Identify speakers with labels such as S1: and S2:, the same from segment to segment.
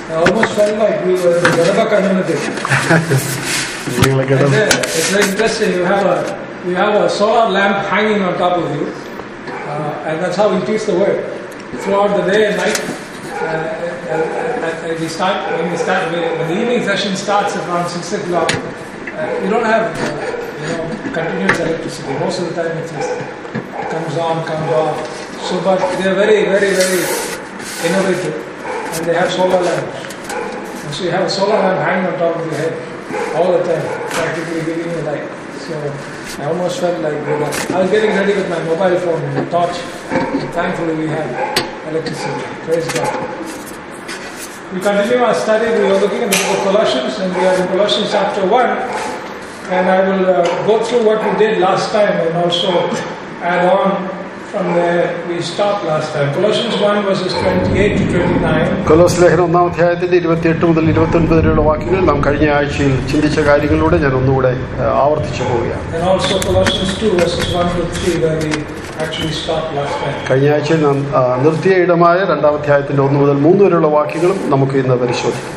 S1: I almost felt like we were in the Gadaba community.
S2: നിങ്ങളെ കേട്ടത്
S1: And then it's very interesting. You have a you have a solar lamp hanging on top of you, uh, and that's how we teach the word throughout the day and night. Uh, uh, uh, we start when we start when the evening session starts around six o'clock. Uh, you don't have uh, you know continuous electricity. Most of the time it just comes on, comes off. So, but they are very, very, very innovative, and they have solar lamps. And so you have a solar lamp hanging on top of your head all the time, practically giving you light. So I almost felt like we were- I was getting ready with my mobile phone and the torch. And thankfully we had electricity. Praise God. We continue our study. We are looking at the book of Colossians and we are in Colossians chapter 1. And I will uh, go through what we did last time and also add on from where we stopped last time. Colossians 1 verses 28 to 29.
S2: കൊലോസ് ലേഖനം ഒന്നാം അധ്യായത്തിന്റെ ഇരുപത്തിയെട്ട് മുതൽ ഇരുപത്തി ഒൻപത് വരെയുള്ള വാക്യങ്ങൾ നാം കഴിഞ്ഞ ആഴ്ചയിൽ ചിന്തിച്ച കാര്യങ്ങളിലൂടെ ഞാൻ ഒന്നുകൂടെ ആ, ആവർത്തിച്ചു പോവുകയാണ്
S1: And also Colossians 2 verses 1 to 3 where we actually stopped last time.
S2: കഴിഞ്ഞ ആഴ്ചയിൽ നാം ആ, നിർത്തിയ ഇടമായ രണ്ടാം അധ്യായത്തിന്റെ ഒന്ന് മുതൽ മൂന്ന് വരെയുള്ള വാക്യങ്ങളും നമുക്ക് ഇന്ന് പരിശോധിക്കാം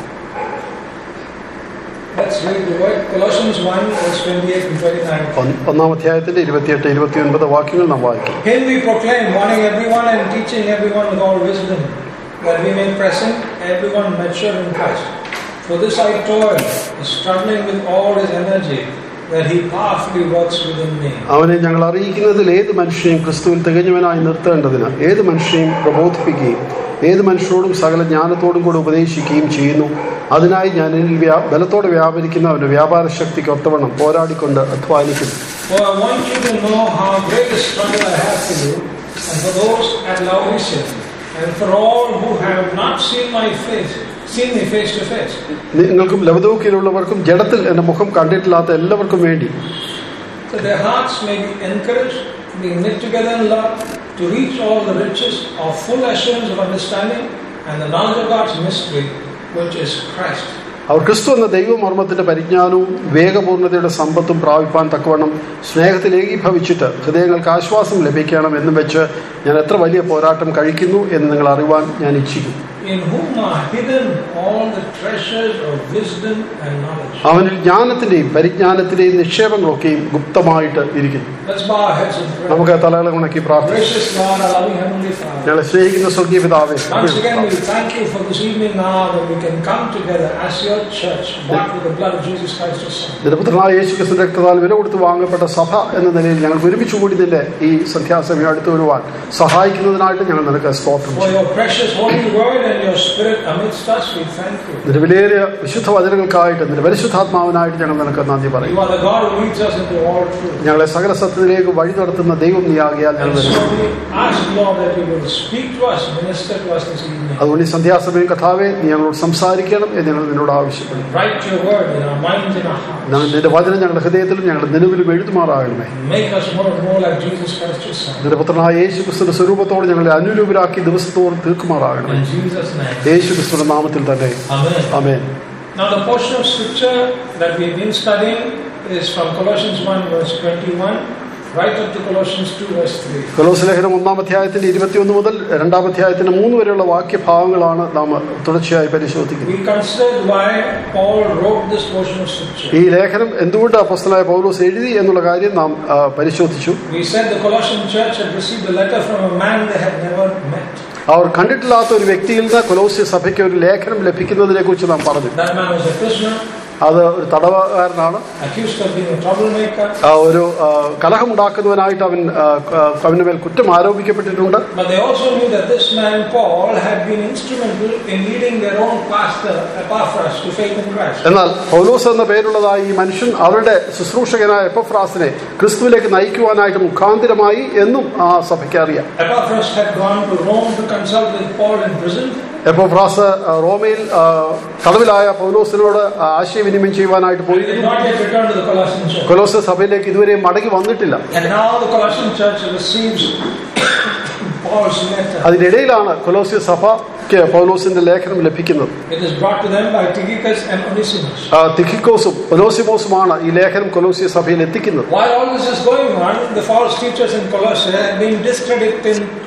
S1: Let's read the word. Colossians 1 verse 28 and 29.
S2: ഒന്ന്- ഒന്നാം അധ്യായത്തിന്റെ ഇരുപത്തിയെട്ട് ഇരുപത്തിയൊൻപത് വാക്യങ്ങൾ നാം വായിക്കും
S1: Him we proclaim, warning everyone and teaching everyone with all wisdom, that we may present everyone mature in Christ. For this I toil, struggling with all his energy, that he powerfully works within me.
S2: അവനെ ഞങ്ങൾ അറിയിക്കുന്നതിൽ ഏത് മനുഷ്യനെയും ക്രിസ്തുവിൽ തികഞ്ഞവനായി നിർത്തേണ്ടതിന് ഏത് മനുഷ്യനെയും പ്രബോധിപ്പിക്കുകയും ഏത് മനുഷ്യരോടും സകല ജ്ഞാനത്തോടും കൂടി ഉപദേശിക്കുകയും ചെയ്യുന്നു അതിനായി ഞാൻ എന്നിൽ വ്യാ ബലത്തോടെ വ്യാപരിക്കുന്ന അവന്റെ വ്യാപാര ശക്തിക്ക് ഒത്തവണ്ണം പോരാടിക്കൊണ്ട് അധ്വാനിക്കുന്നു
S1: For I want you to know how great a struggle I have for you, and for those at Laodicea, and for all who have not seen my face, seen me face to face.
S2: നിങ്ങൾക്കും ലവദോക്കിലുള്ളവർക്കും ജഡത്തിൽ എന്റെ മുഖം കണ്ടിട്ടില്ലാത്ത എല്ലാവർക്കും വേണ്ടി
S1: So their hearts may be encouraged, being knit together in love, to reach all the riches of full assurance of understanding and the knowledge of God's mystery, which is Christ.
S2: അവർ ക്രിസ്തു എന്ന ദൈവമർമ്മത്തിന്റെ പരിജ്ഞാനവും വേഗപൂർണ്ണതയുടെ സമ്പത്തും പ്രാപിപ്പാൻ തക്കവണ്ണം സ്നേഹത്തിൽ ഏകീഭവിച്ചിട്ട് ഹൃദയങ്ങൾക്ക് ആശ്വാസം ലഭിക്കണം എന്നും വെച്ച് ഞാൻ എത്ര വലിയ പോരാട്ടം കഴിക്കുന്നു എന്ന് നിങ്ങൾ അറിവാൻ ഞാൻ ഇച്ഛിക്കുന്നു
S1: In whom are hidden all the treasures of wisdom and knowledge.
S2: അവനിൽ ജ്ഞാനത്തിന്റെയും പരിജ്ഞാനത്തിന്റെയും നിക്ഷേപങ്ങളൊക്കെയും ഗുപ്തമായിട്ട് ഇരിക്കുന്നു
S1: Let's bow our heads in prayer.
S2: നമുക്ക് തലകളെ ഉണക്കി പ്രാർത്ഥിക്കാം
S1: Gracious God, our loving Heavenly Father.
S2: ഞങ്ങളെ സ്നേഹിക്കുന്ന സ്വർഗീയ പിതാവേ
S1: Once again, we thank you for this evening now that we can come together as your church, bought with the blood of Jesus Christ, your Son.
S2: നിരപുത്രനായ യേശു ക്രിസ്തു രക്തത്താൽ വില കൊടുത്ത് വാങ്ങപ്പെട്ട സഭ എന്ന നിലയിൽ ഞങ്ങൾക്ക് ഒരുമിച്ച് കൂടി നിന്റെ ഈ സന്ധ്യാസമയം അടുത്തു വരുവാൻ സഹായിക്കുന്നതിനായിട്ട് ഞങ്ങൾ നിനക്ക് സ്തോത്രം
S1: For
S2: ചെയ്യും
S1: your precious holy word and your spirit amidst us, we thank you.
S2: നിന്റെ വിലയേറിയ വിശുദ്ധ വചനങ്ങൾക്കായിട്ട് നിന്റെ പരിശുദ്ധാത്മാവിനായിട്ട് ഞങ്ങൾ നിനക്ക് നന്ദി പറയും
S1: You are the God who leads us into all truth.
S2: ഞങ്ങളെ സകല സത്യത്തിലേക്ക് വഴി നടത്തുന്ന ദൈവം നീയാകിയാൽ ഞങ്ങൾ
S1: And
S2: വരുന്നു
S1: so we ask, Lord, that you will speak to us, minister to us this evening.
S2: അതുകൊണ്ട് ഈ സന്ധ്യാസമയം കഥാവെ നീ ഞങ്ങളോട് സംസാരിക്കണം എന്ന് ഞങ്ങൾ നിന്നോട് ആവശ്യപ്പെടുന്നു
S1: Write your word in our minds and our hearts.
S2: ഞങ്ങൾ നിന്റെ വചനം ഞങ്ങളുടെ ഹൃദയത്തിലും ഞങ്ങളുടെ നിലവിലും എഴുതുമാറാകണമേ
S1: And make us more and more like Jesus Christ, your Son.
S2: നിന്റെ പുത്രനായ യേശു ക്രിസ്തുവിന്റെ സ്വരൂപത്തോട് ഞങ്ങളെ അനുരൂപരാക്കി ദിവസത്തോറും തീർക്കുമാറാകണമേ
S1: In Jesus' name.
S2: യേശു ക്രിസ്തുവിന്റെ നാമത്തിൽ തന്നെ
S1: Amen.
S2: Amen
S1: Now, the portion of scripture that we've been studying is from Colossians 1, verse 21, right up to Colossians 2, verse 3.
S2: കൊലോസ് ലേഖനം ഒന്നാം അധ്യായത്തിന്റെ ഇരുപത്തിയൊന്ന് മുതൽ രണ്ടാം അധ്യായത്തിന്റെ മൂന്ന് വരെയുള്ള വാക്യഭാഗങ്ങളാണ് നാം തുടർച്ചയായി പരിശോധിക്കുന്നത്
S1: We considered why Paul wrote this portion of scripture.
S2: ഈ ലേഖനം എന്തുകൊണ്ട് അപ്പസ്തലായ പൗലോസ് എഴുതി എന്നുള്ള കാര്യം നാം ആ, പരിശോധിച്ചു
S1: We said the Colossian church had received a letter from a man they had never met.
S2: അവർ കണ്ടിട്ടില്ലാത്ത ഒരു വ്യക്തിയിൽ നിന്ന് കൊലോസ്യ സഭയ്ക്ക് ഒരു ലേഖനം ലഭിക്കുന്നതിനെ കുറിച്ച് നാം പറഞ്ഞു
S1: That man was a prisoner,
S2: അത് ഒരു തടവുകാരനാണ്
S1: accused of being a troublemaker.
S2: ആ, ഒരു ആ, കലഹമുണ്ടാക്കുന്നവനായിട്ട് അവൻ ആ, ആ, അവന് മേൽ കുറ്റം ആരോപിക്കപ്പെട്ടിട്ടുണ്ട്
S1: But they also knew that this man, Paul, had been instrumental in leading their own pastor, Epaphras, to faith in Christ.
S2: എന്നാൽ പൗലോസ് എന്ന പേരുള്ളതായ ഈ മനുഷ്യൻ അവരുടെ ശുശ്രൂഷകനായ എപ്പഫ്രാസിനെ ക്രിസ്തുവിലേക്ക് നയിക്കുവാനായിട്ട് മുഖാന്തിരമായി എന്നും ആ സഭയ്ക്ക് അറിയാം
S1: Epaphras had gone to Rome to consult with Paul in prison.
S2: Epaphras ആ, റോമയിൽ ആ, തടവിലായ പൗലോസിനോട് ആശയവിനിമയം ചെയ്യുവാനായിട്ട്
S1: But he did
S2: പോയി
S1: not yet return to the Colossian church.
S2: കൊലോസ് സഭയിലേക്ക് ഇതുവരെ മടങ്ങി വന്നിട്ടില്ല
S1: And now the Colossian church receives Paul's letter.
S2: അതിനിടയിലാണ് കൊലോസ്യ സഭയ്ക്ക് പൗലോസിന്റെ ലേഖനം ലഭിക്കുന്നത്
S1: It is brought to them by Tychicus and Onesimus.
S2: ആ, തിഖിക്കോസും കൊലോസിമോസുമാണ് ഈ ലേഖനം കൊലോസ്യ സഭയിൽ എത്തിക്കുന്നത്
S1: While all this is going on, the false teachers in Colossae had been discrediting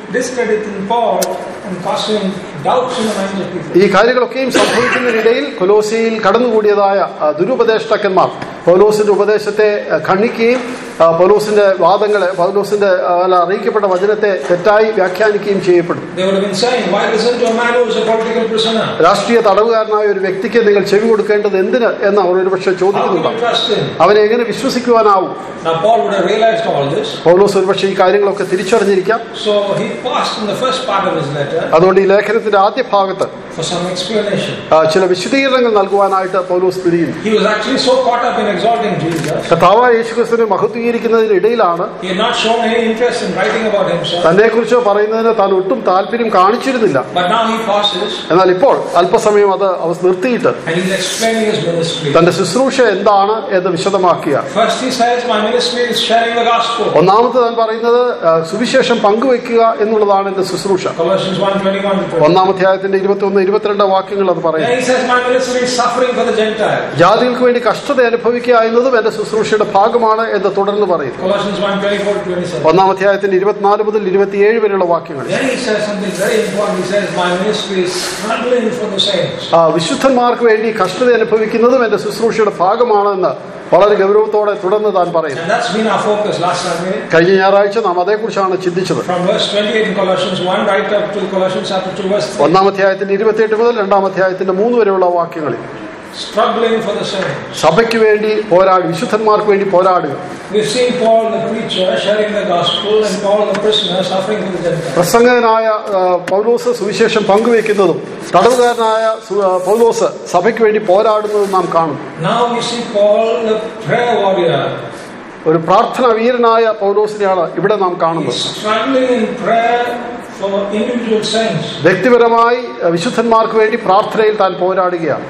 S1: discrediting Paul and causing doubts in the minds of people.
S2: ഈ കാര്യങ്ങളൊക്കെയും സംഭവിക്കുന്നതിനിടയിൽ കൊലോസിയിൽ കടന്നുകൂടിയതായ ആ, ദുരുപദേഷ്ടാക്കന്മാർ പൗലോസിന്റെ ഉപദേശത്തെ ആ, ഖണ്ഡിക്കുകയും ആ, പൗലോസിന്റെ വാദങ്ങളെ പൗലോസിന്റെ ആ, അല്ല, അറിയിക്കപ്പെട്ട വചനത്തെ തെറ്റായി വ്യാഖ്യാനിക്കുകയും ചെയ്യപ്പെടും
S1: They would have been saying, Why listen to a man who is a political prisoner?
S2: രാഷ്ട്രീയ തടവുകാരനായ ഒരു വ്യക്തിക്ക് നിങ്ങൾ ചെവി കൊടുക്കേണ്ടത് എന്തിന് എന്ന് അവർ ഒരുപക്ഷെ
S1: How can
S2: ചോദിക്കുന്നുണ്ടാവും
S1: you trust him?
S2: അവനെ എങ്ങനെ വിശ്വസിക്കുവാനാവും
S1: Now, Paul would have realized all this,
S2: പൗലോസ് ഒരുപക്ഷെ ഈ കാര്യങ്ങളൊക്കെ തിരിച്ചറിഞ്ഞിരിക്കാം
S1: so he paused in the first part of his letter
S2: അതുകൊണ്ട് ഈ ലേഖനത്തിന്റെ ആദ്യ ഭാഗത്ത്
S1: for some explanation.
S2: ആ, ചില വിശദീകരണങ്ങൾ നൽകുവാനായിട്ട് പൗലോസ് തിരിയുന്നു
S1: He was actually so caught up in exalting Jesus,
S2: കർത്താവായ യേശുക്രിസ്തുവിനെ മഹത്വീകരിക്കുന്നതിനിടയിലാണ്
S1: he had not shown any interest in writing about himself.
S2: തന്നെക്കുറിച്ച് പറയുന്നതിന് താൻ ഒട്ടും താല്പര്യം കാണിച്ചിരുന്നില്ല
S1: But now he pauses
S2: എന്നാൽ ഇപ്പോൾ അല്പസമയം അത് അവ നിർത്തിയിട്ട്
S1: and he's explaining his ministry.
S2: തന്റെ ശുശ്രൂഷ എന്താണ് എന്ന് വിശദമാക്കുക
S1: First, he says, My ministry is sharing the gospel.
S2: ഒന്നാമത് താൻ പറയുന്നത് ആ, സുവിശേഷം പങ്കുവെക്കുക എന്നുള്ളതാണ് എന്റെ ശുശ്രൂഷ
S1: Colossians 1 21 to 20.
S2: ഒന്നാം അധ്യായത്തിന്റെ ഇരുപത്തി ഒന്ന് ഇരുപത്തിരണ്ട് വാക്യങ്ങൾ അത്
S1: Then
S2: പറയുന്നു
S1: he says, My ministry is suffering for the Gentiles.
S2: ജാതികൾക്ക് വേണ്ടി കഷ്ടത അനുഭവിക്കുക എന്നതും എന്റെ ശുശ്രൂഷയുടെ ഭാഗമാണ് എന്ന് തുടർന്ന് പറയുന്നു
S1: Colossians 1 24 to 27.
S2: ഒന്നാം അധ്യായത്തിന്റെ ഇരുപത്തിനാല് മുതൽ ഇരുപത്തിയേഴ് വരെയുള്ള വാക്യങ്ങൾ
S1: Then he says something very important. He says, My ministry is struggling for the saints.
S2: ആ, വിശുദ്ധന്മാർക്ക് വേണ്ടി കഷ്ടത അനുഭവിക്കുന്നതും എന്റെ ശുശ്രൂഷയുടെ ഭാഗമാണെന്ന് വളരെ ഗൗരവത്തോടെ തുടർന്ന് താൻ പറയുന്നു
S1: And that's been our focus last Sunday.
S2: കഴിഞ്ഞ ഞായറാഴ്ച നാം അതേക്കുറിച്ചാണ് ചിന്തിച്ചത്
S1: From verse 28 in Colossians 1 right up to Colossians chapter 2, verse 3.
S2: ഒന്നാം അധ്യായത്തിന്റെ ഇരുപത്തിയെട്ട് മുതൽ രണ്ടാം അധ്യായത്തിന്റെ മൂന്ന് വരെയുള്ള വാക്യങ്ങളിൽ
S1: Struggling for the saints.
S2: സഭയ്ക്ക് വേണ്ടി പോരാടി വിശുദ്ധന്മാർക്ക് വേണ്ടി പോരാടുക
S1: We've seen Paul the preacher sharing the gospel and Paul the prisoner suffering for the Gentiles.
S2: പ്രസംഗകനായ ആ, പൗലോസ് സുവിശേഷം പങ്കുവെക്കുന്നതും തടവുകാരനായ സു- ആ, പൗലോസ് സഭയ്ക്ക് വേണ്ടി പോരാടുന്നതും നാം കാണും
S1: Now we see Paul the prayer warrior.
S2: ഒരു പ്രാർത്ഥന വീരനായ പൗലോസിനെയാണ് ഇവിടെ നാം കാണുന്നത്
S1: He's struggling in prayer for individual saints.
S2: വ്യക്തിപരമായി ആ, വിശുദ്ധന്മാർക്ക് വേണ്ടി പ്രാർത്ഥനയിൽ താൻ പോരാടുകയാണ്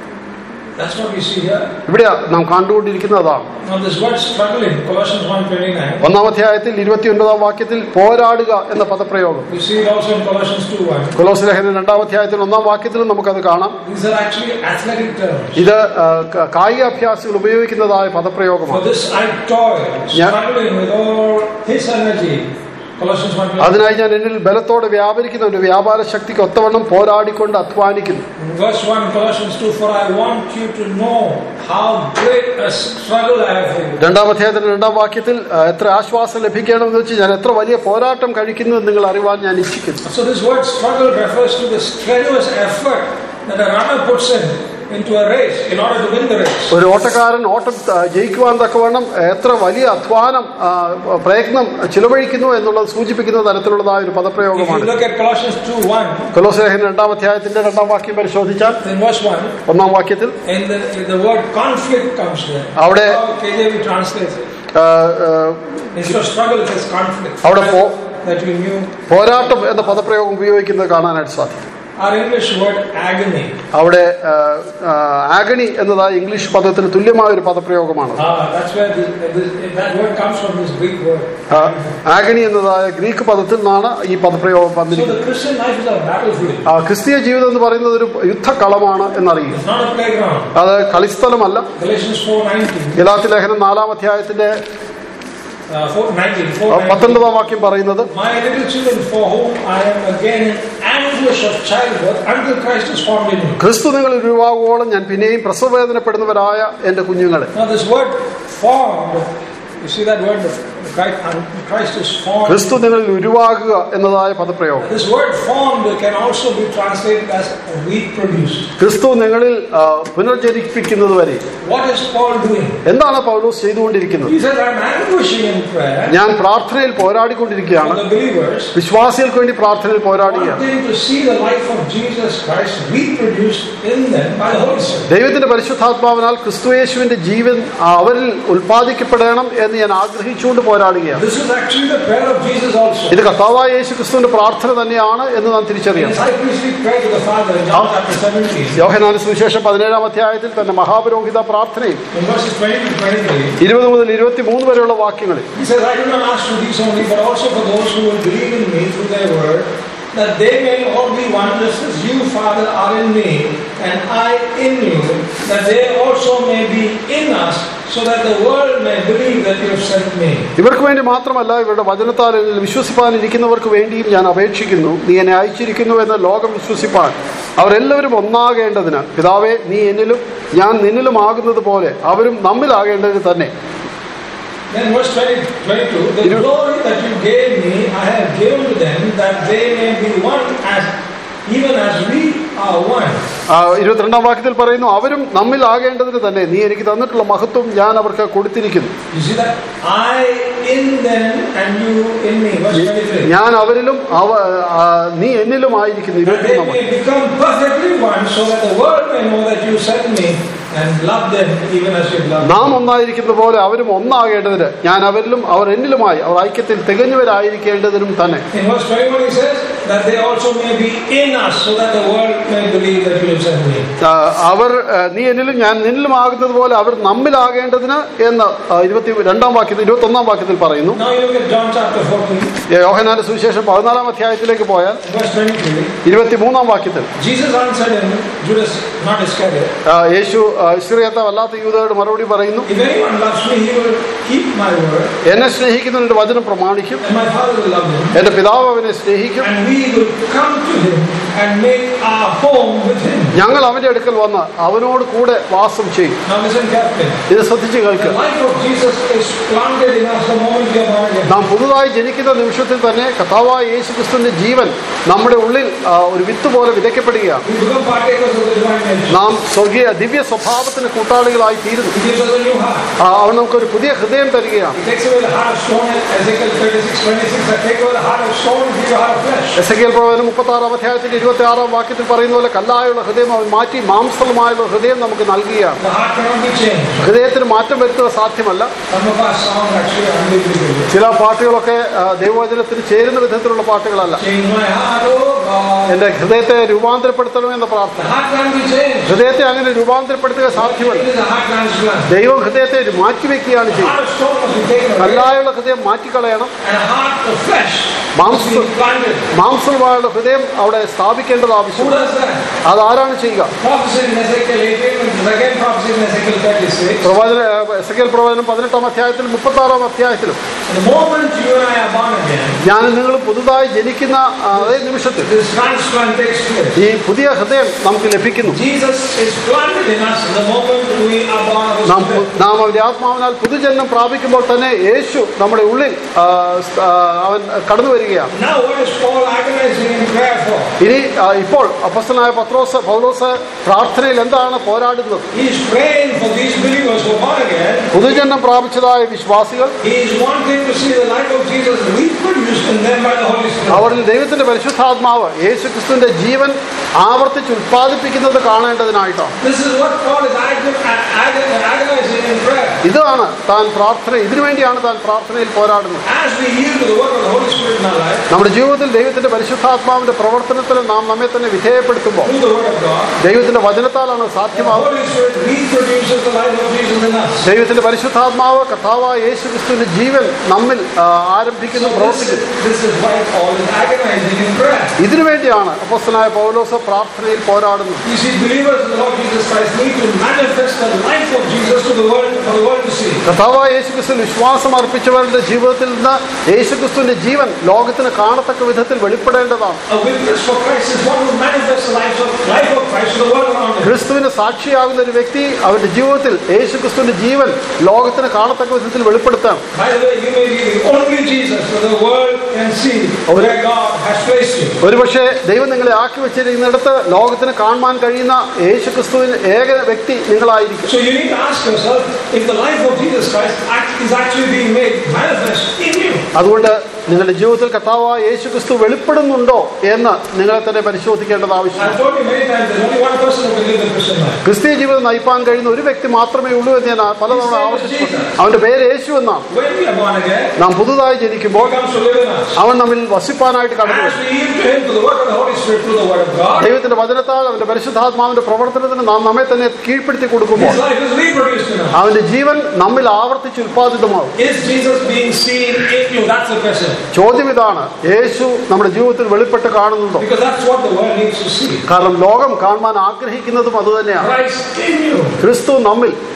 S1: That's what we see here.
S2: ഇവിടെ നാം കണ്ടുകൊണ്ടിരിക്കുന്നത് അതാണ്
S1: Now this word struggling, Colossians 1.29,
S2: ഒന്നാം അധ്യായത്തിൽ ഇരുപത്തിയൊൻപതാം വാക്യത്തിൽ പോരാടുക എന്ന പദപ്രയോഗം
S1: we see it also in Colossians 2.1.
S2: കൊലോസ് ലേഖനം രണ്ടാം അധ്യായത്തിൽ ഒന്നാം വാക്യത്തിലും നമുക്കത് കാണാം
S1: These are actually athletic terms.
S2: ഇത് ആ, ക- കായികാഭ്യാസികൾ ഉപയോഗിക്കുന്നതായ
S1: For
S2: പദപ്രയോഗമാണ്
S1: this I toil,
S2: Yeah.
S1: struggling with all his energy. Colossians 1.29.
S2: അതിനായി ഞാൻ എന്നിൽ ബലത്തോടെ വ്യാപരിക്കുന്ന ഒരു വ്യാപാര ശക്തിക്ക് ഒത്തവണ്ണം പോരാടിക്കൊണ്ട് അധ്വാനിക്കുന്നു
S1: In verse 1 Colossians 2, for I want you to know how great a struggle I have for you.
S2: രണ്ടാം അധ്യായത്തിന്റെ രണ്ടാം വാക്യത്തിൽ ആ, എത്ര ആശ്വാസം ലഭിക്കണമെന്ന് വെച്ച് ഞാൻ എത്ര വലിയ പോരാട്ടം കഴിക്കുന്നു എന്ന് നിങ്ങൾ അറിവാൻ ഞാൻ ഇച്ഛിക്കുന്നു
S1: So this word struggle refers to the strenuous effort that a runner puts in into a race in order to win the race.
S2: ഒരു ഓട്ടക്കാരൻ ഓട്ടം ആ, ജയിക്കുവാൻ തക്കവണ്ണം എത്ര വലിയ അധ്വാനം ആ, പ്രയത്നം ചിലവഴിക്കുന്നു എന്നുള്ളത് സൂചിപ്പിക്കുന്ന തരത്തിലുള്ളതായ ഒരു
S1: If you
S2: പദപ്രയോഗമാണ്
S1: look at Colossians 2 1,
S2: കൊലോസ് ലേഖനം രണ്ടാം അധ്യായത്തിന്റെ രണ്ടാം വാക്യം പരിശോധിച്ചാൽ
S1: in verse 1,
S2: ഒന്നാം വാക്യത്തിൽ
S1: in the, in the word conflict comes there.
S2: അവിടെ
S1: How KJV translates it.
S2: ആ, ആ,
S1: Instead of struggle, it says conflict.
S2: അവിടെ പോ-
S1: That you knew.
S2: പോരാട്ടം എന്ന പദപ്രയോഗം ഉപയോഗിക്കുന്നത് കാണാനായിട്ട് സാധിക്കും
S1: Our English word agony.
S2: അവിടെ ആ, ആ, ആഗണി എന്നതായ ഇംഗ്ലീഷ് പദത്തിന് തുല്യമായ ഒരു പദപ്രയോഗമാണ്
S1: Ah, that's where this, this, that word comes from, this Greek word.
S2: ആ, ആഗണി എന്നതായ ഗ്രീക്ക് പദത്തിൽ നിന്നാണ് ഈ പദപ്രയോഗം
S1: So
S2: വന്നിരിക്കുന്നത്
S1: the Christian life is a battlefield.
S2: ആ, ക്രിസ്തീയ ജീവിതം എന്ന് പറയുന്നത് ഒരു യുദ്ധക്കളമാണ് എന്നറിയുക
S1: It's not a playground.
S2: അത് കളിസ്ഥലമല്ല
S1: Galatians 4.19.
S2: ഗലാത്തി ലേഖനം നാലാം അധ്യായത്തിന്റെ
S1: Uh, 4.19.
S2: ആ,
S1: 4.19.
S2: പത്തൊൻപതാം വാക്യം പറയുന്നത്
S1: My little children, for whom I am again in anguish of childbirth until Christ is formed in you.
S2: ക്രിസ്തു നിങ്ങൾ രൂപാവോളം ഞാൻ പിന്നെയും പ്രസവവേദനപ്പെടുന്നവരായ എന്റെ കുഞ്ഞുങ്ങളെ
S1: Now this word formed, you see that word, Christ, Christ is formed.
S2: ക്രിസ്തു നിങ്ങളിൽ ഉരുവാകുക എന്നതായ പദപ്രയോഗം
S1: This word formed can also be translated as wheat produced.
S2: ക്രിസ്തു നിങ്ങളിൽ ആ, പുനർജനിപ്പിക്കുന്നത് വരെ
S1: What is Paul doing?
S2: എന്താണ് പൗലോസ് ചെയ്തുകൊണ്ടിരിക്കുന്നത്
S1: He says, I'm anguishing in prayer
S2: ഞാൻ പ്രാർത്ഥനയിൽ
S1: for
S2: പോരാടിക്കൊണ്ടിരിക്കുകയാണ്
S1: the believers,
S2: വിശ്വാസികൾക്ക് വേണ്ടി പ്രാർത്ഥനയിൽ പോരാടുകയാണ്
S1: wanting to see the life of Jesus Christ reproduced in them by the Holy Spirit.
S2: ദൈവത്തിന്റെ പരിശുദ്ധാത്മാവിനാൽ ക്രിസ്തുയേശുവിന്റെ ജീവൻ അവരിൽ ഉൽപ്പാദിക്കപ്പെടണം എന്ന് ഞാൻ ആഗ്രഹിച്ചുകൊണ്ട് പോരാടുകയാണ്
S1: This is actually the prayer of Jesus also.
S2: ഇത് കർത്താവായ യേശു ക്രിസ്തുവിന്റെ പ്രാർത്ഥന തന്നെയാണ് എന്ന് നാം
S1: In
S2: തിരിച്ചറിയണം
S1: his high priestly prayer to the Father in John chapter 17,
S2: യോഹനാന സുവിശേഷം പതിനേഴാം അധ്യായത്തിൽ തന്റെ മഹാപുരോഹിത പ്രാർത്ഥനയിൽ
S1: in verses 20 to 23,
S2: ഇരുപത് മുതൽ ഇരുപത്തിമൂന്ന് വരെയുള്ള വാക്യങ്ങളിൽ
S1: he says, I do not ask for these only, but also for those who will believe in me through their word, that they may all be one, just as you, Father, are in me, and I in you, that they also may be in us, so that the world may believe that you have sent me.
S2: ഇവർക്ക് വേണ്ടി മാത്രമല്ല ഇവരുടെ വചനത്താൽ എന്നിൽ വിശ്വസിപ്പാനിരിക്കുന്നവർക്ക് വേണ്ടിയും ഞാൻ അപേക്ഷിക്കുന്നു നീ എന്നെ അയച്ചിരിക്കുന്നു എന്ന് ലോകം വിശ്വസിപ്പാൻ അവരെല്ലാവരും ഒന്നാകേണ്ടതിന് പിതാവേ നീ എന്നിലും ഞാൻ നിന്നിലും ആകുന്നത് പോലെ അവരും നമ്മിലാകേണ്ടതിന് തന്നെ
S1: Then verse 20, 22, the
S2: You know-
S1: glory that you gave me, I have given to them, that they may be one as even as we are one.
S2: ആ, ഇരുപത്തിരണ്ടാം വാക്യത്തിൽ പറയുന്നു അവരും നമ്മിലാകേണ്ടതിന് തന്നെ നീ എനിക്ക് തന്നിട്ടുള്ള മഹത്വം ഞാൻ അവർക്ക് കൊടുത്തിരിക്കുന്നു
S1: You see that? I in them and you in me. Verse 23.
S2: ഞാൻ അവരിലും അവ ആ, നീ എന്നിലും ആയിരിക്കുന്നു
S1: That they
S2: ഇരുപത്തിമൂന്നാം
S1: may become perfectly one, so that the world may know that you sent me and love them even as you love me.
S2: നാം ഒന്നായിരിക്കുന്ന പോലെ അവരും ഒന്നാകേണ്ടതിന് ഞാൻ അവരിലും അവർ എന്നിലുമായി അവർ ഐക്യത്തിൽ തികഞ്ഞവരായിരിക്കേണ്ടതിനും തന്നെ
S1: In verse 21 he says that they also may be in us, so that the world may believe that you have sent me.
S2: ആ, അവർ ആ, നീ എന്നിലും ഞാൻ നിന്നിലും ആകുന്നത് പോലെ അവർ നമ്മിലാകേണ്ടതിന് എന്ന് ആ, ഇരുപത്തി രണ്ടാം വാക്യത്തിൽ ഇരുപത്തി ഒന്നാം വാക്യത്തിൽ പറയുന്നു
S1: Now you look at John chapter 14,
S2: യോഹനാന്റെ സുവിശേഷം പതിനാലാം അധ്യായത്തിലേക്ക് പോയാൽ
S1: verse 23.
S2: ഇരുപത്തി മൂന്നാം വാക്യത്തിൽ
S1: Jesus answered him, Judas, not Iscariot,
S2: ആ, യേശു ഇസ്രിയത്ത വല്ലാത്ത യൂതയോട് മറുപടി പറയുന്നു
S1: if anyone loves me, he will keep my word,
S2: എന്നെ സ്നേഹിക്കുന്നതിന്റെ വചനം പ്രമാണിക്കും
S1: and my Father will love him,
S2: എന്റെ പിതാവ് അവനെ സ്നേഹിക്കും
S1: and we will come to him and make our home with him.
S2: ഞങ്ങൾ അവന്റെ അടുക്കൽ വന്ന് അവനോട് കൂടെ വാസം ചെയ്യും
S1: Now listen carefully.
S2: ഇത് ശ്രദ്ധിച്ച്
S1: The
S2: കേൾക്കുക
S1: life of Jesus is planted in us the moment we are born again.
S2: നാം പുതുതായി ജനിക്കുന്ന നിമിഷത്തിൽ തന്നെ കഥാവായ യേശു ക്രിസ്തുവിന്റെ ജീവൻ നമ്മുടെ ഉള്ളിൽ ആ, ഒരു വിത്ത് പോലെ വിതയ്ക്കപ്പെടുകയാണ്
S1: We become partakers of the divine nature.
S2: നാം സ്വർഗീയ ദിവ്യ സ്വഭാവത്തിന് കൂട്ടാളികളായി തീരുന്നു
S1: He gives us a new heart.
S2: ആ, അവൻ നമുക്കൊരു പുതിയ ഹൃദയം തരികയാണ്
S1: He takes away the heart of stone, Ezekiel 36, 26, I take away the heart of stone and give you a heart of flesh.
S2: എസ് എ പ്രവചനം മുപ്പത്തി ആറാം അധ്യായത്തിന്റെ ഇരുപത്തി ആറാം വാക്യത്തിൽ പറയുന്ന പോലെ കല്ലായുള്ള ഹൃദയം അവൻ മാറ്റി മാംസമായുള്ള ഹൃദയം നമുക്ക് നൽകുകയാണ്
S1: The heart cannot be changed.
S2: ഹൃദയത്തിന് മാറ്റം വരുത്തുക സാധ്യമല്ല
S1: Some of our songs actually are unbelievable.
S2: ചില പാട്ടുകളൊക്കെ ആ, ദൈവവചനത്തിന് ചേരുന്ന വിധത്തിലുള്ള പാട്ടുകളല്ല
S1: Change my heart, oh God.
S2: എന്റെ ഹൃദയത്തെ രൂപാന്തരപ്പെടുത്തണമെന്ന പ്രാർത്ഥന
S1: The heart can be changed.
S2: ഹൃദയത്തെ അങ്ങനെ രൂപാന്തരപ്പെടുത്തുക സാധ്യമല്ല
S1: It is a heart transplant.
S2: ദൈവം ഹൃദയത്തെ മാറ്റിവെക്കുകയാണ്
S1: The
S2: ചെയ്യുന്നത്
S1: heart of stone must be taken away,
S2: കല്ലായുള്ള ഹൃദയം മാറ്റിക്കളയണം
S1: and a heart of flesh must
S2: മാംസം
S1: be planted.
S2: മാംസമായുള്ള ഹൃദയം അവിടെ സ്ഥാപിക്കേണ്ടത്
S1: Who
S2: ആവശ്യമാണ്
S1: does that?
S2: അതാരാണ് ചെയ്യുക
S1: Prophecy in Ezekiel 18 and second prophecy in Ezekiel 36.
S2: പ്രവചന എസകേൽ പ്രവചനം പതിനെട്ടാം അധ്യായത്തിലും മുപ്പത്തി ആറാം അധ്യായത്തിലും
S1: The moment you and I are born again,
S2: ഞാൻ നിങ്ങൾ പുതുതായി ജനിക്കുന്ന ആ, അതേ നിമിഷത്തിൽ
S1: this transplant takes place.
S2: ഈ പുതിയ ഹൃദയം നമുക്ക് ലഭിക്കുന്നു
S1: Jesus is planted in us the moment we are born of
S2: നാം
S1: His Spirit.
S2: നാം അവന്റെ ആത്മാവിനാൽ പുതുജന്മം പ്രാപിക്കുമ്പോൾ തന്നെ യേശു നമ്മുടെ ഉള്ളിൽ ആ, സ്- ആ, അവൻ കടന്നു വരികയാണ്
S1: Now what is Paul agonizing in prayer for?
S2: ഇനി ആ, ഇപ്പോൾ അപ്പസ്തനായ പത്രോസ് പൗലോസ് പ്രാർത്ഥനയിൽ എന്താണ് പോരാടുന്നത്
S1: He is praying for these believers who are born again.
S2: പുതുജന്മം പ്രാപിച്ചതായ വിശ്വാസികൾ
S1: He is wanting to see the life of Jesus reproduced in them by the Holy Spirit.
S2: അവരിൽ ദൈവത്തിന്റെ പരിശുദ്ധാത്മാവ് യേശു ക്രിസ്തുവിന്റെ ജീവൻ ആവർത്തിച്ച് ഉത്പാദിപ്പിക്കുന്നത് കാണേണ്ടതിനായിട്ടാണ്
S1: This is what Paul is agon- agon- agonizing in prayer.
S2: ഇതാണ് താൻ പ്രാർത്ഥന ഇതിനുവേണ്ടിയാണ് താൻ പ്രാർത്ഥനയിൽ പോരാടുന്നത്
S1: As we yield to the work of the Holy Spirit in our life,
S2: നമ്മുടെ ജീവിതത്തിൽ ദൈവത്തിന്റെ പരിശുദ്ധാത്മാവിന്റെ പ്രവർത്തനത്തിന് നാം നമ്മെ തന്നെ വിധേയപ്പെടുത്തുമ്പോൾ
S1: through the word of God,
S2: ദൈവത്തിന്റെ വചനത്താലാണ്
S1: the
S2: സാധ്യമാവുന്നത്
S1: Holy Spirit reproduces the life of Jesus in us.
S2: ദൈവത്തിന്റെ പരിശുദ്ധാത്മാവ് കഥാവായ യേശു ക്രിസ്തുവിന്റെ ജീവൻ നമ്മിൽ ആ, ആരംഭിക്കുന്നു
S1: So this,
S2: പ്രവർത്തിക്കുന്നു
S1: is, this is why Paul is agonizing in prayer.
S2: ഇതിനുവേണ്ടിയാണ് അപ്പോസ്തനായ പൗലോസ് പ്രാർത്ഥനയിൽ പോരാടുന്നത്
S1: You see, believers in the Lord Jesus Christ need to manifest the life of Jesus to the world for the world to see.
S2: കഥാവായ യേശു ക്രിസ്തു വിശ്വാസം അർപ്പിച്ചവരുടെ ജീവിതത്തിൽ നിന്ന് യേശു ക്രിസ്തുവിന്റെ ജീവൻ ലോകത്തിന് കാണത്തക്ക വിധത്തിൽ വെളിപ്പെടേണ്ടതാണ്
S1: A witness for Christ is one who manifests the life of, life of Christ to the world around him.
S2: ക്രിസ്തുവിന് സാക്ഷിയാകുന്ന ഒരു വ്യക്തി അവന്റെ ജീവിതത്തിൽ യേശു ക്രിസ്തുവിന്റെ ജീവൻ ലോകത്തിന് കാണത്തക്ക വിധത്തിൽ വെളിപ്പെടുത്താം
S1: By the way, you may be the only Jesus that the world can see where God has placed you.
S2: ഒരുപക്ഷെ ദൈവം നിങ്ങളെ ആക്കി വെച്ചിരിക്കുന്നിടത്ത് ലോകത്തിന് കാണുവാൻ കഴിയുന്ന യേശു ക്രിസ്തുവിന് ഏക വ്യക്തി നിങ്ങളായിരിക്കും
S1: So you need to ask yourself if the life of Jesus Christ act- is actually being made manifest in you.
S2: അതുകൊണ്ട് നിങ്ങളുടെ ജീവിതത്തിൽ കർത്താവായ യേശു ക്രിസ്തു വെളിപ്പെടുന്നുണ്ടോ എന്ന് നിങ്ങളെ തന്നെ പരിശോധിക്കേണ്ടത് ആവശ്യമാണ്
S1: I've told you many times there's only one person who can live the Christian life.
S2: ക്രിസ്തീയ ജീവിതം നയിപ്പാൻ കഴിയുന്ന ഒരു വ്യക്തി മാത്രമേ ഉള്ളൂ എന്ന് ഞാൻ പലതവണ ആവർത്തിച്ചിട്ടുണ്ട് അവന്റെ പേര് യേശു എന്നാണ്
S1: When we are born again,
S2: നാം പുതുതായി ജനിക്കുമ്പോൾ
S1: He comes to live in us.
S2: അവൻ നമ്മിൽ വസിപ്പാനായിട്ട് കടന്നു
S1: As we yield to Him to the work of the Holy Spirit through the Word of God,
S2: ദൈവത്തിന്റെ വചനത്താൽ അവന്റെ പരിശുദ്ധാത്മാവിന്റെ പ്രവർത്തനത്തിന് നാം നമ്മെ തന്നെ കീഴ്പ്പെടുത്തി കൊടുക്കുമ്പോൾ
S1: His life is reproduced in us.
S2: അവന്റെ ജീവൻ നമ്മിൽ ആവർത്തിച്ച് ഉത്പാദിതമാകും
S1: Is Jesus being seen in you? That's the question.
S2: ചോദ്യം ഇതാണ് യേശു നമ്മുടെ ജീവിതത്തിൽ വെളിപ്പെട്ട് കാണുന്നുണ്ടോ
S1: Because that's what the world needs to see.
S2: കാരണം ലോകം കാണുവാൻ ആഗ്രഹിക്കുന്നതും അതുതന്നെയാണ്
S1: Christ in you.
S2: ക്രിസ്തു നമ്മിൽ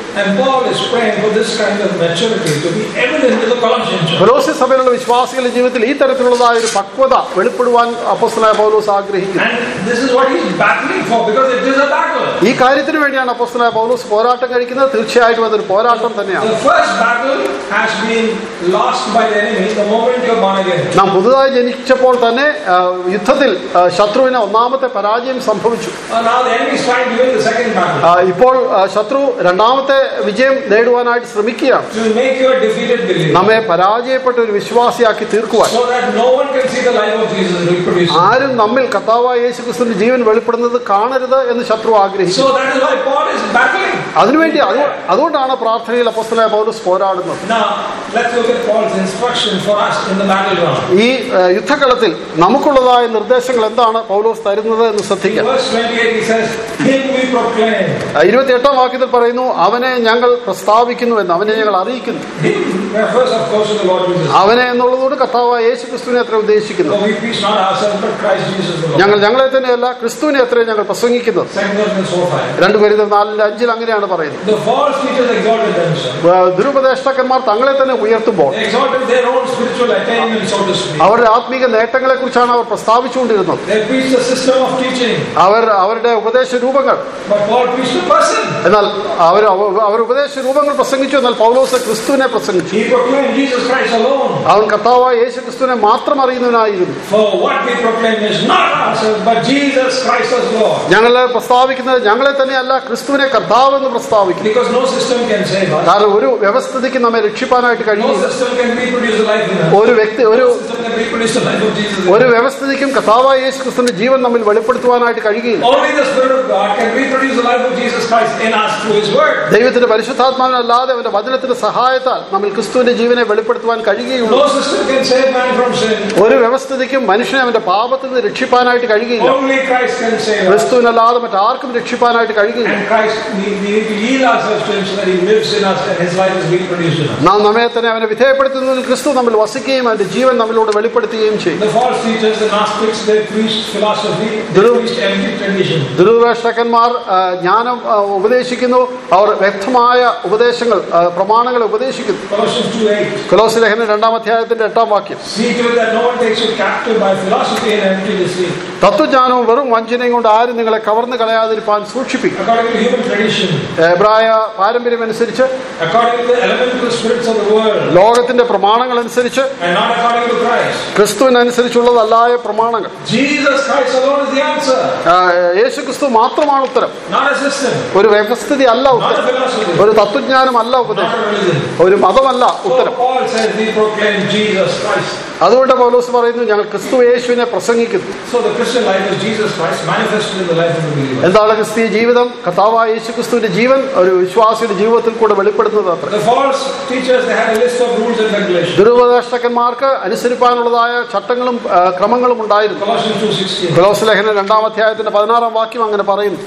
S1: And Paul is praying for this kind of maturity to be evident in the Colossian church.
S2: കൊലോസ്യ സഭയിലുള്ള വിശ്വാസികളുടെ ജീവിതത്തിൽ ഈ തരത്തിലുള്ളതായ ഒരു പക്വത വെളിപ്പെടുവാൻ അപ്പോസ്തലനായ പൗലോസ് ആഗ്രഹിക്കുന്നു
S1: And this is what he's battling for because it is a battle.
S2: ഈ കാര്യത്തിന് വേണ്ടിയാണ് അപ്പോസ്തലനായ പൗലോസ് പോരാട്ടം കഴിക്കുന്നത് തീർച്ചയായിട്ടും അതൊരു പോരാട്ടം തന്നെയാണ്
S1: The first battle has been lost by the enemy the moment you're born again.
S2: നാം പുതുതായി ജനിച്ചപ്പോൾ തന്നെ ആ, യുദ്ധത്തിൽ ആ, ശത്രുവിന് ഒന്നാമത്തെ പരാജയം സംഭവിച്ചു
S1: Uh, now the enemy is trying to win the second battle.
S2: ആ, ഇപ്പോൾ ആ, ശത്രു രണ്ടാമത്തെ വിജയം നേടുവാനായിട്ട് ശ്രമിക്കുകയാണ്
S1: To make you a defeated believer.
S2: നമ്മെ പരാജയപ്പെട്ട ഒരു വിശ്വാസിയാക്കി തീർക്കുവാൻ
S1: So that no one can see the life of Jesus reproduced.
S2: ആരും നമ്മിൽ കർത്താവായ യേശു ക്രിസ്തുവിന്റെ ജീവൻ വെളിപ്പെടുന്നത് കാണരുത് എന്ന് ശത്രു ആഗ്രഹിച്ചു
S1: So that is why Paul is battling.
S2: അതിനുവേണ്ടി അത് അതുകൊണ്ടാണ് പ്രാർത്ഥനയിൽ അപ്പോസ്തലനായ പൗലോസ് പോരാടുന്നത്
S1: Now, let's look at Paul's instruction for us in the battleground.
S2: ഈ ആ, യുദ്ധകളത്തിൽ നമുക്കുള്ളതായ നിർദ്ദേശങ്ങൾ എന്താണ് പൗലോസ് തരുന്നത് എന്ന്
S1: In
S2: ശ്രദ്ധിക്കാം
S1: verse 28, he says, Him we proclaim.
S2: ആ, ഇരുപത്തിയെട്ടാം വാക്യത്തിൽ പറയുന്നു അവനെ ഞങ്ങൾ പ്രസ്താവിക്കുന്നു എന്ന് അവനെ ഞങ്ങൾ അറിയിക്കുന്നു
S1: Him refers, of course, to the Lord Jesus.
S2: അവനെ എന്നുള്ളതോട് കർത്താവായ യേശു ക്രിസ്തുവിനെ അത്ര ഉദ്ദേശിക്കുന്നു
S1: For we preach not ourselves, but Christ Jesus the Lord.
S2: ഞങ്ങൾ ഞങ്ങളെ തന്നെയല്ല ക്രിസ്തുവിനെ അത്രയും ഞങ്ങൾ പ്രസംഗിക്കുന്നത്
S1: 2 Corinthians 4 5.
S2: രണ്ടു പേര് നാലിന്റെ അഞ്ചിൽ അങ്ങനെയാണ് പറയുന്നത്
S1: The false teachers exalted themselves.
S2: ആ, ദുരുപദേഷ്ടാക്കന്മാർ തങ്ങളെ തന്നെ ഉയർത്തുമ്പോൾ
S1: They exalted their own spiritual attainment, so to speak.
S2: അവരുടെ ആത്മീക നേട്ടങ്ങളെ കുറിച്ചാണ് അവർ പ്രസ്താവിച്ചുകൊണ്ടിരുന്നത്
S1: They preached the system of teaching.
S2: അവർ അവരുടെ ഉപദേശ രൂപങ്ങൾ
S1: But Paul preached a person.
S2: എന്നാൽ അവർ അവ- അവർ ഉപദേശ രൂപങ്ങൾ പ്രസംഗിച്ചു എന്നാൽ പൗലോസ് ക്രിസ്തുവിനെ പ്രസംഗിച്ചു
S1: He proclaimed Jesus Christ alone.
S2: അവൻ കർത്താവായ യേശു ക്രിസ്തുവിനെ മാത്രം അറിയുന്നവനായിരുന്നു
S1: For what we proclaim is not ourselves, but Jesus Christ as Lord.
S2: ഞങ്ങൾ പ്രസ്താവിക്കുന്നത് ഞങ്ങളെ തന്നെയല്ല ക്രിസ്തുവിനെ കർത്താവെന്ന് പ്രസ്താവിക്കുന്നു
S1: Because no system can save us.
S2: കാരണം ഒരു വ്യവസ്ഥിതിക്ക് നമ്മെ രക്ഷിപ്പാനായിട്ട്
S1: No
S2: കഴിയില്ല
S1: system can reproduce the life in us.
S2: ഒരു വ്യക്തി ഒരു
S1: No system can reproduce the life of Jesus. in
S2: ഒരു
S1: us.
S2: വ്യവസ്ഥിതിക്കും കർത്താവായ യേശു ക്രിസ്തുവിന്റെ ജീവൻ നമ്മിൽ വെളിപ്പെടുത്തുവാനായിട്ട് കഴിയുകയില്ല
S1: Only the Spirit of God can reproduce the life of Jesus Christ in us through His Word.
S2: ദൈവത്തിന്റെ പരിശുദ്ധാത്മാവിനല്ലാതെ അവന്റെ വചനത്തിന്റെ സഹായത്താൽ നമ്മിൽ ക്രിസ്തുവിന്റെ ജീവനെ വെളിപ്പെടുത്തുവാൻ കഴിയുകയുള്ളൂ
S1: No system can save man from sin.
S2: ഒരു വ്യവസ്ഥിതിക്കും മനുഷ്യനെ അവന്റെ പാപത്തിൽ നിന്ന് രക്ഷിപ്പാനായിട്ട് കഴിയുകയില്ല
S1: Only Christ can save us.
S2: ക്രിസ്തുവിനല്ലാതെ മറ്റാർക്കും രക്ഷിപ്പാനായിട്ട് കഴിയുകയില്ല
S1: And Christ, we, we need to yield ourselves to Him so that He lives in us and His life is reproduced in us.
S2: നാം നമ്മെ തന്നെ അവനെ വിധേയപ്പെടുത്തുന്നതിൽ ക്രിസ്തു നമ്മിൽ വസിക്കുകയും അവന്റെ ജീവൻ നമ്മിലൂടെ വെളിപ്പെടുത്തുകയും ചെയ്യും
S1: The false teachers, the Gnostics, they preached philosophy, they
S2: Dhruv-
S1: preached empty tradition.
S2: ദുരുപേക്ഷകന്മാർ ആ, ജ്ഞാനം ആ, ഉപദേശിക്കുന്നു അവർ വ്യക്തമായ ഉപദേശങ്ങൾ ആ, പ്രമാണങ്ങൾ ഉപദേശിക്കുന്നു
S1: Colossians 2 8.
S2: കൊലോസ് ലേഖനം രണ്ടാം അധ്യായത്തിന്റെ എട്ടാം വാക്യം
S1: See to it that no one takes you captive by philosophy and empty deceit,
S2: തത്വജ്ഞാനവും വെറും വഞ്ചനയും കൊണ്ട് ആരും നിങ്ങളെ കവർന്നു കളയാതിരിപ്പാൻ സൂക്ഷിപ്പിക്കും
S1: according to human tradition,
S2: എബ്രായ പാരമ്പര്യം അനുസരിച്ച്
S1: according to the elemental spirits of the world,
S2: ലോകത്തിന്റെ പ്രമാണങ്ങൾ അനുസരിച്ച്
S1: and not according to Christ.
S2: ക്രിസ്തുവിനനുസരിച്ചുള്ളതല്ലായ പ്രമാണങ്ങൾ
S1: Jesus Christ alone is the answer,
S2: ആ, യേശു ക്രിസ്തു മാത്രമാണ് ഉത്തരം
S1: not a system,
S2: ഒരു വ്യവസ്ഥിതി അല്ല
S1: not a
S2: ഉത്തരം
S1: philosophy,
S2: ഒരു തത്വജ്ഞാനമല്ല
S1: not
S2: ഉപദേശം
S1: a religion.
S2: ഒരു മതമല്ല
S1: So
S2: ഉത്തരം
S1: Paul says we proclaim Jesus Christ.
S2: അതുകൊണ്ട് പൗലോസ് പറയുന്നു ഞങ്ങൾ ക്രിസ്തു യേശുവിനെ പ്രസംഗിക്കുന്നു
S1: So the Christian life is Jesus Christ manifested in the life of the believer.
S2: എന്താണ് ക്രിസ്തീയ ജീവിതം കർത്താവായ യേശു ക്രിസ്തുവിന്റെ ജീവൻ ഒരു വിശ്വാസിയുടെ ജീവിതത്തിൽ കൂടെ വെളിപ്പെടുന്നത് അത്ര
S1: The false teachers they had a list of rules and regulations.
S2: ദുരുപദേഷ്ടകന്മാർക്ക് അനുസരിപ്പാനുള്ളതായ ചട്ടങ്ങളും ആ, ക്രമങ്ങളും ഉണ്ടായിരുന്നു
S1: Colossians 2:16.
S2: കൊലോസ് ലേഖനം രണ്ടാം അധ്യായത്തിന്റെ പതിനാറാം വാക്യം അങ്ങനെ പറയുന്നു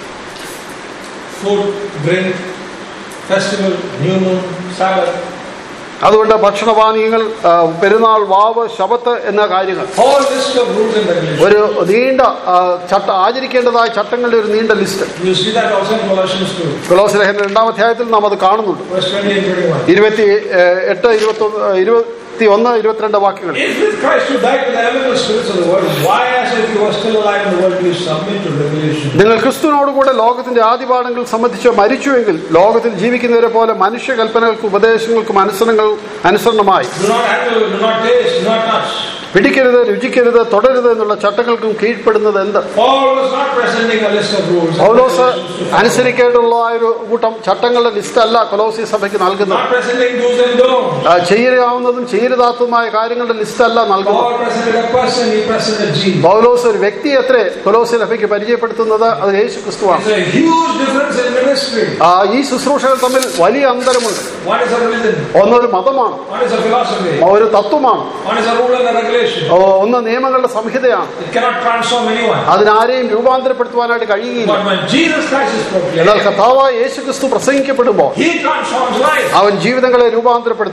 S1: Food, drink, festival, new moon, Sabbath.
S2: അതുകൊണ്ട് ഭക്ഷണപാനീയങ്ങൾ ആ, പെരുന്നാൾ വാവ് ശബത്ത് എന്ന കാര്യങ്ങൾ
S1: Whole list of rules and regulations.
S2: ഒരു നീണ്ട ആ, ചട്ട ആചരിക്കേണ്ടതായ ചട്ടങ്ങളുടെ ഒരു നീണ്ട list
S1: You see that also in Colossians 2,
S2: കൊലോസ് ലേഖനം രണ്ടാം അധ്യായത്തിൽ നാം അത് കാണുന്നുണ്ട്
S1: verse 20 and 21.
S2: ഇരുപത്തി ഏഹ്, എട്ട് ഇരുപത്തി ഒന്ന് ഇരുപത്തി ഒന്ന് ഇരുപത്തിരണ്ട് വാക്യങ്ങൾ
S1: If with Christ you died to the elemental spirits of the world, why, as if you were still alive in the world, do you submit to regulation?
S2: നിങ്ങൾ ക്രിസ്തുവിനോടുകൂടെ ലോകത്തിന്റെ ആദിപാഠങ്ങൾ സംബന്ധിച്ച് മരിച്ചുവെങ്കിൽ ലോകത്തിൽ ജീവിക്കുന്നവരെ പോലെ മനുഷ്യകൽപ്പനകൾക്കും ഉപദേശങ്ങൾക്കും അനുസരണങ്ങൾ അനുസരണമായി
S1: Do not handle, do not taste, do not touch.
S2: പിടിക്കരുത് രുചിക്കരുത് തുടരുത് എന്നുള്ള ചട്ടങ്ങൾക്കും കീഴ്പ്പെടുന്നത് എന്ത്
S1: Paul was not presenting a list of rules. and
S2: Paulose
S1: regulations to follow.
S2: അനുസരിക്കേണ്ടുള്ള ഒരു കൂട്ടം ചട്ടങ്ങളുടെ ലിസ്റ്റ് അല്ല കൊലോസി സഭയ്ക്ക് നൽകുന്നത്
S1: Not presenting do's and don'ts.
S2: ആ, ചെയ്യാവുന്നതും ചെയ്യരുതാത്തതുമായ കാര്യങ്ങളുടെ ലിസ്റ്റ് അല്ല നൽകുന്നത്
S1: Paul presented a person, he presented Jesus.
S2: പൗലോസ് ഒരു വ്യക്തി എത്രേ കൊലോസി സഭയ്ക്ക് പരിചയപ്പെടുത്തുന്നത് അത് യേശു ക്രിസ്തുവാണ്
S1: There's a huge difference in ministry.
S2: ആ, ഈ ശുശ്രൂഷകൾ തമ്മിൽ വലിയ അന്തരമുണ്ട്
S1: One is a religion,
S2: ഒന്നൊരു മതമാണ്
S1: one is a philosophy,
S2: ഒരു തത്വമാണ്
S1: one is a rule and a regulation.
S2: ഓ, ഒന്ന് നിയമങ്ങളുടെ സംഹിതയാണ്
S1: It cannot transform anyone.
S2: അതിനാരെയും രൂപാന്തരപ്പെടുത്തുവാനായിട്ട് കഴിയുകയില്ല
S1: But when Jesus Christ is
S2: എന്നാൽ
S1: proclaimed,
S2: കഥാവായ യേശു ക്രിസ്തു പ്രസംഗിക്കപ്പെടുമ്പോൾ
S1: He transforms life.
S2: അവൻ ജീവിതങ്ങളെ രൂപാന്തരപ്പെടുത്തുന്നു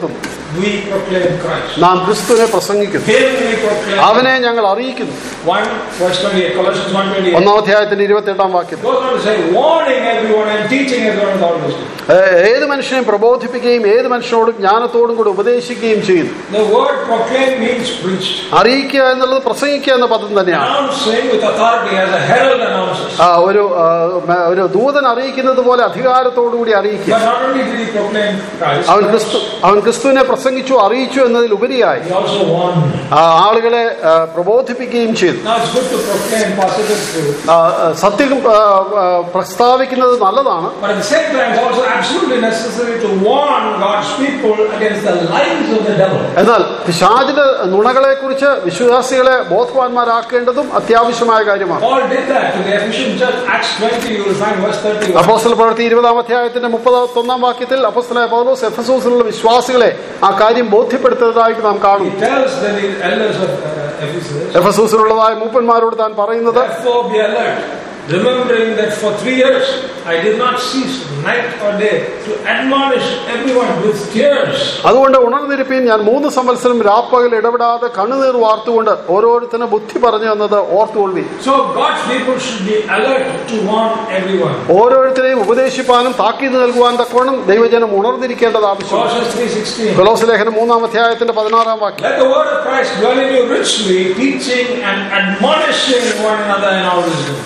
S1: we proclaim Christ.
S2: നാം ക്രിസ്തുവിനെ പ്രസംഗിക്കുന്നു
S1: Him we proclaim.
S2: അവനെ ഞങ്ങൾ അറിയിക്കുന്നു
S1: 1 verse 28, Colossians 1 28.
S2: ഒന്നാം അധ്യായത്തിന്റെ ഇരുപത്തിയെട്ടാം വാക്യം
S1: Goes on to say, warning everyone and teaching everyone with all wisdom.
S2: ഏ- ഏത് മനുഷ്യനെയും പ്രബോധിപ്പിക്കുകയും ഏത് മനുഷ്യനോടും ജ്ഞാനത്തോടും കൂടി ഉപദേശിക്കുകയും ചെയ്യുന്നു
S1: The word proclaim means preached.
S2: അറിയിക്കുക എന്നുള്ളത് പ്രസംഗിക്കുക എന്ന പദം തന്നെയാണ്
S1: Announcing with authority as a herald announces.
S2: ആ, ഒരു ആ, മ- ഒരു ദൂതൻ അറിയിക്കുന്നത് പോലെ അധികാരത്തോടുകൂടി അറിയിക്കുക
S1: But not only did he proclaim Christ,
S2: അവൻ ക്രിസ്തു അവൻ ക്രിസ്തുവിനെ പ്രസംഗിച്ചു അറിയിച്ചു എന്നതിലുപരിയായി
S1: he also warned.
S2: ആ, ആളുകളെ ആ, പ്രബോധിപ്പിക്കുകയും ചെയ്തു
S1: Now it's good to proclaim positive truth.
S2: ആ, ആ, സത്യം ആ, ആ, പ്രസ്താവിക്കുന്നത് നല്ലതാണ്
S1: But at the same time, it's also absolutely necessary to warn God's people against the lies of the devil.
S2: എന്നാൽ പിശാചിന്റെ നുണകളെ കുറിച്ച് വിശ്വാസികളെ ബോധവാന്മാരാക്കേണ്ടതും അത്യാവശ്യമായ കാര്യമാണ്
S1: Paul did that to the Ephesian church. Acts 20, you will find verse 30.
S2: അപ്പോസ്തല പ്രവൃത്തി ഇരുപതാം അധ്യായത്തിന്റെ മുപ്പത്തൊന്നാം വാക്യത്തിൽ അപ്പോസ്തലായ പൗലോസ് എഫസൂസിലുള്ള വിശ്വാസികളെ ആ കാര്യം ബോധ്യപ്പെടുത്തുന്നതായിട്ട് നാം
S1: He
S2: കാണും
S1: tells the elders of uh, Ephesus,
S2: എഫസൂസിലുള്ളതായ മൂപ്പന്മാരോട് താൻ പറയുന്നത്
S1: Therefore be alert, remembering that for three years I did not cease night or day to admonish everyone with tears.
S2: അതുകൊണ്ട് ഉണർന്നിരിപ്പീൻ ഞാൻ മൂന്ന് സംവത്സരം രാപ്പകൽ ഇടപെടാതെ കണ്ണുനീർ വാർത്തുകൊണ്ട് ഓരോരുത്തരും ബുദ്ധി പറഞ്ഞു എന്നത് ഓർത്തുകൊള്ളി
S1: So God's people should be alert to warn everyone.
S2: ഓരോരുത്തരെയും ഉപദേശിപ്പാനും താക്കീത് നൽകുവാൻ തക്കവണ്ണം ദൈവജനം ഉണർന്നിരിക്കേണ്ടത് ആവശ്യമാണ്
S1: Colossians 3.16
S2: കൊലോസ് ലേഖനം മൂന്നാം അധ്യായത്തിന്റെ പതിനാറാം വാക്യം
S1: Let the word of Christ dwell in you richly, teaching and admonishing one another in all wisdom.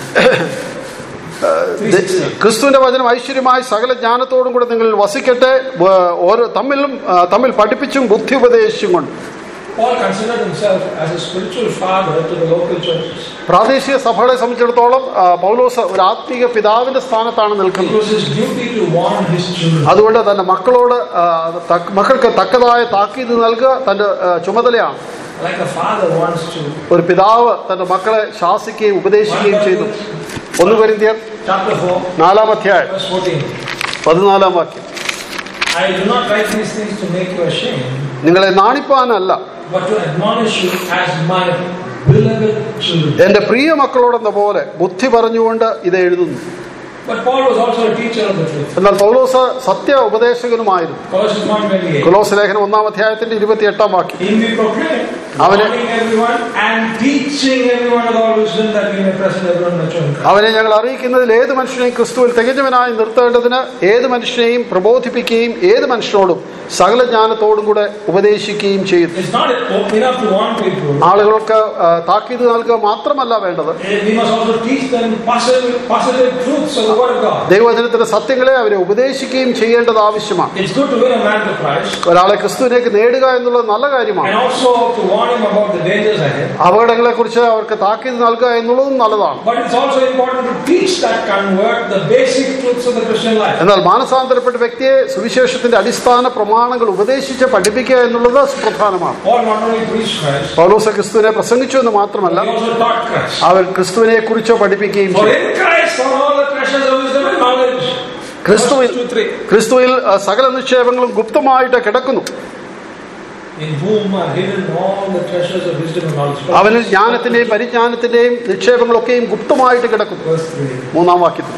S1: 3:16.
S2: ക്രിസ്തുവിന്റെ വചനം ഐശ്വര്യമായി സകല ജ്ഞാനത്തോടും കൂടെ നിങ്ങളിൽ വസിക്കട്ടെ വ- ഓരോ തമ്മിലും ആ, തമ്മിൽ പഠിപ്പിച്ചും ബുദ്ധി ഉപദേശിച്ചും കൊണ്ട്
S1: Paul considered himself as a spiritual father to the local churches.
S2: പ്രാദേശിക സഭകളെ സംബന്ധിച്ചിടത്തോളം ആ, പൗലോസ് ഒരു ആത്മീക പിതാവിന്റെ സ്ഥാനത്താണ്
S1: It
S2: നിൽക്കുന്നത്
S1: was his duty to warn his children.
S2: അതുകൊണ്ട് തന്റെ മക്കളോട് ആ, തക്ക- മക്കൾക്ക് തക്കതായ താക്കീത് നൽകുക തന്റെ ആ, ചുമതലയാണ്
S1: Like a father wants to.
S2: ഒരു പിതാവ് തന്റെ മക്കളെ ശാസിക്കുകയും ഉപദേശിക്കുകയും ചെയ്തു ഒന്ന് പരിന്തിയർ
S1: Chapter 4,
S2: നാലാം അധ്യായം
S1: verse 14.
S2: പതിനാലാം വാക്യം
S1: I do not write these things to make you ashamed,
S2: നിങ്ങളെ നാണിപ്പാനല്ല
S1: but to admonish you as my beloved children.
S2: എന്റെ പ്രിയ മക്കളോടെന്ന പോലെ ബുദ്ധി പറഞ്ഞുകൊണ്ട് ഇത് എഴുതുന്നു
S1: But Paul was also a teacher of the truth.
S2: എന്നാൽ പൗലോസ് സത്യ ഉപദേശകനുമായിരുന്നു
S1: Colossians 1.28.
S2: കൊലോസ് ലേഖനം ഒന്നാം അധ്യായത്തിന്റെ ഇരുപത്തിയെട്ടാം വാക്യം
S1: Him we proclaim,
S2: അവനെ-
S1: warning everyone and teaching everyone with all wisdom that we may present everyone mature in Christ.
S2: അവനെ ഞങ്ങൾ അറിയിക്കുന്നതിൽ ഏത് മനുഷ്യനെയും ക്രിസ്തുവിൽ തികഞ്ഞവനായി നിർത്തേണ്ടതിന് ഏത് മനുഷ്യനെയും പ്രബോധിപ്പിക്കുകയും ഏത് മനുഷ്യനോടും സകല ജ്ഞാനത്തോടും കൂടെ ഉപദേശിക്കുകയും ചെയ്യുന്നു
S1: It's not enough to warn people.
S2: ആളുകൾക്ക് ആ, താക്കീത് നൽകുക മാത്രമല്ല വേണ്ടത്
S1: We must also teach them positive, positive truths of the Word of God.
S2: ദൈവവചനത്തിന്റെ സത്യങ്ങളെ അവരെ ഉപദേശിക്കുകയും ചെയ്യേണ്ടത് ആവശ്യമാണ്
S1: It's good to win a man to Christ
S2: ഒരാളെ ക്രിസ്തുവിലേക്ക് നേടുക എന്നുള്ളത് നല്ല കാര്യമാണ്
S1: and also to warn him about the dangers ahead.
S2: അപകടങ്ങളെ കുറിച്ച് അവർക്ക് താക്കീത് നൽകുക എന്നുള്ളതും നല്ലതാണ്
S1: But it's also important to teach that convert the basic truths of the Christian life.
S2: എന്നാൽ മാനസാന്തരപ്പെട്ട വ്യക്തിയെ സുവിശേഷത്തിന്റെ അടിസ്ഥാന പ്രമാണങ്ങൾ ഉപദേശിച്ച് പഠിപ്പിക്കുക എന്നുള്ളത് സുപ്രധാനമാണ്
S1: Paul not only preached Christ,
S2: പൗലോസ ക്രിസ്തുവിനെ പ്രസംഗിച്ചു എന്ന് മാത്രമല്ല
S1: he also taught Christ.
S2: അവർ ക്രിസ്തുവിനെ കുറിച്ച് പഠിപ്പിക്കുകയും
S1: For
S2: ചെയ്തു
S1: in Christ are all the treasures of wisdom and knowledge.
S2: ക്രിസ്തുവിൽ
S1: Verse 2, 3.
S2: ക്രിസ്തുവിൽ ആ, സകല നിക്ഷേപങ്ങളും ഗുപ്തമായിട്ട് കിടക്കുന്നു
S1: In whom are hidden all the treasures of wisdom and knowledge.
S2: അവനിൽ ജ്ഞാനത്തിന്റെയും പരിജ്ഞാനത്തിന്റെയും നിക്ഷേപങ്ങളൊക്കെയും ഗുപ്തമായിട്ട് കിടക്കുന്നു
S1: Verse 3.
S2: മൂന്നാം വാക്യത്തിൽ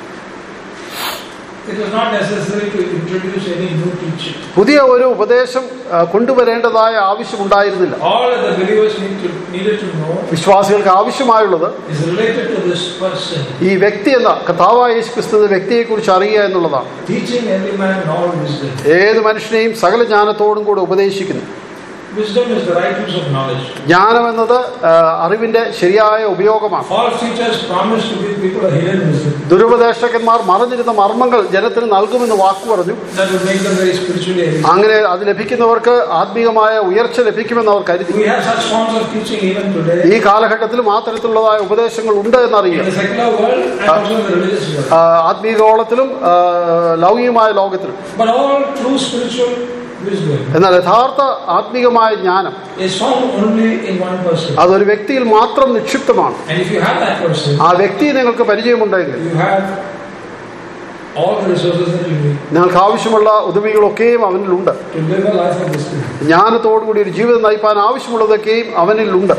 S1: It was not necessary to introduce any new teaching.
S2: പുതിയ ഒരു ഉപദേശം ആ, കൊണ്ടുവരേണ്ടതായ ആവശ്യമുണ്ടായിരുന്നില്ല
S1: All that the believers need to, needed to know
S2: വിശ്വാസികൾക്ക് ആവശ്യമായുള്ളത്
S1: is related to this person.
S2: ഈ വ്യക്തി എന്ന കഥാവായ യേശു ക്രിസ്തുവിന്റെ വ്യക്തിയെ കുറിച്ച് അറിയുക എന്നുള്ളതാണ്
S1: Teaching every man in all wisdom.
S2: ഏത് മനുഷ്യനെയും സകല ജ്ഞാനത്തോടും കൂടെ ഉപദേശിക്കുന്നു
S1: Wisdom is the right use of knowledge.
S2: ജ്ഞാനം എന്നത് ആ, അറിവിന്റെ ശരിയായ ഉപയോഗമാണ്
S1: False teachers promise to give people a hidden wisdom
S2: ദുരുപദേഷ്ടകന്മാർ മറഞ്ഞിരുന്ന മർമ്മങ്ങൾ ജനത്തിന് നൽകുമെന്ന് വാക്കു പറഞ്ഞു
S1: that will make them very spiritually elite.
S2: അങ്ങനെ അത് ലഭിക്കുന്നവർക്ക് ആത്മീയമായ ഉയർച്ച ലഭിക്കുമെന്ന് അവർ കരുതി
S1: We have such forms of teaching even today
S2: ഈ കാലഘട്ടത്തിലും ആ തരത്തിലുള്ളതായ ഉപദേശങ്ങൾ ഉണ്ട്
S1: in
S2: എന്നറിയുക
S1: the secular world and also in the religious world.
S2: ആ, ആത്മീയ ഗോളത്തിലും ആ, ലൗകികമായ ലോകത്തിലും
S1: But all true spiritual wisdom
S2: എന്നാൽ യഥാർത്ഥ ആത്മീകമായ ജ്ഞാനം
S1: is found only in one person.
S2: അതൊരു വ്യക്തിയിൽ മാത്രം നിക്ഷിപ്തമാണ്
S1: And if you have that person,
S2: ആ വ്യക്തിയെ നിങ്ങൾക്ക് പരിചയമുണ്ടെങ്കിൽ
S1: you have all the resources that you need
S2: നിങ്ങൾക്ക് ആവശ്യമുള്ള ഉദവികളൊക്കെയും അവനിലുണ്ട്
S1: to live a life of wisdom.
S2: ജ്ഞാനത്തോടുകൂടി ഒരു ജീവിതം നയിപ്പാൻ ആവശ്യമുള്ളതൊക്കെയും അവനിലുണ്ട്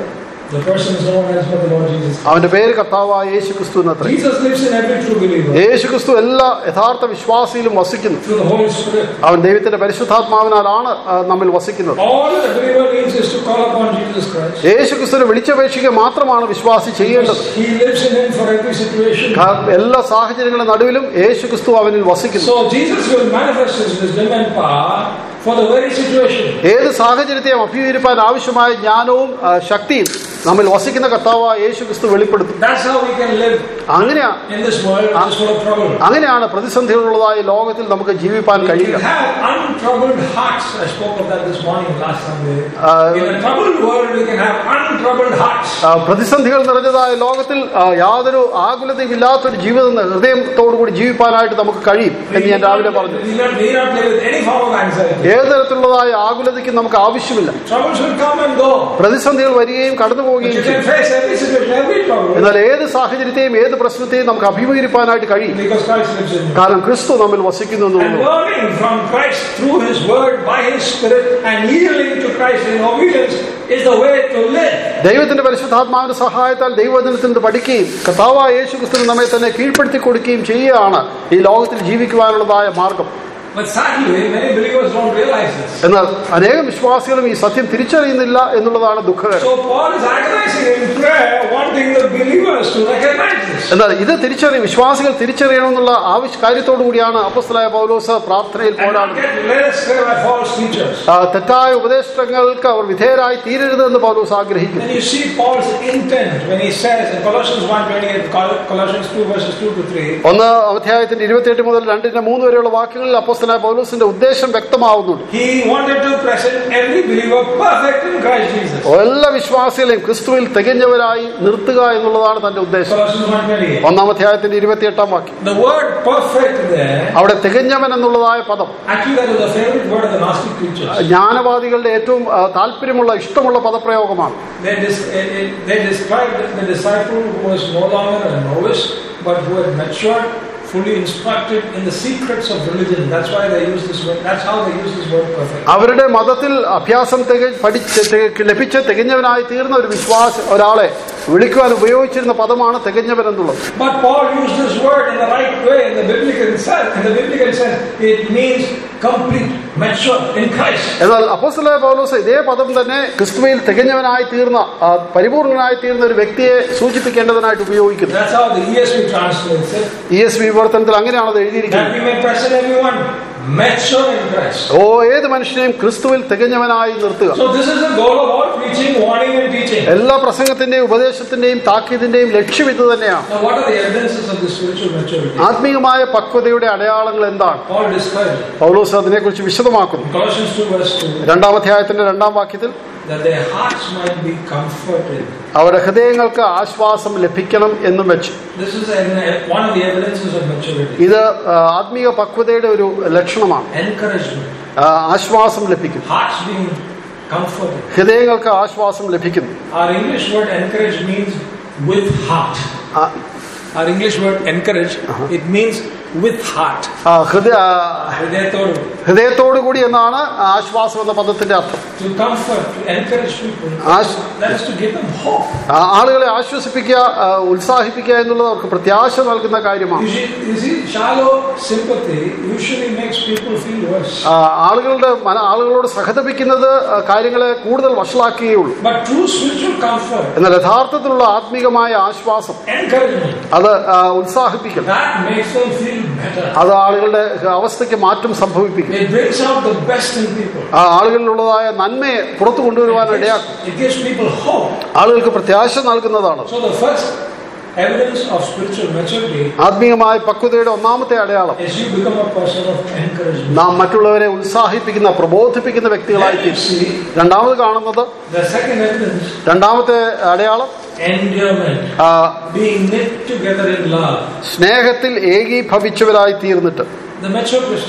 S1: The person is no one else but the Lord Jesus.
S2: അവന്റെ പേര് കർത്താവായ യേശു ക്രിസ്തു എന്നത്രേ
S1: Jesus lives in every true believer
S2: യേശു ക്രിസ്തു എല്ലാ യഥാർത്ഥ വിശ്വാസിയിലും വസിക്കുന്നു
S1: through the Holy Spirit.
S2: അവൻ ദൈവത്തിന്റെ പരിശുദ്ധാത്മാവിനാലാണ് ആ, നമ്മിൽ വസിക്കുന്നത്
S1: All the believer needs is to call upon Jesus Christ.
S2: യേശു ക്രിസ്തുവിനെ വിളിച്ചപേക്ഷിക്കുക മാത്രമാണ് വിശ്വാസി ചെയ്യേണ്ടത്
S1: He lives in him for every situation.
S2: കാരണം എല്ലാ സാഹചര്യങ്ങളുടെ നടുവിലും യേശു ക്രിസ്തു അവനിൽ വസിക്കുന്നു
S1: So Jesus will manifest his wisdom and power for the very situation.
S2: ഏത് സാഹചര്യത്തെയും അഭിമുഖീകരിക്കാൻ ആവശ്യമായ ജ്ഞാനവും ആ, ശക്തിയും നമ്മിൽ വസിക്കുന്ന കർത്താവായ യേശു ക്രിസ്തു വെളിപ്പെടുത്തും
S1: That's how we can live
S2: അങ്ങനെയാ
S1: in this world which is full of trouble.
S2: അങ്ങനെയാണ് പ്രതിസന്ധികളുള്ളതായ ലോകത്തിൽ നമുക്ക് ജീവിപ്പാൻ
S1: We
S2: കഴിയുക
S1: can have untroubled hearts. I spoke of that this morning, last Sunday.
S2: Uh,
S1: in a troubled world, we can have untroubled hearts.
S2: ആ, പ്രതിസന്ധികൾ നിറഞ്ഞതായ ലോകത്തിൽ ആ, യാതൊരു ആകുലതയും ഇല്ലാത്തൊരു ജീവിതം ഹൃദയത്തോടു കൂടി ജീവിപ്പാനായിട്ട് നമുക്ക് കഴിയും എന്ന് ഞാൻ രാവിലെ പറഞ്ഞു
S1: We need not, need not live with any form of anxiety.
S2: ഏത് തരത്തിലുള്ളതായ ആകുലതയ്ക്ക് നമുക്ക് ആവശ്യമില്ല
S1: Troubles will come and go.
S2: പ്രതിസന്ധികൾ വരികയും കടന്നു
S1: But
S2: പോവുകയും
S1: you
S2: ചെയ്യും
S1: can face every situation, every trouble.
S2: എന്നാൽ ഏത് സാഹചര്യത്തെയും ഏത് പ്രശ്നത്തെയും നമുക്ക് അഭിമുഖീകരിപ്പാനായിട്ട് കഴിയും
S1: Because Christ lives in you.
S2: കാരണം ക്രിസ്തു നമ്മിൽ വസിക്കുന്നു
S1: And
S2: എന്നുള്ളത്
S1: learning from Christ through His Word by His Spirit and yielding to Christ in obedience is the way to live.
S2: ദൈവത്തിന്റെ പരിശുദ്ധാത്മാവിന്റെ സഹായത്താൽ ദൈവവചനത്തിൽ നിന്ന് പഠിക്കുകയും കർത്താവായ യേശു ക്രിസ്തുവിന് നമ്മെ തന്നെ കീഴ്പ്പെടുത്തി കൊടുക്കുകയും ചെയ്യുകയാണ് ഈ ലോകത്തിൽ ജീവിക്കുവാനുള്ളതായ മാർഗം
S1: But sadly, many believers don't realize this.
S2: എന്നാൽ അനേകം വിശ്വാസികളും ഈ സത്യം തിരിച്ചറിയുന്നില്ല എന്നുള്ളതാണ് ദുഃഖകരം
S1: So Paul is agonizing in prayer, wanting the believers to recognize this.
S2: എന്നാൽ ഇത് തിരിച്ചറിയും വിശ്വാസികൾ തിരിച്ചറിയണമെന്നുള്ള ആവശ്യ കാര്യത്തോടു കൂടിയാണ് അപ്പസ്തലായ പൗലോസ് പ്രാർത്ഥനയിൽ
S1: And not
S2: പോരാടുന്നത്
S1: get led astray by false teachers.
S2: ആ, തെറ്റായ ഉപദേശങ്ങൾക്ക് അവർ വിധേയരായി തീരരുത് എന്ന് പൗലോസ് ആഗ്രഹിക്കുന്നു
S1: And you see Paul's intent when he says in Colossians 1.28, Col- Colossians 2 verses 2 to 3,
S2: ഒന്ന് അധ്യായത്തിന്റെ ഇരുപത്തിയെട്ട് മുതൽ രണ്ടിന്റെ മൂന്ന് വരെയുള്ള വാക്യങ്ങളിൽ അപ്പോസ്തലായ പൗലോസിന്റെ ഉദ്ദേശം വ്യക്തമാവുന്നുണ്ട്
S1: he wanted to present every believer perfect in Christ Jesus.
S2: എല്ലാ വിശ്വാസികളെയും ക്രിസ്തുവിൽ തികഞ്ഞവരായി നിർത്തുക എന്നുള്ളതാണ് തന്റെ ഉദ്ദേശം
S1: Colossians 1.28.
S2: ഒന്നാം അധ്യായത്തിന്റെ ഇരുപത്തിയെട്ടാം വാക്യം
S1: The word perfect there,
S2: അവിടെ തികഞ്ഞവൻ എന്നുള്ളതായ പദം
S1: actually that was a favorite word of the Gnostic preachers.
S2: ജ്ഞാനവാദികളുടെ ഏറ്റവും ആ, താല്പര്യമുള്ള ഇഷ്ടമുള്ള പദപ്രയോഗമാണ്
S1: They, dis- eh, eh, they described the disciple who was no longer a novice, but who had matured, fully instructed in the secrets of religion. That's why they use this word. That's how they use this word perfect.
S2: അവരുടെ മതത്തിൽ അഭ്യാസം തിക പഠിച്ച് തിക- ലഭിച്ച് തികഞ്ഞവനായി തീർന്ന ഒരു വിശ്വാസ ഒരാളെ വിളിക്കുവാൻ ഉപയോഗിച്ചിരുന്ന പദമാണ് തികഞ്ഞവൻ എന്നുള്ളത്
S1: But Paul used this word in the right way in the biblical sense. In the biblical sense, it means complete, mature in Christ.
S2: എന്നാൽ അപ്പോസ്തലനായ പൗലോസ് ഇതേ പദം തന്നെ ക്രിസ്തുവിൽ തികഞ്ഞവനായി തീർന്ന ആ, പരിപൂർണനായി തീർന്ന ഒരു വ്യക്തിയെ സൂചിപ്പിക്കേണ്ടതിനായിട്ട് ഉപയോഗിക്കുന്നു
S1: That's how the ESV translates it.
S2: E S വിവർത്തനത്തിൽ അങ്ങനെയാണ് അത് എഴുതിയിരിക്കുന്നത്
S1: That we may present everyone mature in Christ.
S2: ഓ ഏത് മനുഷ്യനെയും ക്രിസ്തുവിൽ തികഞ്ഞവനായി നിർത്തുക
S1: So this is the goal of all preaching, warning, and teaching.
S2: എല്ലാ പ്രസംഗത്തിന്റെയും ഉപദേശത്തിന്റെയും താക്കീതിന്റെയും ലക്ഷ്യം ഇത് തന്നെയാണ്
S1: Now, what are the evidences of this spiritual maturity?
S2: ആത്മീയമായ പക്വതയുടെ അടയാളങ്ങൾ എന്താണ്
S1: Paul describes it.
S2: പൗലോസ് അതിനെക്കുറിച്ച് വിശദമാക്കുന്നു
S1: In Colossians 2 verse 2,
S2: രണ്ടാം അധ്യായത്തിന്റെ രണ്ടാം വാക്യത്തിൽ
S1: that their hearts might be comforted.
S2: അവരുടെ ഹൃദയങ്ങൾക്ക് ആശ്വാസം ലഭിക്കണം എന്നും വെച്ച്
S1: This is an, one of the evidences of maturity.
S2: ഇത് ആ, ആത്മീയ പക്വതയുടെ ഒരു ലക്ഷണമാണ്
S1: Encouragement.
S2: ആ, ആശ്വാസം ലഭിക്കും
S1: Hearts being comforted.
S2: ഹൃദയങ്ങൾക്ക് ആശ്വാസം ലഭിക്കുന്നു
S1: Our English word encourage means with heart.
S2: ആ,
S1: Our English word encourage, it means with heart.
S2: ആ, ഹൃദയ ആ,
S1: ഹൃദയത്തോട്
S2: ഹൃദയത്തോടു കൂടി എന്നാണ് ആശ്വാസം എന്ന പദത്തിന്റെ അർത്ഥം
S1: To comfort, to encourage people.
S2: Ash-
S1: That is to give them hope.
S2: ആ, ആളുകളെ ആശ്വസിപ്പിക്കുക ആ, ഉത്സാഹിപ്പിക്കുക എന്നുള്ളത് അവർക്ക് പ്രത്യാശ നൽകുന്ന കാര്യമാണ്
S1: You see, you see, shallow sympathy usually makes people feel worse.
S2: ആ, ആളുകളുടെ മന- ആളുകളോട് സഹതപിക്കുന്നത് ആ, കാര്യങ്ങളെ കൂടുതൽ വഷളാക്കുകയുള്ളൂ
S1: But true spiritual comfort,
S2: എന്നാൽ യഥാർത്ഥത്തിലുള്ള ആത്മീകമായ ആശ്വാസം
S1: encouragement,
S2: അത് ആ, ഉത്സാഹിപ്പിക്കും
S1: that makes them feel better.
S2: അത് ആളുകളുടെ അവസ്ഥയ്ക്ക് മാറ്റം സംഭവിപ്പിക്കും
S1: It brings out the best in people.
S2: ആ ആളുകളിലുള്ളതായ നന്മയെ പുറത്തു കൊണ്ടുവരുവാൻ ഇടയാക്കും
S1: It gives people hope.
S2: ആളുകൾക്ക് പ്രത്യാശ നൽകുന്നതാണ്
S1: So the first evidence of spiritual maturity
S2: ആത്മീയമായ പക്വതയുടെ ഒന്നാമത്തെ അടയാളം
S1: is you become a person of encouragement.
S2: നാം മറ്റുള്ളവരെ ഉത്സാഹിപ്പിക്കുന്ന പ്രബോധിപ്പിക്കുന്ന വ്യക്തികളായി
S1: Then you
S2: തീരും
S1: see
S2: രണ്ടാമത് കാണുന്നത്
S1: the second evidence,
S2: രണ്ടാമത്തെ അടയാളം
S1: endearment,
S2: ആ,
S1: being knit together in love.
S2: സ്നേഹത്തിൽ ഏകീഭവിച്ചവരായി തീർന്നിട്ട്
S1: The mature Christian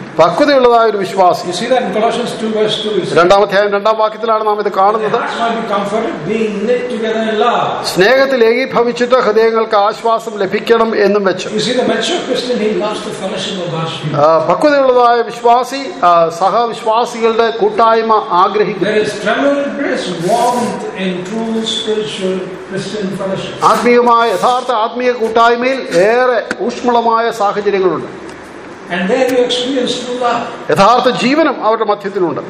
S2: പക്വതയുള്ളതായ ഒരു വിശ്വാസി
S1: You see that in Colossians 2 verse 2. It says,
S2: രണ്ടാമധ്യായം രണ്ടാം വാക്യത്തിലാണ് നാം ഇത്
S1: "The
S2: കാണുന്നത്
S1: hearts might be comforted, being knit together in love.
S2: സ്നേഹത്തിൽ ഏകീഭവിച്ചിട്ട് ഹൃദയങ്ങൾക്ക് ആശ്വാസം ലഭിക്കണം എന്നും വെച്ച്
S1: You see, the mature Christian, he loves the fellowship of God's people.
S2: ആ, പക്വതയുള്ളതായ വിശ്വാസി ആ, സഹവിശ്വാസികളുടെ കൂട്ടായ്മ ആഗ്രഹിക്കുന്നു
S1: There is tremendous warmth in true spiritual Christian fellowship.
S2: ആത്മീയമായ യഥാർത്ഥ ആത്മീയ കൂട്ടായ്മയിൽ ഏറെ ഊഷ്മളമായ സാഹചര്യങ്ങളുണ്ട്
S1: And there you experience true love.
S2: യഥാർത്ഥ ജീവനം അവരുടെ മധ്യത്തിലുണ്ട്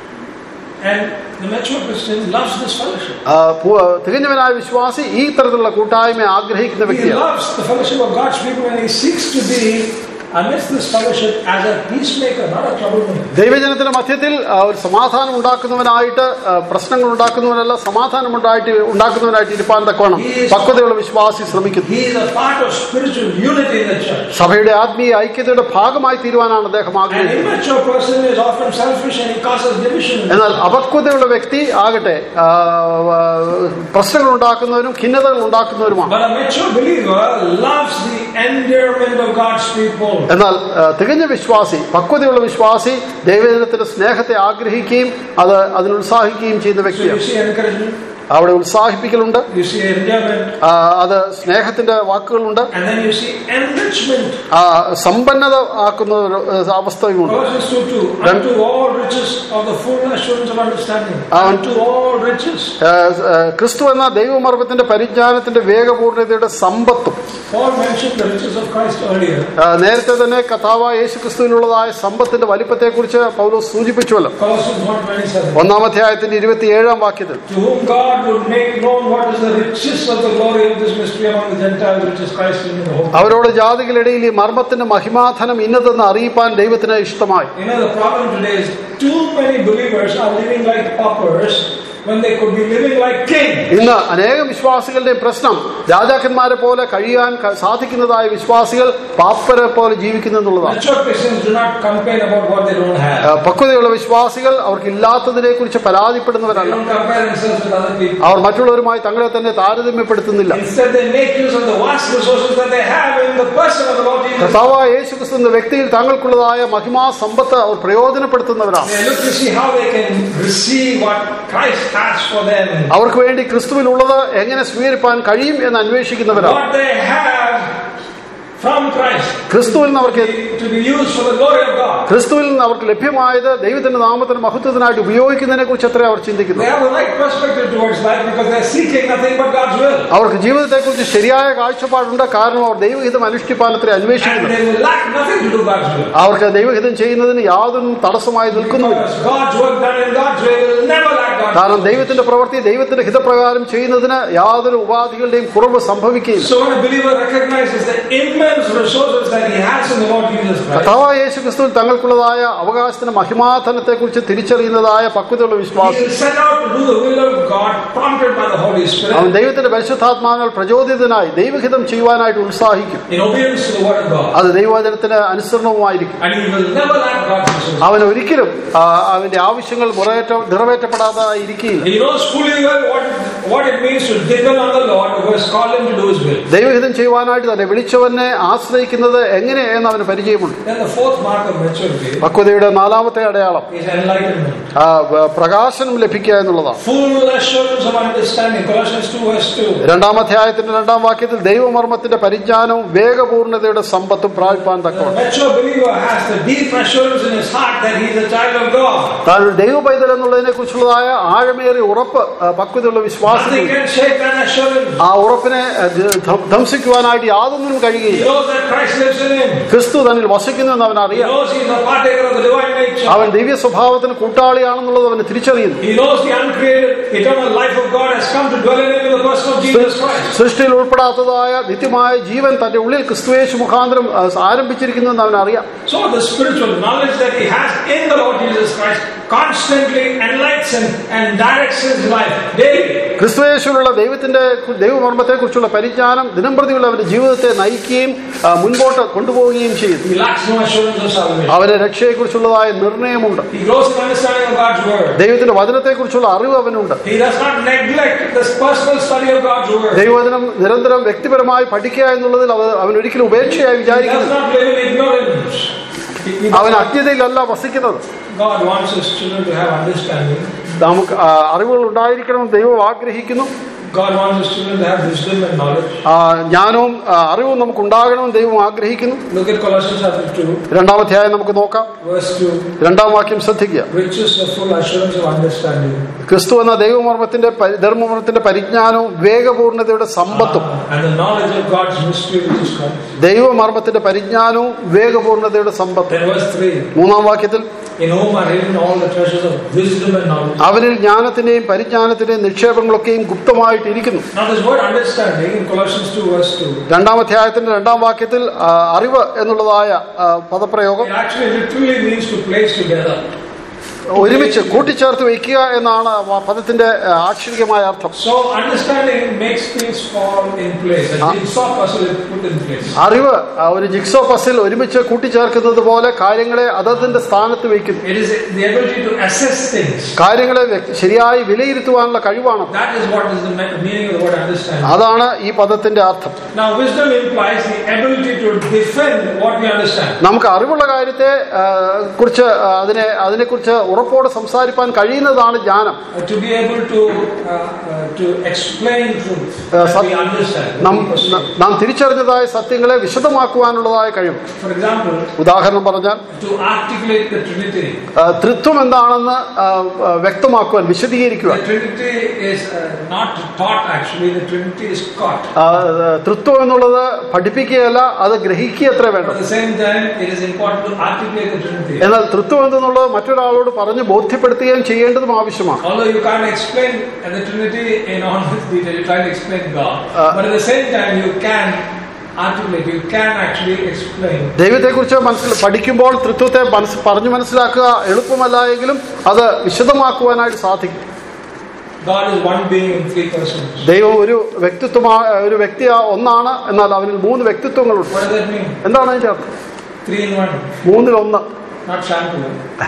S1: And the mature Christian loves this fellowship.
S2: ആ, പു- തികഞ്ഞവനായ വിശ്വാസി ഈ തരത്തിലുള്ള കൂട്ടായ്മ ആഗ്രഹിക്കുന്ന
S1: He
S2: വ്യക്തിയാണ്
S1: loves the fellowship of God's people and he seeks to be amidst this fellowship as a peacemaker, not a troublemaker.
S2: ദൈവജനത്തിന്റെ മധ്യത്തിൽ ആ, ഒരു സമാധാനം ഉണ്ടാക്കുന്നവനായിട്ട് ആ, പ്രശ്നങ്ങൾ ഉണ്ടാക്കുന്നവനല്ല സമാധാനം ഉണ്ടായിട്ട് ഉണ്ടാക്കുന്നവനായിട്ട് ഇരുപ്പാൻ തക്കവണ്ണം പക്വതയുള്ള വിശ്വാസി ശ്രമിക്കുന്നു
S1: He is a part of spiritual unity in the church.
S2: സഭയുടെ ആത്മീയ ഐക്യതയുടെ ഭാഗമായി തീരുവാനാണ് അദ്ദേഹം
S1: An
S2: ആഗ്രഹിക്കുന്നത്
S1: immature person is often selfish and he causes division.
S2: എന്നാൽ അപക്വതയുള്ള വ്യക്തി ആകട്ടെ ആ, ആ, പ്രശ്നങ്ങൾ ഉണ്ടാക്കുന്നവരും ഖിന്നതകൾ ഉണ്ടാക്കുന്നവരുമാണ്
S1: But a mature believer loves the endearment of God's people.
S2: എന്നാൽ ആ, തികഞ്ഞ വിശ്വാസി പക്വതയുള്ള വിശ്വാസി ദൈവജനത്തിന്റെ സ്നേഹത്തെ ആഗ്രഹിക്കുകയും അത് അതിൽ ഉത്സാഹിക്കുകയും ചെയ്യുന്ന
S1: So you
S2: വ്യക്തിയാണ്
S1: see encouragement,
S2: അവിടെ ഉത്സാഹിപ്പിക്കലുണ്ട്
S1: you see endearment,
S2: ആ, അത് സ്നേഹത്തിന്റെ വാക്കുകളുണ്ട്
S1: and then you see enrichment.
S2: ആ സമ്പന്നത ആക്കുന്ന ഒരു ഏഹ്, അവസ്ഥയുമുണ്ട്
S1: Colossians 2 2. Unto all riches of the full assurance of understanding.
S2: Ah.
S1: Unto all riches.
S2: ഏഹ്, ഏഹ്, ക്രിസ്തു എന്ന ദൈവമർമ്മത്തിന്റെ പരിജ്ഞാനത്തിന്റെ വേഗപൂർണതയുടെ സമ്പത്തും
S1: Paul mentioned the riches of Christ earlier.
S2: ആ, നേരത്തെ തന്നെ കഥാവായ യേശു ക്രിസ്തുവിനുള്ളതായ സമ്പത്തിന്റെ വലിപ്പത്തെക്കുറിച്ച് പൗലോസ് സൂചിപ്പിച്ചുവല്ലോ
S1: Colossians 1.27.
S2: ഒന്നാമധ്യായത്തിന്റെ ഇരുപത്തിയേഴാം വാക്യത്തിൽ
S1: To whom God would make known what is the riches of the glory of this mystery among the Gentiles, which is Christ in you, the hope.
S2: അവരോട് ജാതികളിടയിൽ ഈ മർമ്മത്തിന്റെ മഹിമാധനം ഇന്നതെന്ന് അറിയിപ്പാൻ ദൈവത്തിന് ഇഷ്ടമായി
S1: You know, the problem today is too many believers are living like paupers when they could be living like kings.
S2: ഇന്ന് അനേകം വിശ്വാസികളുടെയും പ്രശ്നം രാജാക്കന്മാരെ പോലെ കഴിയാൻ ക- സാധിക്കുന്നതായ വിശ്വാസികൾ പാപ്പരെ പോലെ ജീവിക്കുന്നു എന്നുള്ളതാണ്
S1: Mature Christians do not complain about what they don't have.
S2: ആ, പക്വതയുള്ള വിശ്വാസികൾ അവർക്ക് ഇല്ലാത്തതിനെ കുറിച്ച്
S1: They
S2: പരാതിപ്പെടുന്നവരല്ല
S1: don't compare themselves with other people.
S2: അവർ മറ്റുള്ളവരുമായി തങ്ങളെ തന്നെ താരതമ്യപ്പെടുത്തുന്നില്ല
S1: Instead, they make use of the vast resources that they have in the person of the Lord Jesus.
S2: കർത്താവായ യേശു ക്രിസ്തു എന്ന വ്യക്തിയിൽ തങ്ങൾക്കുള്ളതായ മഹിമാ സമ്പത്ത് അവർ പ്രയോജനപ്പെടുത്തുന്നവരാണ്
S1: They look to see how they can receive what Christ has for them.
S2: അവർക്ക് വേണ്ടി ക്രിസ്തുവിലുള്ളത് എങ്ങനെ സ്വീകരിപ്പാൻ കഴിയും എന്ന് അന്വേഷിക്കുന്നവരാണ്
S1: What they have from Christ
S2: ക്രിസ്തുവിൽ നിന്ന് അവർക്ക്
S1: to be used for the glory of God.
S2: ക്രിസ്തുവിൽ നിന്ന് അവർക്ക് ലഭ്യമായത് ദൈവത്തിന്റെ നാമത്തിന് മഹത്വത്തിനായിട്ട് ഉപയോഗിക്കുന്നതിനെ കുറിച്ച് എത്ര അവർ ചിന്തിക്കുന്നു
S1: They have the right perspective towards life because they're seeking nothing but God's will.
S2: അവർക്ക് ജീവിതത്തെക്കുറിച്ച് ശരിയായ കാഴ്ചപ്പാടുണ്ട് കാരണം അവർ ദൈവഹിതം അനുഷ്ഠിപ്പാൻ അത്ര
S1: And
S2: അന്വേഷിക്കുന്നു
S1: they will lack nothing to do God's will.
S2: അവർക്ക് ദൈവഹിതം ചെയ്യുന്നതിന് യാതൊന്നും തടസ്സമായി നിൽക്കുന്നുമില്ല
S1: Because God's work done in God's way will never lack God's
S2: കാരണം ദൈവത്തിന്റെ പ്രവൃത്തി ദൈവത്തിന്റെ ഹിതപ്രകാരം ചെയ്യുന്നതിന് യാതൊരു ഉപാധികളുടെയും കുറവ് സംഭവിക്കുകയില്ല
S1: So when a believer recognizes the immense resources that he has in the Lord Jesus Christ,
S2: കഥാവായ യേശു ക്രിസ്തുവിൽ തങ്ങൾക്കുള്ളതായ അവകാശത്തിന്റെ മഹിമാധനത്തെ കുറിച്ച് തിരിച്ചറിയുന്നതായ പക്വതയുള്ള
S1: he
S2: വിശ്വാസം
S1: will set out to do the will of God prompted by the Holy Spirit
S2: അവൻ ദൈവത്തിന്റെ പരിശുദ്ധാത്മാവിനാൽ പ്രചോദിതനായി ദൈവഹിതം ചെയ്യുവാനായിട്ട് ഉത്സാഹിക്കും
S1: in obedience to the word of God.
S2: അത് ദൈവവചനത്തിന് അനുസരണവുമായിരിക്കും
S1: And he will never lack God's resources.
S2: അവൻ ഒരിക്കലും ആ, അവന്റെ ആവശ്യങ്ങൾ നിറവേറ്റ നിറവേറ്റപ്പെടാതെ ഇരിക്കുകയില്ല
S1: He knows fully well what, what it means to depend on the Lord who has called him to do his will.
S2: ദൈവഹിതം ചെയ്യുവാനായിട്ട് തന്നെ വിളിച്ചവനെ ആശ്രയിക്കുന്നത് എങ്ങനെയെന്ന് അവന് പരിചയമുണ്ട്
S1: Then the fourth mark of maturity
S2: പക്വതയുടെ നാലാമത്തെ അടയാളം
S1: is enlightenment.
S2: ആ, വ- പ്രകാശനം ലഭിക്കുക എന്നുള്ളതാണ്
S1: Full assurance of understanding. Colossians 2 verse 2.
S2: രണ്ടാം അധ്യായത്തിന്റെ രണ്ടാം വാക്യത്തിൽ ദൈവമർമ്മത്തിന്റെ പരിജ്ഞാനവും വേഗപൂർണതയുടെ സമ്പത്തും പ്രാപിപ്പാൻ
S1: The
S2: തക്കവണ്ണം
S1: mature believer has the deep assurance in his heart that he is a child of God.
S2: താൻ ഒരു ദൈവ പൈതൽ എന്നുള്ളതിനെ കുറിച്ചുള്ളതായ ആഴമേറിയ ഉറപ്പ് ആ, പക്വതയുള്ള വിശ്വാസത്തിൽ
S1: Nothing can shake that assurance.
S2: ആ ഉറപ്പിനെ ആ, ധ- ധംസിക്കുവാനായിട്ട് യാതൊന്നിനും
S1: He
S2: കഴിയുകയില്ല
S1: knows that Christ lives in him.
S2: ക്രിസ്തു തന്നിൽ വസിക്കുന്നു എന്ന് അവൻ
S1: He
S2: അറിയാം
S1: knows he is a partaker of the divine nature.
S2: അവൻ ദിവ്യ സ്വഭാവത്തിന് കൂട്ടാളിയാണെന്നുള്ളത് അവന് തിരിച്ചറിയുന്നു
S1: He knows the uncreated, eternal life of God has come to dwell in him in the person of Jesus Christ.
S2: സൃഷ്ടിയിൽ ഉൾപ്പെടാത്തതായ നിത്യമായ ജീവൻ തന്റെ ഉള്ളിൽ ക്രിസ്തുയേശു മുഖാന്തരം ആ, ആരംഭിച്ചിരിക്കുന്നു എന്ന് അവൻ അറിയാം
S1: So the spiritual knowledge that he has in the Lord Jesus Christ constantly enlightens him and directs his life daily.
S2: ക്രിസ്തുയേശുവിലുള്ള ദൈവത്തിന്റെ ദൈവമർമ്മത്തെ കുറിച്ചുള്ള പരിജ്ഞാനം ദിനംപ്രതിയുള്ള അവന്റെ ജീവിതത്തെ നയിക്കുകയും ആ, മുൻപോട്ട് കൊണ്ടുപോവുകയും ചെയ്യുന്നു
S1: He lacks no assurance of salvation.
S2: അവന് രക്ഷയെക്കുറിച്ചുള്ളതായ നിർണയമുണ്ട്
S1: He grows in understanding of God's word.
S2: ദൈവത്തിന്റെ വചനത്തെക്കുറിച്ചുള്ള അറിവ് അവനുണ്ട്
S1: He does not neglect this personal study of God's word.
S2: ദൈവവചനം നിരന്തരം വ്യക്തിപരമായി പഠിക്കുക എന്നുള്ളതിൽ അവ- അവൻ ഒരിക്കലും ഉപേക്ഷയായി
S1: He does
S2: വിചാരിക്കുന്നു
S1: not live in ignorance. He- he-
S2: അവൻ അജ്ഞതയിലല്ല വസിക്കുന്നത്
S1: God wants His children to have understanding.
S2: നമുക്ക് ആ, അറിവുകൾ ഉണ്ടായിരിക്കണമെന്ന് ദൈവം ആഗ്രഹിക്കുന്നു
S1: God wants His children to have wisdom and knowledge.
S2: ആ, ജ്ഞാനവും ആ, അറിവും നമുക്ക് ഉണ്ടാകണമെന്ന് ദൈവം ആഗ്രഹിക്കുന്നു
S1: Look at Colossians chapter 2,
S2: രണ്ടാമധ്യായം നമുക്ക് നോക്കാം
S1: verse 2.
S2: രണ്ടാം വാക്യം ശ്രദ്ധിക്കുക
S1: Riches of full assurance of understanding.
S2: ക്രിസ്തു എന്ന ദൈവമർമ്മത്തിന്റെ പരി- ധർമ്മമർമ്മത്തിന്റെ പരിജ്ഞാനവും വേഗപൂർണതയുടെ സമ്പത്തും
S1: Ah, and the knowledge of God's mystery which is Christ.
S2: ദൈവമർമ്മത്തിന്റെ പരിജ്ഞാനവും വേഗപൂർണതയുടെ സമ്പത്തും
S1: Then verse 3.
S2: മൂന്നാം വാക്യത്തിൽ
S1: In whom are hidden all the treasures of wisdom and knowledge.
S2: അവനിൽ ജ്ഞാനത്തിന്റെയും പരിജ്ഞാനത്തിന്റെയും നിക്ഷേപങ്ങളൊക്കെയും ഗുപ്തമായിട്ടിരിക്കുന്നു
S1: Now this word understanding in Colossians 2 verse 2.
S2: രണ്ടാം അധ്യായത്തിന്റെ രണ്ടാം വാക്യത്തിൽ ആ, അറിവ് എന്നുള്ളതായ ആ, പദപ്രയോഗം
S1: It actually literally means to place together.
S2: ഒരുമിച്ച് കൂട്ടിച്ചേർത്ത് വയ്ക്കുക എന്നാണ് ആ പദത്തിന്റെ ആ, ആക്ഷരികമായ അർത്ഥം
S1: So understanding makes things fall in place. A jigsaw puzzle is put in place.
S2: അറിവ് ആ, ഒരു ജിക്സോ പസിൽ ഒരുമിച്ച് കൂട്ടിച്ചേർക്കുന്നത് പോലെ കാര്യങ്ങളെ അതതിന്റെ സ്ഥാനത്ത് വയ്ക്കുന്നു
S1: It is the ability to assess things.
S2: കാര്യങ്ങളെ വ്യക്തി- ശരിയായി വിലയിരുത്തുവാനുള്ള കഴിവാണ്
S1: That is what is the me- meaning of the word understanding.
S2: അതാണ് ഈ പദത്തിന്റെ അർത്ഥം
S1: Now wisdom implies the ability to defend what we understand.
S2: നമുക്ക് അറിവുള്ള കാര്യത്തെ ആ, കുറിച്ച് ആ, അതിനെ അതിനെക്കുറിച്ച് ഉറപ്പോടെ സംസാരിപ്പാൻ കഴിയുന്നതാണ് ജ്ഞാനം
S1: Uh, to be able to uh, uh, to explain truth
S2: Uh,
S1: that
S2: sat-
S1: we understand.
S2: നാം നാം തിരിച്ചറിഞ്ഞതായ സത്യങ്ങളെ വിശദമാക്കുവാനുള്ളതായ കഴിവ്
S1: For example,
S2: ഉദാഹരണം പറഞ്ഞാൽ
S1: to articulate the Trinity.
S2: ആ, ത്രിത്വം എന്താണെന്ന് ആ, ആ, വ്യക്തമാക്കുവാൻ
S1: The
S2: വിശദീകരിക്കുവാൻ
S1: Trinity is uh, not taught actually, the Trinity is caught.
S2: ആ, ആ, ത്രിത്വം എന്നുള്ളത് പഠിപ്പിക്കുകയല്ല അത് ഗ്രഹിക്കുകയത്ര
S1: But
S2: വേണ്ടത്
S1: at the same time, it is important to articulate the Trinity.
S2: എന്നാൽ ത്രിത്വം എന്തെന്നുള്ളത് മറ്റൊരാളോട് പറഞ്ഞ് ബോധ്യപ്പെടുത്തുകയും ചെയ്യേണ്ടതും ആവശ്യമാണ്
S1: Although you can't explain uh, the Trinity in all its detail, you try to explain God.
S2: Uh,
S1: but at the same time, you can articulate, you can actually explain.
S2: ദൈവത്തെക്കുറിച്ച് മനസ്സിൽ പഠിക്കുമ്പോൾ ത്രിത്വത്തെ മനസ്സ് പറഞ്ഞു മനസ്സിലാക്കുക എളുപ്പമല്ല എങ്കിലും അത് വിശദമാക്കുവാനായിട്ട് സാധിക്കും
S1: God is one being in three persons.
S2: ദൈവം ഒരു വ്യക്തിത്വമാ ഒരു വ്യക്തി ഒന്നാണ് എന്നാൽ അവനിൽ മൂന്ന് വ്യക്തിത്വങ്ങളുണ്ട്
S1: What does that mean?
S2: എന്താണ് അതിന്റെ അർത്ഥം
S1: Three in one,
S2: മൂന്നിൽ ഒന്ന്
S1: not shampoo.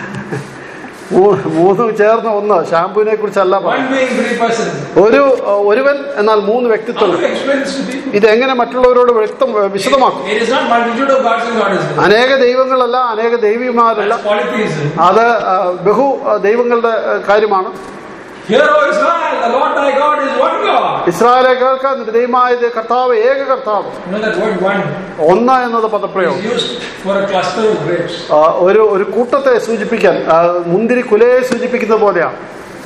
S2: മൂ- മൂന്നും ചേർന്ന ഒന്ന് ഷാമ്പുവിനെ കുറിച്ചല്ല
S1: One
S2: പറയുന്നത്.
S1: being three persons.
S2: ഒരു ഒരുവൻ എന്നാൽ മൂന്ന്
S1: How do
S2: വ്യക്തിത്വങ്ങൾ
S1: you explain this to people?
S2: ഇത് എങ്ങനെ മറ്റുള്ളവരോട് വ്യക്തം വിശദമാക്കും
S1: It is not multitude of gods and goddesses.
S2: അനേക ദൈവങ്ങളല്ല അനേക ദൈവിമാരല്ല
S1: That's polytheism.
S2: അത് ആ, ബഹു ആ, ദൈവങ്ങളുടെ ആ, കാര്യമാണ്
S1: Hear, O Israel, the Lord thy God is one God.
S2: ഇസ്രായേലെ കേൾക്കാൻ നിന്റെ ദൈവമായ കർത്താവ് ഏക കർത്താവ്
S1: You know that word one
S2: ഒന്ന് എന്നത്
S1: is
S2: പദപ്രയോഗം
S1: used for a cluster of grapes.
S2: ആ, ഒരു ഒരു കൂട്ടത്തെ സൂചിപ്പിക്കാൻ ആ, മുന്തിരി കുലയെ സൂചിപ്പിക്കുന്ന പോലെയാണ്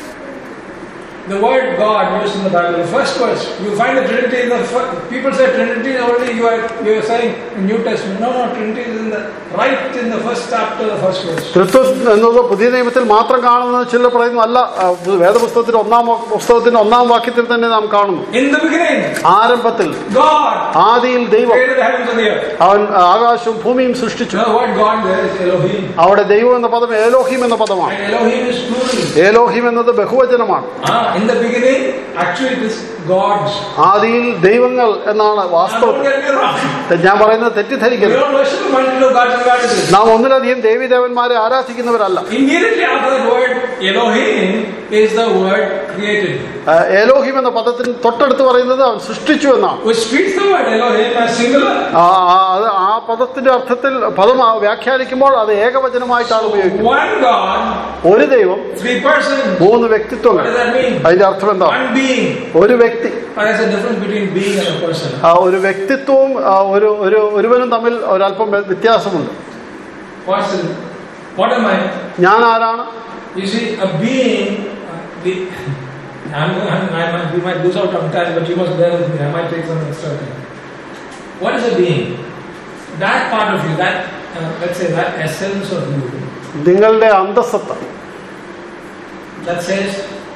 S1: The word God used in the Bible, the first verse, you find the Trinity in the first, people say Trinity only you are you are saying in New Testament. No, no, Trinity is in the right in the first chapter, the first verse.
S2: തൃത്വം എന്നത് പുതിയ നിയമത്തിൽ മാത്രം കാണുന്നത് ചിലർ പറയുന്നു അല്ല ആ, വേദപുസ്തകത്തിന്റെ ഒന്നാം വാ- പുസ്തകത്തിന്റെ ഒന്നാം വാക്യത്തിൽ തന്നെ നാം കാണുന്നു
S1: In the beginning,
S2: ആരംഭത്തിൽ
S1: God
S2: ആദിയിൽ ദൈവം
S1: created the heavens and the earth.
S2: അവൻ ആകാശവും ഭൂമിയും സൃഷ്ടിച്ചു
S1: You know what God there is Elohim.
S2: അവിടെ ദൈവം എന്ന പദം ഏലോഹിം എന്ന പദമാണ്
S1: And Elohim is plural.
S2: Elohim എന്നത് ബഹുവചനമാണ്
S1: Ah, in the beginning, actually it is gods.
S2: ആദിയിൽ ദൈവങ്ങൾ എന്നാണ്
S1: Now, don't
S2: വാസ്തവം
S1: get me wrong.
S2: ഞാൻ പറയുന്നത്
S1: We
S2: തെറ്റിദ്ധരിക്കരുത്
S1: don't worship a multitude of gods and goddesses.
S2: നാം ഒന്നിലധികം ദേവീദേവന്മാരെ ആരാധിക്കുന്നവരല്ല
S1: Immediately after that word, Elohim is the word created.
S2: ആ, ഏലോഹിം എന്ന പദത്തിന് തൊട്ടടുത്ത് പറയുന്നത് അവൻ സൃഷ്ടിച്ചു എന്നാണ്
S1: Which treats the word Elohim as singular.
S2: ആ ആ- അത് ആ പദത്തിന്റെ അർത്ഥത്തിൽ പദം ആ വ്യാഖ്യാനിക്കുമ്പോൾ അത് ഏകവചനമായിട്ടാണ് ഉപയോഗിക്കുന്നത്
S1: One God,
S2: ഒരു ദൈവം
S1: three persons.
S2: മൂന്ന്
S1: What
S2: വ്യക്തിത്വങ്ങൾ
S1: does that mean?
S2: അതിന്റെ അർത്ഥം എന്താ
S1: One being.
S2: ഒരു വ്യക്തി
S1: But there's a difference between being and a person.
S2: ആ, ഒരു വ്യക്തിത്വവും ആ, ഒരു ഒരു ഒരുവനും തമ്മിൽ ഒരല്പം വ്യ- വ്യത്യാസമുണ്ട്
S1: What's the, what am I?
S2: ഞാൻ ആരാണ്
S1: You see, a being. Uh, the, I'm, I'm, I might, we might lose out on time, but you must bear with me. I might take some extra time. What is a being? That part of you, that uh, let's say that essence of you,
S2: നിങ്ങളുടെ അന്തസ്സത്ത
S1: that says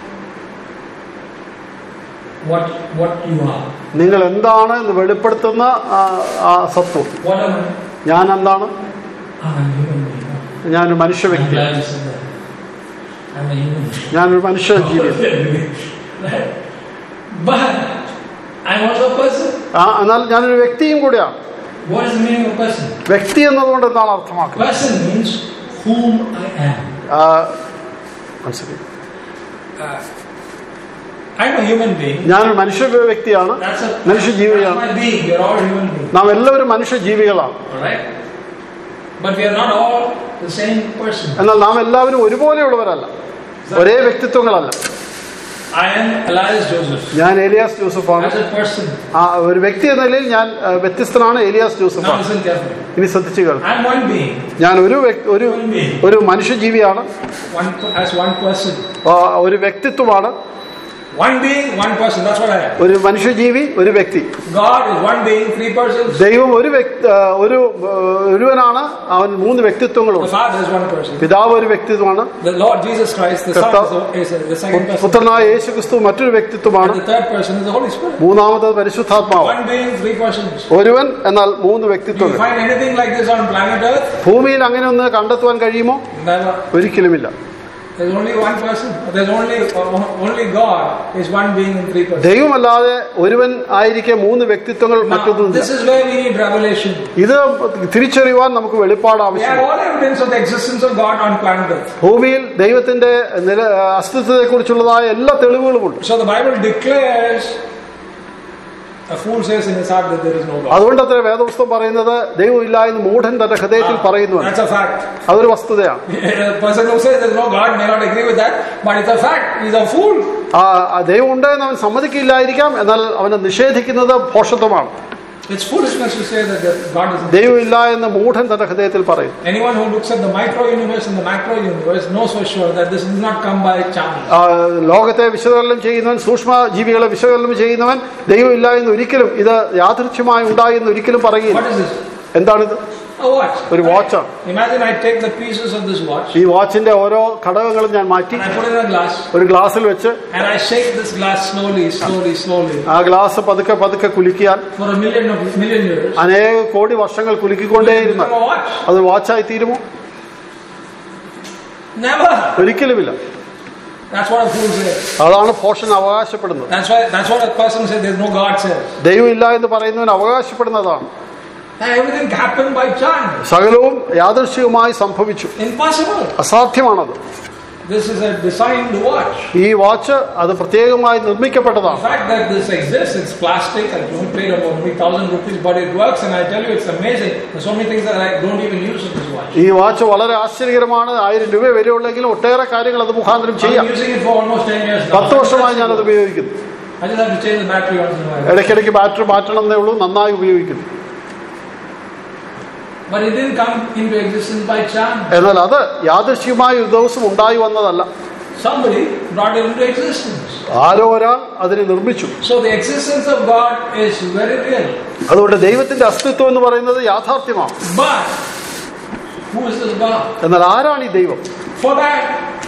S1: what what you are.
S2: നിങ്ങൾ എന്താണ് എന്ന് വെളിപ്പെടുത്തുന്ന ആ, ആ സത്വം
S1: What am I?
S2: ഞാൻ എന്താണ്
S1: I'm a human being.
S2: ഞാനൊരു മനുഷ്യ
S1: I'm
S2: വ്യക്തി
S1: glad you said that. I'm a human being.
S2: ഞാനൊരു മനുഷ്യ ജീവി
S1: Right? But I'm also a person.
S2: ആ എന്നാൽ ഞാനൊരു വ്യക്തിയും കൂടിയാണ്
S1: What is the meaning of person?
S2: വ്യക്തി എന്നതുകൊണ്ട് എന്താണ് അർത്ഥമാക്കുന്നത്
S1: Person means whom I am.
S2: ആ, one second.
S1: Uh, I'm a human being.
S2: ഞാനൊരു മനുഷ്യ വ്യക്തിയാണ്
S1: That's a
S2: മനുഷ്യ ജീവിയാണ്
S1: that's my being. You're all human beings.
S2: നാം എല്ലാവരും മനുഷ്യ ജീവികളാണ്
S1: Alright? But we are not all the same person.
S2: എന്നാൽ നാം എല്ലാവരും ഒരുപോലെയുള്ളവരല്ല ഒരേ വ്യക്തിത്വങ്ങളല്ല
S1: I am Elias Joseph.
S2: ഞാൻ ഏലിയാസ് ജോസഫാണ്
S1: As a person,
S2: ആ ഒരു വ്യക്തി എന്ന നിലയിൽ ഞാൻ ആ, വ്യത്യസ്തനാണ് ഏലിയാസ്
S1: now
S2: ജോസഫാണ്
S1: listen carefully.
S2: ഇനി ശ്രദ്ധിച്ചു കേൾക്കാം
S1: I'm one being,
S2: ഞാൻ ഒരു വ്യക്തി- ഒരു ഒരു മനുഷ്യജീവിയാണ്
S1: one as one person.
S2: ആ, ഒരു വ്യക്തിത്വമാണ്
S1: One being, one person. That's what I am.
S2: ഒരു മനുഷ്യജീവി ഒരു വ്യക്തി
S1: God is one being, three persons.
S2: ദൈവം ഒരു വ്യക്തി ആ, ഒരു ആ, ഒരുവനാണ് അവൻ മൂന്ന്
S1: The
S2: വ്യക്തിത്വങ്ങളുണ്ട്
S1: Father is one person.
S2: പിതാവ് ഒരു വ്യക്തിത്വമാണ്
S1: The Lord Jesus Christ, the Son, is the, is the second person.
S2: പുത്രനായ യേശു ക്രിസ്തു മറ്റൊരു വ്യക്തിത്വമാണ്
S1: And the third person is the Holy Spirit.
S2: മൂന്നാമത് പരിശുദ്ധാത്മാവ്
S1: One being, three persons.
S2: ഒരുവൻ എന്നാൽ മൂന്ന്
S1: Do you
S2: വ്യക്തിത്വങ്ങൾ
S1: find anything like this on planet Earth?
S2: ഭൂമിയിൽ അങ്ങനെ ഒന്ന് കണ്ടെത്തുവാൻ കഴിയുമോ
S1: Never.
S2: ഒരിക്കലുമില്ല
S1: There's only one person. There's only uh, only God is one being in three persons.
S2: ദൈവമല്ലാതെ ഒരുവൻ ആയിരിക്കെ മൂന്ന് വ്യക്തിത്വങ്ങൾ
S1: Now,
S2: മറ്റൊന്നുമില്ല
S1: this is where we need revelation.
S2: ഇത് തിരിച്ചറിയുവാൻ നമുക്ക് വെളിപ്പാട്
S1: We have
S2: ആവശ്യമാണ്
S1: all evidence of the existence of God on planet Earth.
S2: ഭൂമിയിൽ ദൈവത്തിന്റെ നില അസ്തിത്വത്തെ കുറിച്ചുള്ളതായ എല്ലാ തെളിവുകളുമുണ്ട്
S1: So the Bible declares a fool says in his heart that there is no God.
S2: അതുകൊണ്ട് അത്ര വേദപുസ്തകം പറയുന്നത് ദൈവമില്ല എന്ന് മൂഢൻ തന്റെ ഹൃദയത്തിൽ പറയുന്നുവെന്ന്
S1: That's a fact.
S2: അതൊരു വസ്തുതയാണ്
S1: A person who says there's no God may not agree with that, but it's a fact. He's a fool.
S2: ആ ആ ദൈവം ഉണ്ട് എന്ന് അവൻ സമ്മതിക്കില്ലായിരിക്കാം എന്നാൽ അവനെ നിഷേധിക്കുന്നത് ഭോഷത്വമാണ്
S1: It's foolishness to say that there- God is.
S2: ദൈവമില്ല എന്ന് മൂഢൻ തന്റെ ഹൃദയത്തിൽ പറയും
S1: Anyone who looks at the micro universe and the macro universe knows for sure that this did not come by chance.
S2: ആ, ലോകത്തെ വിശകലനം ചെയ്യുന്നവൻ സൂക്ഷ്മ ജീവികളെ വിശകലനം ചെയ്യുന്നവൻ ദൈവമില്ല എന്ന് ഒരിക്കലും ഇത് യാദൃച്ഛമായി ഉണ്ടായി എന്ന് ഒരിക്കലും പറയുകയില്ല
S1: What is this?
S2: എന്താണിത്
S1: A watch.
S2: ഒരു വാച്ചാണ്
S1: Imagine I take the pieces of this watch
S2: ഈ വാച്ചിന്റെ ഓരോ ഘടകങ്ങളും ഞാൻ മാറ്റി
S1: and I put it in a glass
S2: ഒരു ഗ്ലാസ്സിൽ വെച്ച്
S1: and I shake this glass slowly, slowly, slowly
S2: ആ ഗ്ലാസ് പതുക്കെ പതുക്കെ കുലുക്കിയാൽ
S1: for a million of million years.
S2: അനേക കോടി വർഷങ്ങൾ കുലുക്കിക്കൊണ്ടേയിരുന്ന
S1: Become a watch?
S2: അത് വാച്ചായി തീരുമോ
S1: Never.
S2: ഒരിക്കലുമില്ല
S1: That's what a fool says.
S2: അതാണ് പോഷൻ അവകാശപ്പെടുന്നത്
S1: That's why. That's what a person says. There's no God says.
S2: ദൈവമില്ല എന്ന് പറയുന്നവൻ അവകാശപ്പെടുന്നതാണ്
S1: And everything happened by chance.
S2: സകലവും യാദൃശ്യവുമായി സംഭവിച്ചു
S1: Impossible.
S2: അസാധ്യമാണത്
S1: This is a designed watch.
S2: ഈ വാച്ച് അത് പ്രത്യേകമായി
S1: The
S2: നിർമ്മിക്കപ്പെട്ടതാണ്
S1: fact that this exists, it's plastic. I only paid about maybe thousand rupees, but it works. And I tell you, it's amazing. There's so many things that I don't even use in this watch.
S2: ഈ watch വളരെ ആശ്ചര്യകരമാണ് ആയിരം രൂപ വരെയുള്ളെങ്കിലും ഒട്ടേറെ കാര്യങ്ങൾ അത് മുഖാന്തരം ചെയ്യാം
S1: I'm using it for almost 10 years now.
S2: പത്ത് വർഷമായി ഞാനത് ഉപയോഗിക്കുന്നു
S1: I just have to change the battery once in a while.
S2: ഇടയ്ക്കിടയ്ക്ക് ബാറ്ററി മാറ്റണം എന്നേ ഉള്ളൂ നന്നായി ഉപയോഗിക്കുന്നു
S1: But it didn't come into existence by chance.
S2: എന്നാൽ അത് യാദൃശ്യമായി ഒരു ദിവസം ഉണ്ടായി വന്നതല്ല
S1: Somebody brought it into existence.
S2: ആരോ ഒരാൾ അതിനെ നിർമ്മിച്ചു
S1: So the existence of God is very real.
S2: അതുകൊണ്ട് ദൈവത്തിന്റെ അസ്തിത്വം എന്ന് പറയുന്നത് യാഥാർത്ഥ്യമാണ്
S1: But who is this God?
S2: എന്നാൽ ആരാണ് ഈ ദൈവം
S1: For that,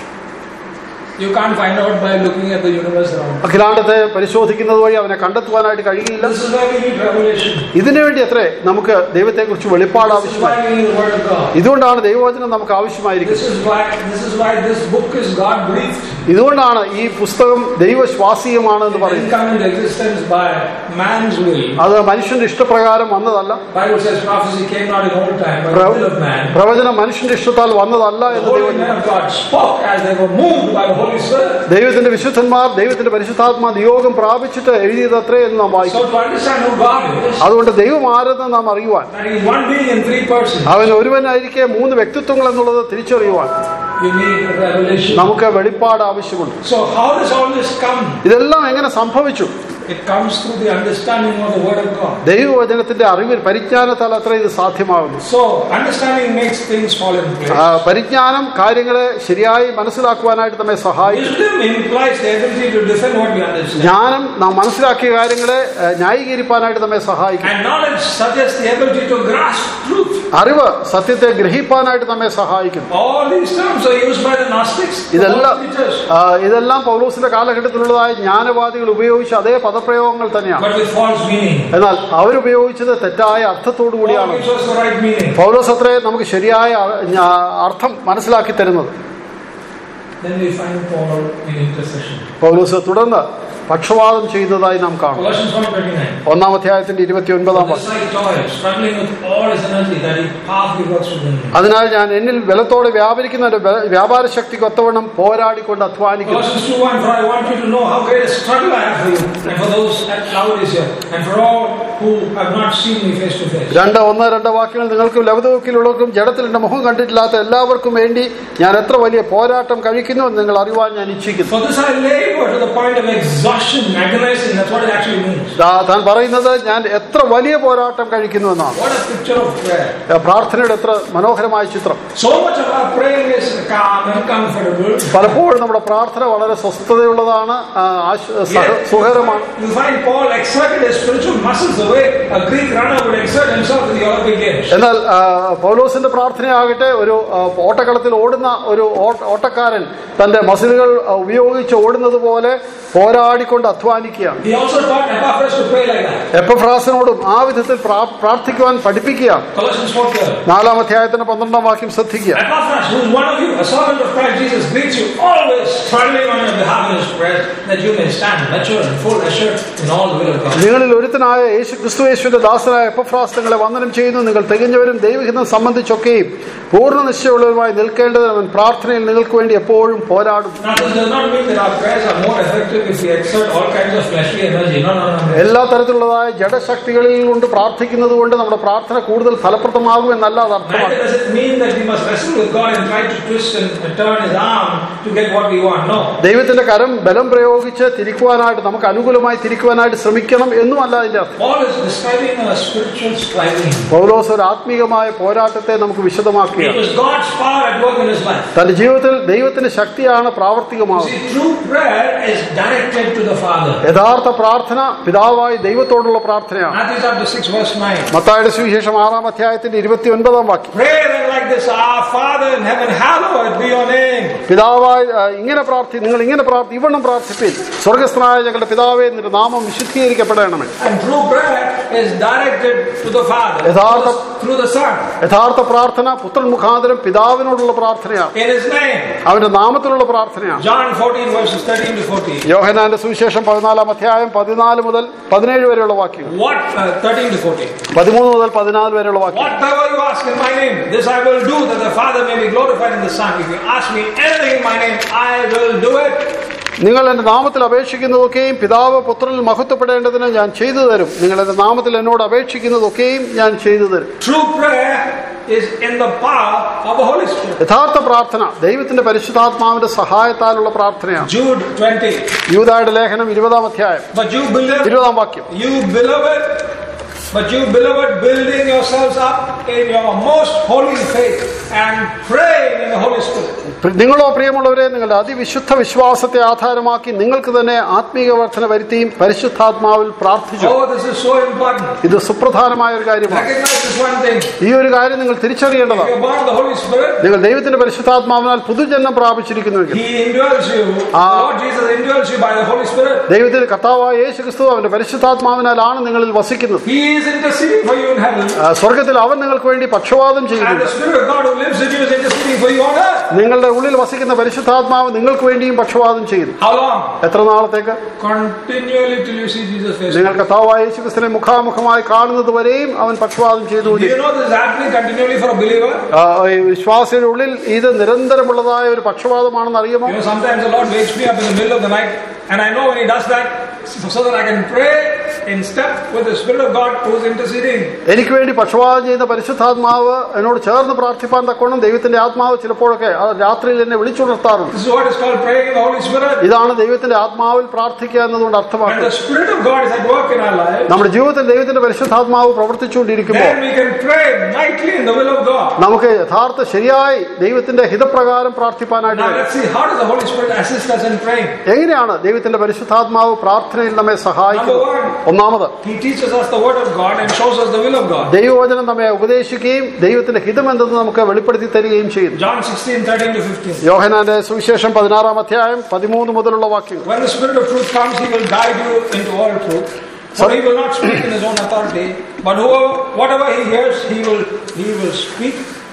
S1: you can't find out by looking at the universe around. you.
S2: അഖിലാണ്ടത്തെ പരിശോധിക്കുന്നത് വഴി അവനെ കണ്ടെത്തുവാനായിട്ട് കഴിയില്ല
S1: This is why we need revelation.
S2: ഇതിനു വേണ്ടി അത്രേ നമുക്ക് ദൈവത്തെക്കുറിച്ച് വെളിപ്പാട്
S1: This is
S2: ആവശ്യമായി
S1: why we need the Word of God.
S2: ഇതുകൊണ്ടാണ് ദൈവവചനം നമുക്ക്
S1: This
S2: ആവശ്യമായിരിക്കുന്നത്
S1: is why this is why this book is God breathed.
S2: ഇതുകൊണ്ടാണ് ഈ പുസ്തകം ദൈവശ്വാസീയമാണ് എന്ന്
S1: It didn't
S2: പറയുന്നത്
S1: come into existence by man's will.
S2: അത് മനുഷ്യന്റെ ഇഷ്ടപ്രകാരം വന്നതല്ല
S1: Bible says prophecy came not in old time by the
S2: പ്ര-
S1: will of man.
S2: പ്രവചനം മനുഷ്യന്റെ ഇഷ്ടത്താൽ വന്നതല്ല
S1: The
S2: എന്ന്
S1: holy
S2: ദൈവം
S1: men of God spoke as they were moved by the Holy Spirit.
S2: ദൈവത്തിന്റെ വിശുദ്ധന്മാർ ദൈവത്തിന്റെ പരിശുദ്ധാത്മാ നിയോഗം പ്രാപിച്ചിട്ട് എഴുതിയതത്രേ എന്ന് നാം വായിക്കും
S1: So to understand who God is,
S2: അതുകൊണ്ട് ദൈവം ആരെന്ന് നാം അറിയുവാൻ
S1: that He is one being in three persons,
S2: അവൻ ഒരുവനായിരിക്കെ മൂന്ന് വ്യക്തിത്വങ്ങൾ എന്നുള്ളത് തിരിച്ചറിയുവാൻ
S1: you need revelation.
S2: നമുക്ക് വെളിപ്പാട് ആവശ്യമുണ്ട്
S1: So how does all this come?
S2: ഇതെല്ലാം എങ്ങനെ സംഭവിച്ചു
S1: It comes through the understanding of the Word of God.
S2: ദൈവവചനത്തിന്റെ അറിവിൽ പരിജ്ഞാനത്താൽ അത്ര ഇത് സാധ്യമാകുന്നു
S1: So understanding makes things fall in place.
S2: ആ, പരിജ്ഞാനം കാര്യങ്ങളെ ശരിയായി മനസ്സിലാക്കുവാനായിട്ട് നമ്മെ സഹായിക്കും
S1: Wisdom implies the ability to defend what we understand.
S2: ജ്ഞാനം നാം മനസ്സിലാക്കിയ കാര്യങ്ങളെ ഏ, ന്യായീകരിപ്പാനായിട്ട് നമ്മെ സഹായിക്കും
S1: And knowledge suggests the ability to grasp truth.
S2: അറിവ് സത്യത്തെ ഗ്രഹിപ്പാനായിട്ട് നമ്മെ സഹായിക്കും
S1: All these terms are used by the Gnostics, the
S2: ഇതെല്ലാം
S1: false teachers,
S2: ആ, ഇതെല്ലാം പൗലോസിന്റെ കാലഘട്ടത്തിലുള്ളതായ ജ്ഞാനവാദികൾ ഉപയോഗിച്ച അതേ പദപ്രയോഗങ്ങൾ തന്നെയാണ്
S1: but with false meaning.
S2: എന്നാൽ അവരുപയോഗിച്ചത് തെറ്റായ അർത്ഥത്തോടു
S1: Paul
S2: കൂടിയാണ്
S1: gives us the right meaning.
S2: പൗലോസ് അത്രേ നമുക്ക് ശരിയായ അ- ഞാ- അർത്ഥം മനസ്സിലാക്കി തരുന്നത്
S1: Then we find Paul in intercession.
S2: പൗലോസ് തുടർന്ന് പക്ഷവാദം ചെയ്യുന്നതായി നാം കാണും
S1: Colossians 1.29
S2: ഒന്നാം അധ്യായത്തിന്റെ ഇരുപത്തി ഒൻപതാം
S1: This I toil, struggling with all his energy that he powerfully works within me.
S2: അതിനാൽ ഞാൻ എന്നിൽ ബലത്തോടെ വ്യാപരിക്കുന്ന ഒരു ബല- വ്യാപാര ശക്തിക്ക് ഒത്തവണ്ണം പോരാടിക്കൊണ്ട് അധ്വാനിക്കുന്നു
S1: Colossians 2.1 For I want you to know how great a struggle I have for you and for those at Laodicea and for all who have not seen me face to face.
S2: രണ്ട് ഒന്ന് രണ്ട് വാക്യങ്ങൾ നിങ്ങൾക്കും ലവതൂക്കിലുള്ളവർക്കും ജഡത്തിൽ എന്റെ മുഖം കണ്ടിട്ടില്ലാത്ത എല്ലാവർക്കും വേണ്ടി ഞാൻ എത്ര വലിയ പോരാട്ടം കഴിക്കുന്നു എന്ന് നിങ്ങൾ അറിവാൻ ഞാൻ ഇച്ഛിക്കുന്നു
S1: For this I labor to the point of exhaustion, agonizing. That's what it actually means.
S2: ദാ- താൻ പറയുന്നത് ഞാൻ എത്ര വലിയ പോരാട്ടം കഴിക്കുന്നു എന്നാണ്
S1: What a picture of prayer.
S2: ആ പ്രാർത്ഥനയുടെ എത്ര മനോഹരമായ ചിത്രം
S1: So much of our praying is calm and comfortable.
S2: പലപ്പോഴും നമ്മുടെ പ്രാർത്ഥന വളരെ സ്വസ്ഥതയുള്ളതാണ് ആ, ആശ- സഹ- സുഖകരമാണ്
S1: You find Paul exerted his spiritual muscles the way a Greek runner would exert himself in the Olympic Games.
S2: എന്നാൽ ആ, പൗലോസിന്റെ പ്രാർത്ഥനയാകട്ടെ ഒരു ആ, ഓട്ടക്കളത്തിൽ ഓടുന്ന ഒരു ഓട്ട- ഓട്ടക്കാരൻ തന്റെ മസിലുകൾ ആ, ഉപയോഗിച്ച് ഓടുന്നത് പോലെ പോരാടിക്കൊണ്ട് അധ്വാനിക്കുകയാണ്
S1: He also taught Epaphras to pray like that.
S2: എപ്പഫ്രാസിനോടും ആ വിധത്തിൽ പ്രാ- പ്രാർത്ഥിക്കുവാൻ പഠിപ്പിക്കുകയാണ്
S1: Colossians 4 12.
S2: നാലാം അധ്യായത്തിന്റെ പന്ത്രണ്ടാം വാക്യം ശ്രദ്ധിക്കുക
S1: Epaphras, who is one of you, a servant of Christ Jesus, greets you always, struggling on your behalf in his prayers, that you may stand mature and full assured in all the will of God.
S2: നിങ്ങളിൽ ഒരുത്തനായ യേശു ക്രിസ്തു യേശുവിന്റെ ദാസനായ Epaphras നിങ്ങളെ വന്ദനം ചെയ്യുന്നു നിങ്ങൾ തികഞ്ഞവരും ദൈവഹിതം സംബന്ധിച്ചൊക്കെയും പൂർണ്ണ നിശ്ചയമുള്ളവരുമായി നിൽക്കേണ്ടതിന് അവൻ പ്രാർത്ഥനയിൽ നിങ്ങൾക്ക് വേണ്ടി എപ്പോഴും പോരാടും
S1: Now, this does not mean that our prayers are more effective if we exert all kinds of fleshly energy. No, no, no. no.
S2: എല്ലാ തരത്തിലുള്ളതായ ജഡശക്തികളിൽ കൊണ്ട് പ്രാർത്ഥിക്കുന്നത് കൊണ്ട് നമ്മുടെ പ്രാർത്ഥന കൂടുതൽ ഫലപ്രദമാകും എന്നല്ല അത്
S1: Neither
S2: അർത്ഥമാക്കുന്നത്
S1: does it mean that we must wrestle with God and try to twist and turn his arm to get what we want. No.
S2: ദൈവത്തിന്റെ കരം ബലം പ്രയോഗിച്ച് തിരിക്കുവാനായിട്ട് നമുക്ക് അനുകൂലമായി തിരിക്കുവാനായിട്ട് ശ്രമിക്കണം എന്നുമല്ല അതിന്റെ അർത്ഥം
S1: Paul is describing a spiritual striving.
S2: പൗലോസ് ഒരു ആത്മീകമായ പോരാട്ടത്തെ നമുക്ക്
S1: It
S2: വിശദമാക്കുകയാണ്
S1: was God's power at work in his life.
S2: തന്റെ ജീവിതത്തിൽ ദൈവത്തിന്റെ ശക്തിയാണ്
S1: You
S2: പ്രാവർത്തികമാവുന്നത്
S1: see, true prayer is directed to the Father.
S2: യഥാർത്ഥ പ്രാർത്ഥന പിതാവായി ദൈവത്തോടുള്ള പ്രാർത്ഥനയാണ്
S1: Matthew chapter 6, verse 9.
S2: മത്തായുടെ സുവിശേഷം ആറാം അധ്യായത്തിന്റെ ഇരുപത്തി ഒൻപതാം വാക്യം
S1: Pray then like this Our Father in heaven, hallowed be your name.
S2: പിതാവായി ആ, ഇങ്ങനെ പ്രാർത്ഥി നിങ്ങൾ ഇങ്ങനെ പ്രാർത്ഥി ഇവണ്ണം പ്രാർത്ഥിപ്പിൻ സ്വർഗസ്ഥനായ ഞങ്ങളുടെ പിതാവേ നിന്റെ നാമം വിശുദ്ധീകരിക്കപ്പെടണമേ
S1: And true prayer is directed to the Father
S2: Yathartha-
S1: through the Son
S2: യഥാർത്ഥ പ്രാർത്ഥന പുത്രൻ മുഖാന്തരം പിതാവിനോടുള്ള പ്രാർത്ഥനയാണ്
S1: in His name.
S2: അവന്റെ നാമത്തിലുള്ള പ്രാർത്ഥനയാണ്
S1: John 14, verses 13 to 14.
S2: യോഹനാന്റെ സുവിശേഷം പതിനാലാം അധ്യായം പതിനാല് മുതൽ പതിനേഴ് വരെയുള്ള വാക്യങ്ങൾ
S1: What, uh, 13 to 14.
S2: പതിമൂന്ന് മുതൽ പതിനാല് വരെയുള്ള വാക്യം
S1: Whatever you ask in my name, this I will do, that the Father may be glorified in the Son. If you ask me anything in my name, I will do it.
S2: നിങ്ങൾ എന്റെ നാമത്തിൽ അപേക്ഷിക്കുന്നതൊക്കെയും പിതാവ് പുത്രനിൽ മഹത്വപ്പെടേണ്ടതിന് ഞാൻ ചെയ്തു തരും നിങ്ങൾ എന്റെ നാമത്തിൽ എന്നോട് അപേക്ഷിക്കുന്നതൊക്കെയും ഞാൻ ചെയ്തു തരും
S1: True prayer is in the power of the Holy Spirit.
S2: യഥാർത്ഥ പ്രാർത്ഥന ദൈവത്തിന്റെ പരിശുദ്ധാത്മാവിന്റെ സഹായത്താലുള്ള പ്രാർത്ഥനയാണ്
S1: Jude 20.
S2: യൂതായുടെ ലേഖനം ഇരുപതാം അധ്യായം
S1: But you beloved,
S2: ഇരുപതാം വാക്യം
S1: you beloved, but you beloved, building yourselves up in your most holy faith and praying in the Holy Spirit.
S2: നിങ്ങളോ പ്രിയമുള്ളവരെ നിങ്ങളുടെ അതിവിശുദ്ധ വിശ്വാസത്തെ ആധാരമാക്കി നിങ്ങൾക്ക് തന്നെ ആത്മീയ വർധന വരുത്തിയും പരിശുദ്ധാത്മാവിൽ പ്രാർത്ഥിച്ചു
S1: Oh, this is so important.
S2: ഇത് സുപ്രധാനമായ ഒരു കാര്യമാണ്
S1: Recognize this one thing.
S2: ഈ ഒരു കാര്യം നിങ്ങൾ തിരിച്ചറിയേണ്ടതാണ്
S1: You're born of the Holy Spirit.
S2: നിങ്ങൾ ദൈവത്തിന്റെ പരിശുദ്ധാത്മാവിനാൽ പുതുജന്മം പ്രാപിച്ചിരിക്കുന്നുവെങ്കിൽ
S1: He indwells you.
S2: Ah.
S1: Lord Jesus indwells you by the Holy Spirit.
S2: ദൈവത്തിന്റെ കർത്താവായ യേശു ക്രിസ്തു അവന്റെ പരിശുദ്ധാത്മാവിനാലാണ് നിങ്ങളിൽ വസിക്കുന്നത്
S1: He is interceding for you in heaven.
S2: ആ, സ്വർഗത്തിൽ അവൻ നിങ്ങൾക്ക് വേണ്ടി പക്ഷവാദം
S1: And
S2: ചെയ്യുന്നുണ്ട്
S1: the Spirit of God who lives in you is interceding for you on earth.
S2: നിങ്ങളുടെ ഉള്ളിൽ വസിക്കുന്ന പരിശുദ്ധാത്മാവ് നിങ്ങൾക്ക് വേണ്ടിയും പക്ഷവാദം ചെയ്യുന്നു
S1: How long?
S2: എത്ര നാളത്തേക്ക്
S1: Continually till you see Jesus face to
S2: നിങ്ങൾ കർത്താവായ യേശു ക്രിസ്തുവിനെ മുഖാമുഖമായി കാണുന്നത് വരെയും അവൻ പക്ഷവാദം
S1: Do
S2: ചെയ്തുകൊണ്ട്
S1: you know this is happening continually for a believer?
S2: ആ, ഈ വിശ്വാസിയുടെ ഉള്ളിൽ ഇത് നിരന്തരമുള്ളതായ ഒരു പക്ഷവാതമാണെന്ന് അറിയുമോ
S1: You know, sometimes the Lord wakes me up in the middle of the night, and I know when He does that, so that I can pray in step with the Spirit of God who is interceding.
S2: എനിക്ക് വേണ്ടി പക്ഷവാതം ചെയ്യുന്ന പരിശുദ്ധാത്മാവ് എന്നോട് ചേർന്ന് പ്രാർത്ഥിപ്പാൻ തക്കോണം ദൈവത്തിന്റെ ആത്മാവ് ചിലപ്പോഴൊക്കെ ആ രാത്രിയിൽ എന്നെ വിളിച്ചുണർത്താറുണ്ട്
S1: This is what is called praying in the Holy Spirit.
S2: ഇതാണ് ദൈവത്തിന്റെ ആത്മാവിൽ പ്രാർത്ഥിക്കുക എന്നതുകൊണ്ട്
S1: When
S2: അർത്ഥമാക്കുന്നത്
S1: the Spirit of God is at work in our lives,
S2: നമ്മുടെ ജീവിതത്തിൽ ദൈവത്തിന്റെ പരിശുദ്ധാത്മാവ് പ്രവർത്തിച്ചുകൊണ്ടിരിക്കുമ്പോൾ
S1: then we can pray mightily in the will of God.
S2: നമുക്ക് യഥാർത്ഥ ശരിയായി ദൈവത്തിന്റെ ഹിതപ്രകാരം പ്രാർത്ഥിപ്പാനായിട്ട്
S1: Now
S2: കഴിയും.
S1: let's see how does the Holy Spirit assist us in praying.
S2: എങ്ങനെയാണ് ദൈവത്തിന്റെ പരിശുദ്ധാത്മാവ് പ്രാർത്ഥനയിൽ നമ്മെ സഹായിക്കുന്നത്
S1: Number one.
S2: ഒന്നാമത്
S1: He teaches us the Word of God and shows us the will of God.
S2: ദൈവവചനം നമ്മെ ഉപദേശിക്കുകയും ദൈവത്തിന്റെ ഹിതം എന്തെന്ന് നമുക്ക് വെളിപ്പെടുത്തി തരികയും ചെയ്യുന്നു
S1: John 16, 13 to 15.
S2: യോഹനാന്റെ സുവിശേഷം പതിനാറാം അധ്യായം പതിമൂന്ന് മുതലുള്ള വാക്യങ്ങൾ
S1: When the Spirit of truth comes, He will guide you into all truth. For He will not speak in His own authority, but whoever, whatever He hears, He will He will speak,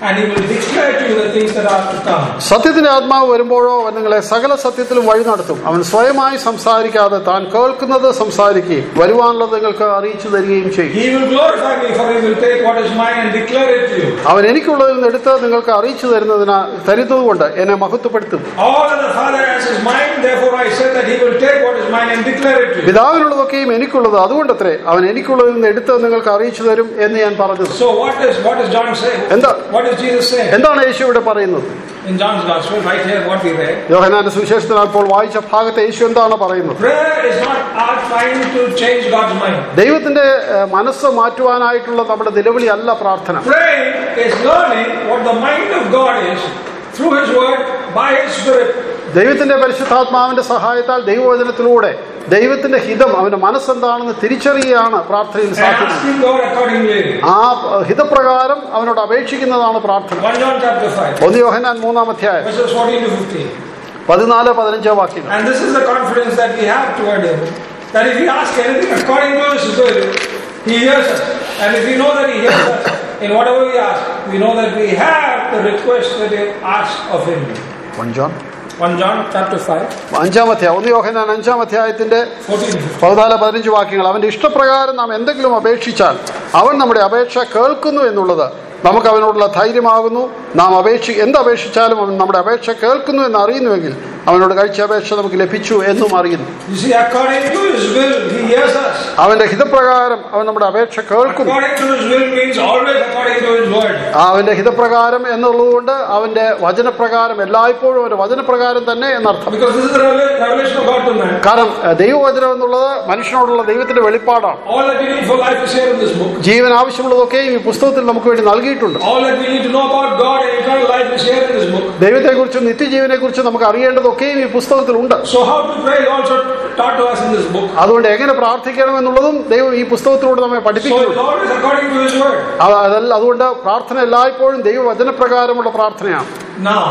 S1: and he will declare to you the things that are to come.
S2: സത്യത്തിന്റെ ആത്മാവ് വരുമ്പോഴോ അവൻ നിങ്ങളെ സകല സത്യത്തിലും വഴി നടത്തും അവൻ സ്വയമായി സംസാരിക്കാതെ താൻ കേൾക്കുന്നത് സംസാരിക്കുകയും വരുവാനുള്ളത് നിങ്ങൾക്ക് അറിയിച്ചു തരികയും ചെയ്യും
S1: He will glorify me, for he will take what is mine and declare it to you.
S2: അവൻ എനിക്കുള്ളതിൽ നിന്ന് എടുത്ത് നിങ്ങൾക്ക് അറിയിച്ചു തരുന്നതിന് തരുന്നതുകൊണ്ട് എന്നെ മഹത്വപ്പെടുത്തും
S1: All that the Father has is mine, therefore I said that he will take what is mine and declare it to you.
S2: പിതാവിനുള്ളതൊക്കെയും എനിക്കുള്ളത് അതുകൊണ്ടത്രേ അവൻ എനിക്കുള്ളതിൽ നിന്ന് എടുത്ത് നിങ്ങൾക്ക് അറിയിച്ചു തരും എന്ന് ഞാൻ പറഞ്ഞത്
S1: So what is what is John saying?
S2: എന്താ
S1: What is Jesus saying?
S2: എന്താണ് യേശു ഇവിടെ പറയുന്നത്
S1: In John's Gospel, right here, what we read.
S2: യോഹനാന്റെ സുവിശേഷത്തിൽ ഇപ്പോൾ വായിച്ച ഭാഗത്ത് യേശു എന്താണ് പറയുന്നത്
S1: Prayer is not our trying to change God's mind.
S2: ദൈവത്തിന്റെ ഏഹ്, മനസ്സ് മാറ്റുവാനായിട്ടുള്ള നമ്മുടെ നിലവിളി അല്ല പ്രാർത്ഥന
S1: Praying is learning what the mind of God is through His Word by His Spirit.
S2: ദൈവത്തിന്റെ പരിശുദ്ധാത്മാവിന്റെ സഹായത്താൽ ദൈവവചനത്തിലൂടെ ദൈവത്തിന്റെ ഹിതം അവന്റെ മനസ്സെന്താണെന്ന് തിരിച്ചറിയുകയാണ് പ്രാർത്ഥനയിൽ
S1: And
S2: സാധിക്കുന്നത്
S1: asking God accordingly.
S2: ആ ഏഹ്, ഹിതപ്രകാരം അവനോട് അപേക്ഷിക്കുന്നതാണ് പ്രാർത്ഥന
S1: 1 John chapter 5,
S2: ഒന്ന് യോഹനാൻ മൂന്നാം അധ്യായം
S1: verses 14 to 15.
S2: പതിനാല് പതിനഞ്ചോ വാക്യങ്ങൾ
S1: And this is the confidence that we have toward Him. That if we ask anything according to His will, He hears us. And if we know that He hears us in whatever we ask, we know that we have the request that we ask of Him.
S2: പഞ്ചാം
S1: 1 John chapter 5,
S2: അഞ്ചാം അധ്യായം ഒന്ന് യോഹനാൻ അഞ്ചാം അധ്യായത്തിന്റെ
S1: 14 to 15.
S2: പതിനാല് പതിനഞ്ച് വാക്യങ്ങൾ അവന്റെ ഇഷ്ടപ്രകാരം നാം എന്തെങ്കിലും അപേക്ഷിച്ചാൽ അവൻ നമ്മുടെ അപേക്ഷ കേൾക്കുന്നു എന്നുള്ളത് നമുക്ക് അവനോടുള്ള ധൈര്യമാകുന്നു നാം അപേക്ഷി എന്തപേക്ഷിച്ചാലും അവൻ നമ്മുടെ അപേക്ഷ കേൾക്കുന്നു എന്ന് അറിയുന്നുവെങ്കിൽ അവനോട് കഴിച്ച അപേക്ഷ നമുക്ക് ലഭിച്ചു എന്നും അറിയുന്നു
S1: You see, according to His will, He hears us.
S2: അവന്റെ ഹിതപ്രകാരം അവൻ നമ്മുടെ അപേക്ഷ കേൾക്കുന്നു
S1: According to His will means always according to His word.
S2: ആ അവന്റെ ഹിതപ്രകാരം എന്നുള്ളതുകൊണ്ട് അവന്റെ വചനപ്രകാരം എല്ലായ്പ്പോഴും അവന്റെ വചനപ്രകാരം തന്നെ എന്നർത്ഥം
S1: Because this is the revela- revelation of God to man.
S2: കാരണം ഏഹ്, ദൈവവചനം എന്നുള്ളത് മനുഷ്യനോടുള്ള ദൈവത്തിന്റെ വെളിപ്പാടാണ്
S1: All that we need for life is here in this book.
S2: ജീവൻ ആവശ്യമുള്ളതൊക്കെയും ഈ പുസ്തകത്തിൽ നമുക്ക് വേണ്ടി നൽകിയിട്ടുണ്ട്
S1: All that we need to know about God and eternal life is here in this book.
S2: ദൈവത്തെക്കുറിച്ചും നിത്യജീവനെ കുറിച്ചും നമുക്ക് അറിയേണ്ടതൊക്കെയും ഈ പുസ്തകത്തിലുണ്ട്
S1: So how to pray is also taught to us in this book.
S2: അതുകൊണ്ട് എങ്ങനെ പ്രാർത്ഥിക്കണം എന്നുള്ളതും ദൈവം ഈ പുസ്തകത്തിലൂടെ നമ്മെ
S1: So it's
S2: പഠിപ്പിക്കുന്നുണ്ട്
S1: always according to His word.
S2: അത് അതല്ല അതുകൊണ്ട് പ്രാർത്ഥന എല്ലായ്പ്പോഴും ദൈവവചനപ്രകാരമുള്ള പ്രാർത്ഥനയാണ്
S1: Now,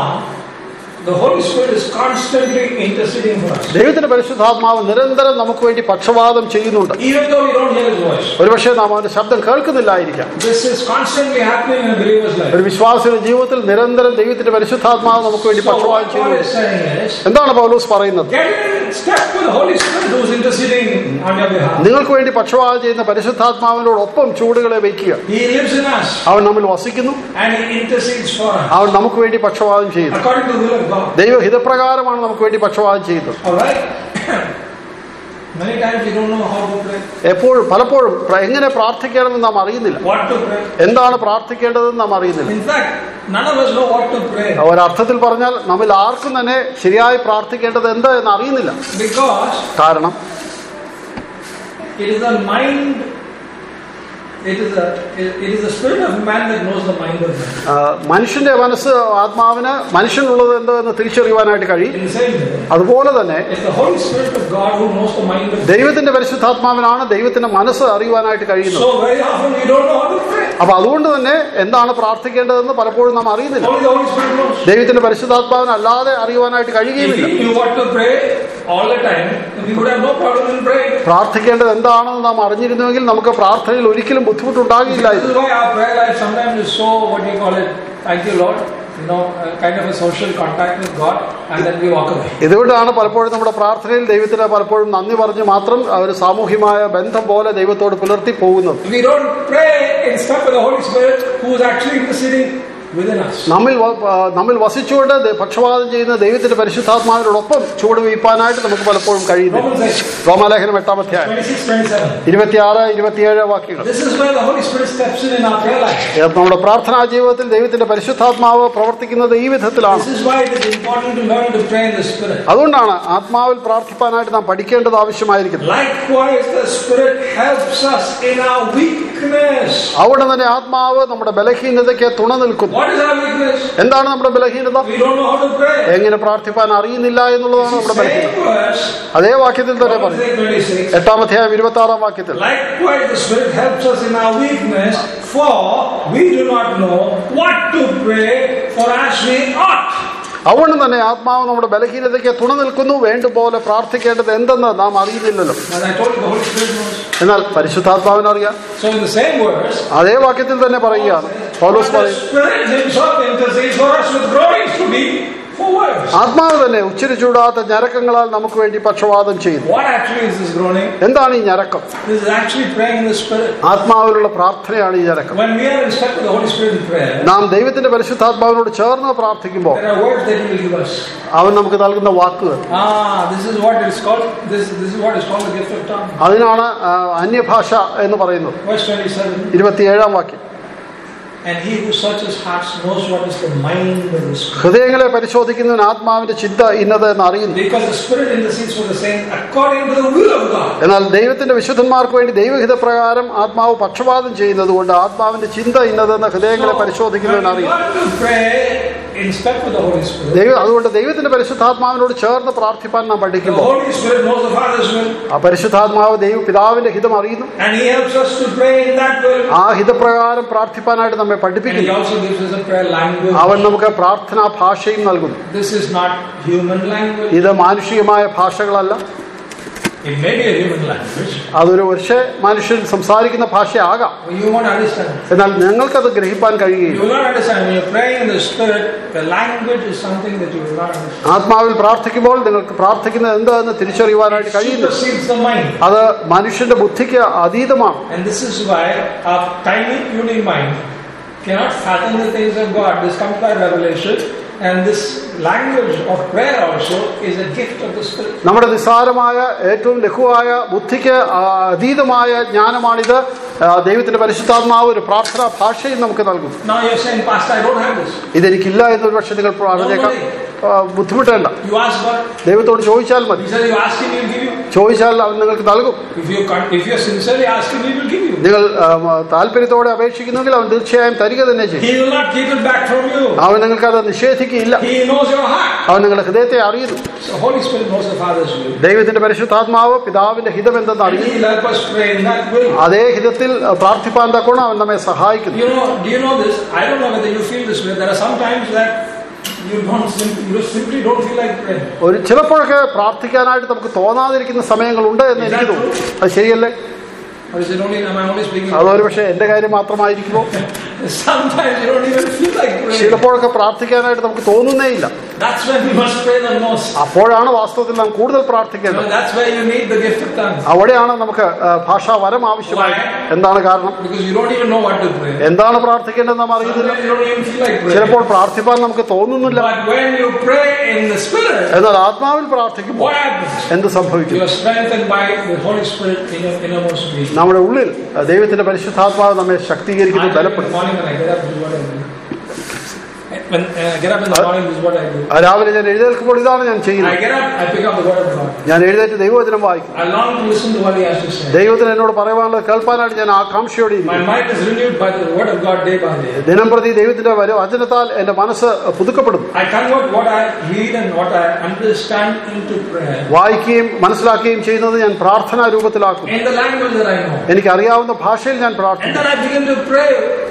S1: the Holy Spirit is constantly interceding for us.
S2: ദൈവത്തിന്റെ പരിശുദ്ധാത്മാവ് നിരന്തരം നമുക്ക് വേണ്ടി പക്ഷപാതം ചെയ്യുന്നുണ്ട്
S1: Even though we don't hear His voice.
S2: ഒരുപക്ഷെ നാം അവന്റെ ശബ്ദം കേൾക്കുന്നില്ലായിരിക്കാം
S1: This is constantly happening in a believer's life.
S2: ഒരു വിശ്വാസിയുടെ ജീവിതത്തിൽ നിരന്തരം ദൈവത്തിന്റെ പരിശുദ്ധാത്മാവ് നമുക്ക് വേണ്ടി
S1: So
S2: പക്ഷപാതം
S1: what Paul
S2: ചെയ്യുന്നു
S1: is saying is,
S2: എന്താണ് പൗലൂസ് പറയുന്നത്
S1: get in step with the Holy Spirit who is interceding on your behalf.
S2: നിങ്ങൾക്ക് വേണ്ടി പക്ഷപാതം ചെയ്യുന്ന പരിശുദ്ധാത്മാവിനോടൊപ്പം ചൂടുകളെ വയ്ക്കുക
S1: He lives in us
S2: അവൻ നമ്മിൽ വസിക്കുന്നു
S1: and He intercedes for us.
S2: അവൻ നമുക്ക് വേണ്ടി പക്ഷപാതം ചെയ്യുന്നു
S1: According to the will of God.
S2: ദൈവഹിതപ്രകാരമാണ് നമുക്ക് വേണ്ടി പക്ഷപാതം ചെയ്യുന്നത്
S1: Alright? Many times we don't know how to pray,
S2: എപ്പോഴും പലപ്പോഴും പ്ര- എങ്ങനെ പ്രാർത്ഥിക്കണമെന്ന് നാം അറിയുന്നില്ല
S1: what to pray.
S2: എന്താണ് പ്രാർത്ഥിക്കേണ്ടതെന്ന് നാം അറിയുന്നില്ല
S1: In fact, none of us know what to pray
S2: ഒരർത്ഥത്തിൽ പറഞ്ഞാൽ നമ്മിൽ ആർക്കും തന്നെ ശരിയായി പ്രാർത്ഥിക്കേണ്ടത് എന്താ എന്ന് അറിയുന്നില്ല
S1: because
S2: കാരണം
S1: it is the mind, it is the it it is the spirit of man that knows the mind of man.
S2: ആ, മനുഷ്യന്റെ മനസ്സ് ആത്മാവിന് മനുഷ്യനുള്ളത് എന്ത് എന്ന് തിരിച്ചറിയുവാനായിട്ട് കഴിയും
S1: In the same way,
S2: അതുപോലെ തന്നെ
S1: it's the Holy Spirit of God who knows the mind of man.
S2: ദൈവത്തിന്റെ പരിശുദ്ധാത്മാവിനാണ് ദൈവത്തിന്റെ മനസ്സ് അറിയുവാനായിട്ട് കഴിയുന്നത്
S1: So very often we don't know how to pray.
S2: അപ്പൊ അതുകൊണ്ട് തന്നെ എന്താണ് പ്രാർത്ഥിക്കേണ്ടതെന്ന് പലപ്പോഴും നാം അറിയുന്നില്ല
S1: Only the Holy Spirit knows.
S2: ദൈവത്തിന്റെ പരിശുദ്ധാത്മാവിന് അല്ലാതെ അറിയുവാനായിട്ട്
S1: If
S2: കഴിയുകയില്ല
S1: he knew what to pray all the time, we would have no problem in praying.
S2: പ്രാർത്ഥിക്കേണ്ടത് എന്താണെന്ന് നാം അറിഞ്ഞിരുന്നുവെങ്കിൽ നമുക്ക് പ്രാർത്ഥനയിൽ ഒരിക്കലും
S1: This
S2: ബുദ്ധിമുട്ടുണ്ടാകില്ലായിരുന്നു
S1: is why our prayer life sometimes is so, what do you call it? Thank you, Lord. You know, uh, kind of a social contact with God, and then we walk away.
S2: ഇതുകൊണ്ടാണ് പലപ്പോഴും നമ്മുടെ പ്രാർത്ഥനയിൽ ദൈവത്തിന് പലപ്പോഴും നന്ദി പറഞ്ഞ് മാത്രം ആ ഒരു സാമൂഹ്യമായ ബന്ധം പോലെ ദൈവത്തോട് പുലർത്തി പോകുന്നത്
S1: We don't pray in step with the Holy Spirit who is actually interceding within us.
S2: നമ്മിൽ വ- ആ, നമ്മിൽ വസിച്ചുകൊണ്ട് ദ- പക്ഷപാതം ചെയ്യുന്ന ദൈവത്തിന്റെ പരിശുദ്ധാത്മാവിനോടൊപ്പം ചുവട് വയ്പ്പാനായിട്ട് നമുക്ക് പലപ്പോഴും കഴിയുന്നു
S1: Romans 8,
S2: റോമാലേഖനം എട്ടാം അധ്യായം
S1: 26, 27.
S2: ഇരുപത്തിയാറ് ഇരുപത്തിയേഴ് വാക്യങ്ങൾ
S1: This is where the Holy Spirit steps in in our prayer life.
S2: ഏ, നമ്മുടെ പ്രാർത്ഥനാ ജീവിതത്തിൽ ദൈവത്തിന്റെ പരിശുദ്ധാത്മാവ് പ്രവർത്തിക്കുന്നത് ഈ വിധത്തിലാണ്
S1: This is why it is important to learn to pray in the Spirit.
S2: അതുകൊണ്ടാണ് ആത്മാവിൽ പ്രാർത്ഥിപ്പാനായിട്ട് നാം പഠിക്കേണ്ടത് ആവശ്യമായിരിക്കുന്നത്
S1: Likewise, the Spirit helps us in our weakness.
S2: അവിടെ തന്നെ ആത്മാവ് നമ്മുടെ ബലഹീനതയ്ക്ക് തുണ നിൽക്കുന്നു
S1: What is our weakness?
S2: എന്താണ് നമ്മുടെ ബലഹീനത
S1: We don't know how to pray.
S2: എങ്ങനെ പ്രാർത്ഥിപ്പാൻ അറിയുന്നില്ല എന്നുള്ളതാണ് നമ്മുടെ ബലഹീനത
S1: Same verse,
S2: അതേ വാക്യത്തിൽ തന്നെ
S1: Romans
S2: പറയും
S1: 8, 26.
S2: എട്ടാം അധ്യായം ഇരുപത്തി ആറാം വാക്യത്തിൽ
S1: Likewise, the Spirit helps us in our weakness, for we do not know what to pray for as we ought.
S2: അതുകൊണ്ട് തന്നെ ആത്മാവ് നമ്മുടെ ബലഹീനതയ്ക്ക് തുണ നിൽക്കുന്നു വേണ്ടുപോലെ പ്രാർത്ഥിക്കേണ്ടത് എന്തെന്ന് നാം അറിയുന്നില്ലല്ലോ
S1: As I told you, the Holy Spirit knows.
S2: എന്നാൽ പരിശുദ്ധാത്മാവിനറിയാം
S1: So, in the same verse,
S2: അതേ വാക്യത്തിൽ തന്നെ പറയുകയാണ് പൗലോസ്
S1: But the
S2: പറയും
S1: Spirit Himself intercedes for us with groanings to be for words.
S2: ആത്മാവ് തന്നെ ഉച്ചരിച്ചൂടാത്ത ഞരക്കങ്ങളാൽ നമുക്ക് വേണ്ടി പക്ഷവാദം ചെയ്യുന്നു
S1: What actually is this groaning?
S2: എന്താണ് ഈ ഞരക്കം
S1: This is actually praying in the Spirit.
S2: ആത്മാവിലുള്ള പ്രാർത്ഥനയാണ് ഈ ഞരക്കം
S1: When we are in step with the Holy Spirit in prayer,
S2: നാം ദൈവത്തിന്റെ പരിശുദ്ധാത്മാവിനോട് ചേർന്ന് പ്രാർത്ഥിക്കുമ്പോൾ
S1: there are words that He will give us.
S2: അവൻ നമുക്ക് നൽകുന്ന വാക്കുകൾ
S1: Ah, this is what is called. This this is what is called the gift of tongue.
S2: അതിനാണ് ആ, അന്യഭാഷ എന്ന് പറയുന്നത്
S1: Verse twenty-seven.
S2: ഇരുപത്തിയേഴാം വാക്യം
S1: And he who searches hearts knows what is the mind of the Spirit.
S2: ഹൃദയങ്ങളെ പരിശോധിക്കുന്നവൻ ആത്മാവിന്റെ ചിന്ത ഇന്നത് എന്ന് അറിയുന്നു
S1: Because the Spirit intercedes for the saints according to the will of God.
S2: എന്നാൽ ദൈവത്തിന്റെ വിശുദ്ധന്മാർക്ക് വേണ്ടി ദൈവഹിത പ്രകാരം ആത്മാവ് പക്ഷപാതം ചെയ്യുന്നത് കൊണ്ട് ആത്മാവിന്റെ ചിന്ത ഇന്നതെന്ന് ഹൃദയങ്ങളെ പരിശോധിക്കുന്നവൻ
S1: when we
S2: അറിയും
S1: want to pray in step with the Holy Spirit,
S2: ദൈവം അതുകൊണ്ട് ദൈവത്തിന്റെ പരിശുദ്ധാത്മാവിനോട് ചേർന്ന് പ്രാർത്ഥിപ്പാൻ നാം
S1: the
S2: പഠിക്കുമ്പോൾ
S1: Holy Spirit knows the Father's will,
S2: ആ പരിശുദ്ധാത്മാവ് ദൈവ പിതാവിന്റെ ഹിതം അറിയുന്നു
S1: and He helps us to pray in that will.
S2: ആ ഹിതപ്രകാരം പ്രാർത്ഥിപ്പാനായിട്ട് നമ്മെ
S1: And He
S2: പഠിപ്പിക്കുന്നു
S1: also gives us a prayer language.
S2: അവൻ നമുക്ക് പ്രാർത്ഥനാ ഭാഷയും നൽകുന്നു
S1: This is not human language.
S2: ഇത് മാനുഷികമായ ഭാഷകളല്ല
S1: It may be a human language,
S2: അതൊരു പക്ഷേ മനുഷ്യൻ സംസാരിക്കുന്ന ഭാഷയാകാം
S1: but you won't understand. it.
S2: എന്നാൽ ഞങ്ങൾക്കത് ഗ്രഹിപ്പാൻ
S1: You
S2: കഴിയുകയില്ല
S1: will not understand. When you're praying in the Spirit, the language is something that you will not understand.
S2: ആത്മാവിൽ പ്രാർത്ഥിക്കുമ്പോൾ നിങ്ങൾക്ക് പ്രാർത്ഥിക്കുന്നത് എന്താണെന്ന് തിരിച്ചറിയുവാനായിട്ട് കഴിയുന്നു
S1: supersedes the mind.
S2: അത് മനുഷ്യന്റെ ബുദ്ധിക്ക് അതീതമാണ്
S1: And this is why our tiny puny mind cannot fathom the things of God. This comes by revelation. And this language of prayer also is a gift of the Spirit.
S2: നമ്മുടെ നിസ്സാരമായ ഏറ്റവും ലഘുവായ ബുദ്ധിക്ക് ആ, അതീതമായ ജ്ഞാനമാണിത് ആ, ദൈവത്തിന്റെ പരിശുദ്ധാത്മാവ് ഒരു പ്രാർത്ഥനാ ഭാഷയും നമുക്ക് നൽകും
S1: Now you're saying, Pastor, I don't have this.
S2: ഇതെനിക്കില്ല എന്നൊരു പക്ഷേ നിങ്ങൾ പറഞ്ഞേക്കാം ആ, ബുദ്ധിമുട്ടേണ്ട
S1: You ask God.
S2: ദൈവത്തോട് ചോദിച്ചാൽ മതി
S1: He said, You ask Him, He'll give you.
S2: ചോദിച്ചാൽ അവൻ നിങ്ങൾക്ക് നൽകും
S1: If you con- if you're sincerely asking, He will give you.
S2: നിങ്ങൾ ആ, താല്പര്യത്തോടെ അപേക്ഷിക്കുന്നെങ്കിൽ അവൻ തീർച്ചയായും തരിക തന്നെ ചെയ്യും
S1: He will not keep it back from you.
S2: അവൻ നിങ്ങൾക്ക് അത് നിഷേധിക്കുകയില്ല
S1: He knows your heart.
S2: അവൻ നിങ്ങളുടെ ഹൃദയത്തെ അറിയുന്നു
S1: So Holy Spirit knows the Father's will.
S2: ദൈവത്തിന്റെ പരിശുദ്ധാത്മാവ് പിതാവിന്റെ ഹിതം എന്തെന്ന്
S1: And
S2: അറിയുന്നു
S1: He'll help us pray in that will.
S2: അതേ ഹിതത്തിൽ ആ, പ്രാർത്ഥിപ്പാൻ തക്കോണം അവൻ നമ്മെ സഹായിക്കുന്നു
S1: You know, do you know this? I don't know whether you feel this way. There are some times that you don't simply, you simply don't feel like praying.
S2: ഒരു ചിലപ്പോഴൊക്കെ പ്രാർത്ഥിക്കാനായിട്ട് നമുക്ക് തോന്നാതിരിക്കുന്ന സമയങ്ങളുണ്ട് എന്ന് എനിക്ക് തോന്നുന്നു അത് ശരിയല്ലേ
S1: Or is it only, am I only speaking?
S2: അതൊരു പക്ഷേ എന്റെ കാര്യം മാത്രമായിരിക്കുമോ
S1: Sometimes you don't even feel like praying.
S2: ചിലപ്പോഴൊക്കെ പ്രാർത്ഥിക്കാനായിട്ട് നമുക്ക് തോന്നുന്നേ ഇല്ല
S1: That's when we must pray the most.
S2: അപ്പോഴാണ് വാസ്തവത്തിൽ നാം കൂടുതൽ പ്രാർത്ഥിക്കേണ്ടത്
S1: That's where you need the gift of tongues.
S2: അവിടെയാണ് നമുക്ക് ആ, ഭാഷാ വരം ആവശ്യമായി എന്താണ് കാരണം
S1: Because you don't even know what to pray.
S2: എന്താണ് പ്രാർത്ഥിക്കേണ്ടത് നാം അറിയുന്നില്ല
S1: Sometimes you don't even feel like praying.
S2: ചിലപ്പോൾ പ്രാർത്ഥിപ്പാൻ നമുക്ക് തോന്നുന്നില്ല
S1: But when you pray in the Spirit,
S2: എന്നാൽ ആത്മാവിൽ പ്രാർത്ഥിക്കുമ്പോൾ
S1: what happens?
S2: എന്ത് സംഭവിക്കും
S1: You are strengthened by the Holy Spirit in your innermost being.
S2: നമ്മുടെ ഉള്ളിൽ ആ, ദൈവത്തിന്റെ പരിശുദ്ധാത്മാവ് നമ്മെ ശക്തീകരിക്കുന്നു
S1: I, in
S2: ബലപ്പെടും
S1: the morning when I get up, this is what I do. When uh, I get up in the morning, this is what I do.
S2: ആ, രാവിലെ ഞാൻ എഴുന്നേൽക്കുമ്പോൾ ഇതാണ് ഞാൻ
S1: I
S2: ചെയ്യുന്നത്
S1: get up, I pick up the Word of God.
S2: ഞാൻ എഴുന്നേറ്റ് ദൈവവചനം വായിക്കും
S1: I long to listen to what He has to say.
S2: ദൈവത്തിന് എന്നോട് പറയാനുള്ളത് കേൾപ്പാനായിട്ട് ഞാൻ ആകാംക്ഷയോടെ
S1: My
S2: ഇരിക്കും
S1: mind is renewed by the Word of God day by day.
S2: ദിനം പ്രതി ദൈവത്തിന്റെ വര- വചനത്താൽ എന്റെ മനസ്സ് പുതുക്കപ്പെടുന്നു
S1: I convert what I read and what I understand into prayer
S2: വായിക്കുകയും മനസ്സിലാക്കുകയും ചെയ്യുന്നത് ഞാൻ പ്രാർത്ഥനാ രൂപത്തിലാക്കും
S1: in the language that I know.
S2: എനിക്ക് അറിയാവുന്ന ഭാഷയിൽ ഞാൻ
S1: And
S2: പ്രാർത്ഥിക്കും
S1: then I begin to pray.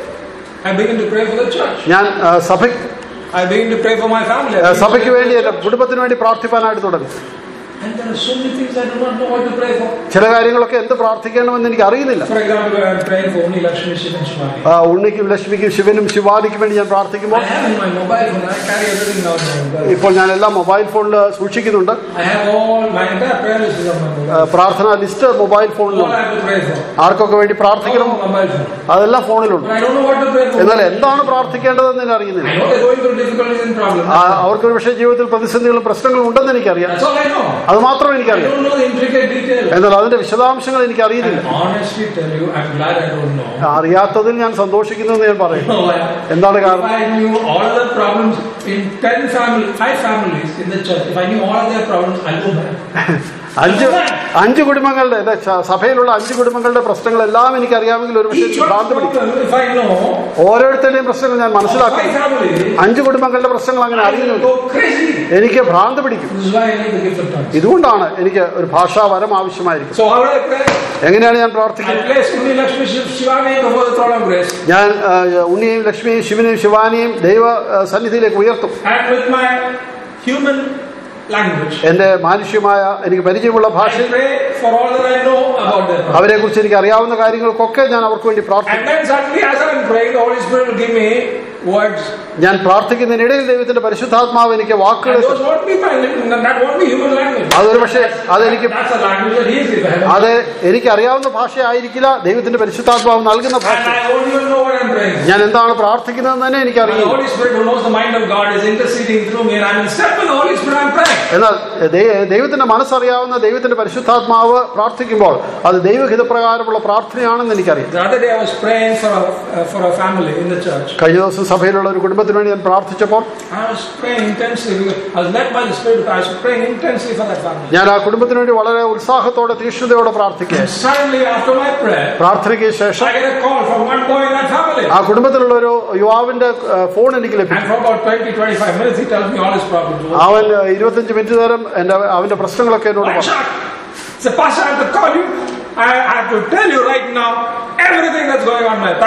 S1: I begin to pray for the church.
S2: ഞാൻ ആ, സഭ
S1: I begin to pray for my family. I
S2: ആ,
S1: begin to
S2: സഭയ്ക്ക്
S1: pray
S2: വേണ്ടി
S1: for
S2: എന്റെ കുടുംബത്തിന് വേണ്ടി പ്രാർത്ഥിപ്പാനായിട്ട് തുടങ്ങും
S1: And there are so many things I do not know what to pray for.
S2: ചില കാര്യങ്ങളൊക്കെ എന്ത് പ്രാർത്ഥിക്കണമെന്ന് എനിക്ക് അറിയുന്നില്ല
S1: For example, I'm praying for only Lakshmi Shiv and Shivani.
S2: ആ, ഉണ്ണിക്കും ലക്ഷ്മിക്കും ശിവനും ശിവാനിക്കും വേണ്ടി ഞാൻ പ്രാർത്ഥിക്കുമ്പോൾ
S1: I have in my mobile phone, I carry everything down my mobile.
S2: ഇപ്പോൾ ഞാൻ എല്ലാം മൊബൈൽ ഫോണിൽ സൂക്ഷിക്കുന്നുണ്ട്
S1: I have all my entire prayer list is on my
S2: ah,
S1: mobile.
S2: പ്രാർത്ഥനാ ലിസ്റ്റ് മൊബൈൽ
S1: All
S2: ഫോണിലുണ്ട്
S1: I have to pray for.
S2: ആർക്കൊക്കെ വേണ്ടി
S1: All
S2: പ്രാർത്ഥിക്കണം
S1: on mobile phone.
S2: അതെല്ലാം ഫോണിലുണ്ട്
S1: But I don't know what to pray for.
S2: എന്നാൽ എന്താണ് പ്രാർത്ഥിക്കേണ്ടതെന്ന് ഞാൻ അറിയുന്നില്ല
S1: I know they're going through difficulties and problems.
S2: ആ, അവർക്ക് ഒരു പക്ഷേ ജീവിതത്തിൽ പ്രതിസന്ധികളും പ്രശ്നങ്ങളും ഉണ്ടെന്ന് എനിക്കറിയാം
S1: That's all I know.
S2: അത് മാത്രം
S1: I
S2: എനിക്കറിയാം
S1: don't know the intricate details.
S2: എന്നാൽ അതിന്റെ വിശദാംശങ്ങൾ എനിക്ക് അറിയുന്നില്ല
S1: I honestly tell you, I'm glad I don't know.
S2: അറിയാത്തതിൽ ഞാൻ സന്തോഷിക്കുന്നു എന്ന് ഞാൻ പറയും
S1: You know why?
S2: എന്താണ്
S1: If
S2: കാരണം
S1: I knew all the problems in 10 families, 5 families in the church, if I knew all of their problems, I'll go back.
S2: അഞ്ച് അഞ്ച് കുടുംബങ്ങളുടെ എന്റെ സ- സഭയിലുള്ള അഞ്ച് കുടുംബങ്ങളുടെ പ്രശ്നങ്ങളെല്ലാം എനിക്ക് അറിയാമെങ്കിൽ ഒരു പക്ഷേ
S1: Each
S2: എനിക്ക്
S1: one
S2: ഭ്രാന്ത് പിടിക്കും
S1: problem, if I know,
S2: ഓരോരുത്തരുടെയും പ്രശ്നങ്ങൾ ഞാൻ മനസ്സിലാക്കും
S1: five families,
S2: അഞ്ച് കുടുംബങ്ങളുടെ പ്രശ്നങ്ങൾ അങ്ങനെ
S1: I will
S2: അറിയുന്നുണ്ട്
S1: go crazy.
S2: എനിക്ക് ഭ്രാന്ത് പിടിക്കും
S1: This is why I need the gift of tongues.
S2: ഇതുകൊണ്ടാണ് എനിക്ക് ഒരു ഭാഷാവരം ആവശ്യമായിരിക്കും
S1: So how do I pray?
S2: എങ്ങനെയാണ് ഞാൻ
S1: I
S2: പ്രാർത്ഥിക്കുന്നത്
S1: place Uni Lakshmi Shiv- Shivani before the throne of grace.
S2: ഞാൻ ആ, ഉണ്ണിയെയും ലക്ഷ്മിയെയും ശിവനെയും ശിവാനിയും ദൈവ ആ, സന്നിധിയിലേക്ക് ഉയർത്തും
S1: And with my human language.
S2: എന്റെ മാനുഷ്യമായ എനിക്ക് പരിചയമുള്ള
S1: I
S2: ഭാഷയിൽ
S1: pray for all that I know about their problem.
S2: അവരെ കുറിച്ച് എനിക്ക് അറിയാവുന്ന കാര്യങ്ങൾക്കൊക്കെ ഞാൻ അവർക്ക് വേണ്ടി
S1: And
S2: പ്രാർത്ഥിക്കും
S1: then suddenly, as I'm praying, the Holy Spirit will give me words.
S2: ഞാൻ പ്രാർത്ഥിക്കുന്നതിനിടയിൽ ദൈവത്തിന്റെ പരിശുദ്ധാത്മാവ് എനിക്ക് വാക്കുകൾ
S1: And those won't be my that won't be human language.
S2: അതൊരു പക്ഷേ അതെനിക്ക്
S1: That's a language that He is given. And
S2: അത് എനിക്ക് അറിയാവുന്ന ഭാഷയായിരിക്കില്ല ദൈവത്തിന്റെ പരിശുദ്ധാത്മാവ് നൽകുന്ന ഭാഷ
S1: I won't even know what I'm praying.
S2: ഞാൻ എന്താണ് പ്രാർത്ഥിക്കുന്നതെന്ന് തന്നെ
S1: And the
S2: എനിക്കറിയില്ല
S1: Holy Spirit who knows the mind of God is interceding through me, and I'm in step with the Holy Spirit. I'm praying.
S2: എന്നാൽ ദൈ- ദൈവത്തിന്റെ മനസ്സറിയാവുന്ന ദൈവത്തിന്റെ പരിശുദ്ധാത്മാവ് പ്രാർത്ഥിക്കുമ്പോൾ അത് ദൈവഹിതപ്രകാരമുള്ള പ്രാർത്ഥനയാണെന്ന് എനിക്കറിയാം
S1: The other day I was praying for a, uh, for a family in the church.
S2: കഴിഞ്ഞ ദിവസം സഭയിലുള്ള ഒരു കുടുംബത്തിന് വേണ്ടി ഞാൻ പ്രാർത്ഥിച്ചപ്പോൾ
S1: I was praying intensely. because I was led by the Spirit. I was praying intensely for that family.
S2: ഞാൻ ആ കുടുംബത്തിന് വേണ്ടി വളരെ ഉത്സാഹത്തോടെ തീക്ഷ്ണതയോടെ പ്രാർത്ഥിക്കുക
S1: And suddenly, after my prayer,
S2: പ്രാർത്ഥനയ്ക്ക് ശേഷം
S1: I get a call from one boy in that family.
S2: ആ കുടുംബത്തിലുള്ള ഒരു യുവാവിന്റെ ഏഹ്, ഫോൺ എനിക്ക് ലഭിച്ചു
S1: And for about 20, 25 minutes, he tells me all his problems.
S2: അവൻ ഏഹ്, ഇരുപത്തഞ്ച് മിനിറ്റ് നേരം എന്റെ അവന്റെ പ്രശ്നങ്ങളൊക്കെ എന്നോട്
S1: I'm
S2: പറഞ്ഞു
S1: shocked. Say, Pastor, I have to call you. I, I have to tell you right now everything that's going on. My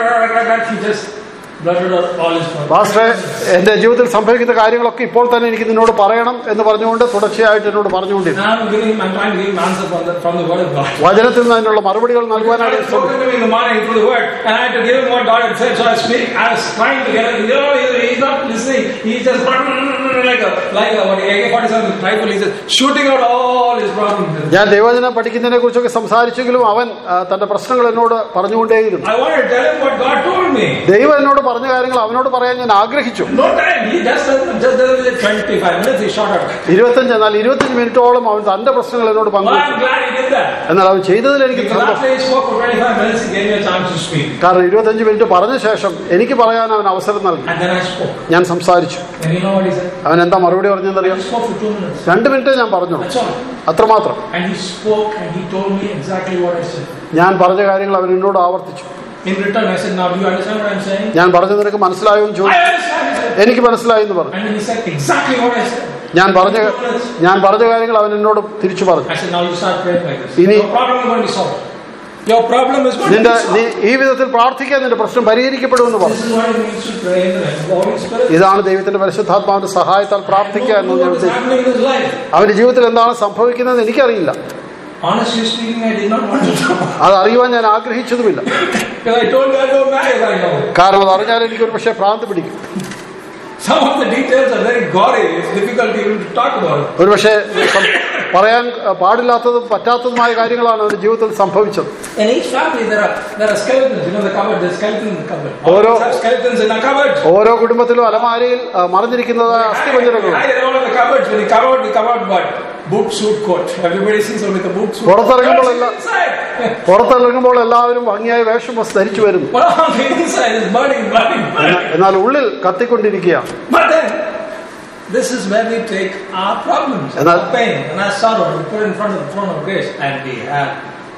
S1: he just blurted out all his problems.
S2: പാസ്റ്ററെ എന്റെ ജീവിതത്തിൽ സംഭവിക്കുന്ന കാര്യങ്ങളൊക്കെ ഇപ്പോൾ തന്നെ എനിക്ക് നിന്നോട് പറയണം എന്ന് പറഞ്ഞുകൊണ്ട് തുടർച്ചയായിട്ട് എന്നോട് പറഞ്ഞുകൊണ്ടിരുന്നു
S1: Now I'm giving him, I'm trying to give him answer from the, from the Word of God.
S2: വചനത്തിൽ നിന്ന് അതിനുള്ള മറുപടികൾ
S1: God
S2: നൽകുവാനാണ്
S1: had
S2: ഞാൻ ശ്രമിക്കുന്നത്.
S1: spoken to me in the morning through the word, and I had to give him what God had said. So I was speaking, I was trying to get it. You know, he- he's not listening. He's just like a like a what AK-47 rifle. He's just shooting out all his problems.
S2: ഞാൻ ദൈവവചനം പഠിക്കുന്നതിനെ കുറിച്ചൊക്കെ സംസാരിച്ചെങ്കിലും അവൻ ആ, തന്റെ പ്രശ്നങ്ങൾ എന്നോട് പറഞ്ഞുകൊണ്ടേയിരുന്നു
S1: I wanted to tell him what God told me.
S2: ദൈവം എന്നോട് പറഞ്ഞ കാര്യങ്ങൾ അവനോട് പറയാൻ ഞാൻ ആഗ്രഹിച്ചു
S1: No time. He just doesn't just doesn't it 25 minutes. He shot out.
S2: ഇരുപത്തഞ്ച് എന്നാൽ ഇരുപത്തഞ്ച് മിനിറ്റോളം അവൻ തന്റെ പ്രശ്നങ്ങൾ എന്നോട്
S1: Well,
S2: പങ്കുവച്ചു
S1: I'm glad he did that.
S2: എന്നാൽ അവൻ ചെയ്തതിൽ എനിക്ക്
S1: Because
S2: സന്തോഷം
S1: after he spoke for 25 minutes, he gave me a chance to speak.
S2: കാരണം ഇരുപത്തഞ്ച് മിനിറ്റ് പറഞ്ഞ ശേഷം എനിക്ക് പറയാൻ അവൻ അവസരം നൽകി
S1: And then I spoke.
S2: ഞാൻ സംസാരിച്ചു
S1: And you know what he said?
S2: അവൻ എന്താ മറുപടി പറഞ്ഞതെന്നറിയാം
S1: I spoke for two minutes.
S2: രണ്ട് മിനിറ്റ് ഞാൻ പറഞ്ഞു
S1: That's all.
S2: അത്രമാത്രം
S1: And he spoke and he told me exactly what I said.
S2: ഞാൻ പറഞ്ഞ കാര്യങ്ങൾ അവൻ എന്നോട് ആവർത്തിച്ചു
S1: In return, I said, Now, do you understand what I'm saying?
S2: ഞാൻ പറഞ്ഞത് നിനക്ക് മനസ്സിലായോ എന്ന്
S1: I
S2: ചോദിച്ചു
S1: understand. He said.
S2: എനിക്ക് മനസ്സിലായി എന്ന് പറഞ്ഞു
S1: And then he said exactly what I said.
S2: ഞാൻ പറഞ്ഞ ഞാൻ പറഞ്ഞ കാര്യങ്ങൾ അവൻ എന്നോട് തിരിച്ചു പറഞ്ഞു
S1: I said, Now you start praying like this.
S2: Ini-
S1: Your problem is going to be solved. Your problem is going to
S2: നിന്റെ
S1: be solved.
S2: നീ ഈ വിധത്തിൽ പ്രാർത്ഥിക്കാൻ നിന്റെ പ്രശ്നം പരിഹരിക്കപ്പെടുമെന്ന് പറഞ്ഞു
S1: This is what it means to pray in the name of the Holy Spirit.
S2: ഇതാണ് ദൈവത്തിന്റെ പരിശുദ്ധാത്മാവിന്റെ സഹായത്താൽ പ്രാർത്ഥിക്കുക
S1: I don't
S2: എന്ന്
S1: know
S2: ഞാൻ
S1: what is
S2: ഉദ്ദേശിക്കുന്നു
S1: happening in his life.
S2: അവന്റെ ജീവിതത്തിൽ എന്താണ് സംഭവിക്കുന്നത് എനിക്കറിയില്ല
S1: Honestly speaking, I did not want to know.
S2: അത് അറിയുവാൻ ഞാൻ ആഗ്രഹിച്ചതുമില്ല
S1: Because I told you I don't marry right now.
S2: കാരണം അത് അറിഞ്ഞാൽ എനിക്ക് ഒരു പക്ഷേ ഭ്രാന്ത് പിടിക്കും
S1: Some of the details are very gory. It's difficult even to talk about it.
S2: ഒരു പക്ഷേ പറയാൻ പാടില്ലാത്തതും പറ്റാത്തതുമായ കാര്യങ്ങളാണ് അവന്റെ ജീവിതത്തിൽ സംഭവിച്ചത്
S1: In each family, there are there are skeletons. You know the cupboard. There's skeletons in the cupboard. All
S2: Oro-
S1: of us have skeletons in our cupboard.
S2: ഓരോ കുടുംബത്തിലും അലമാരയിൽ ആ, മറഞ്ഞിരിക്കുന്നതായ അസ്ഥിപഞ്ജരങ്ങളുണ്ട്
S1: Hide all of the cupboards. When you cover out the cupboard, what? Boot, suit, coat. Everybody sees only the boot, suit.
S2: പുറത്തിറങ്ങുമ്പോൾ
S1: What's
S2: എല്ലാം-
S1: inside?
S2: പുറത്തിറങ്ങുമ്പോൾ എല്ലാവരും ഭംഗിയായ വേഷം ധരിച്ചു വരുന്നു
S1: But on the inside is burning, burning, burning.
S2: എന്നാൽ- എന്നാൽ ഉള്ളിൽ കത്തിക്കൊണ്ടിരിക്കുകയാണ്
S1: But then, this is where we take our problems,
S2: And
S1: our
S2: that-
S1: pain, and our sorrow, and put it in front of the throne of grace, and we have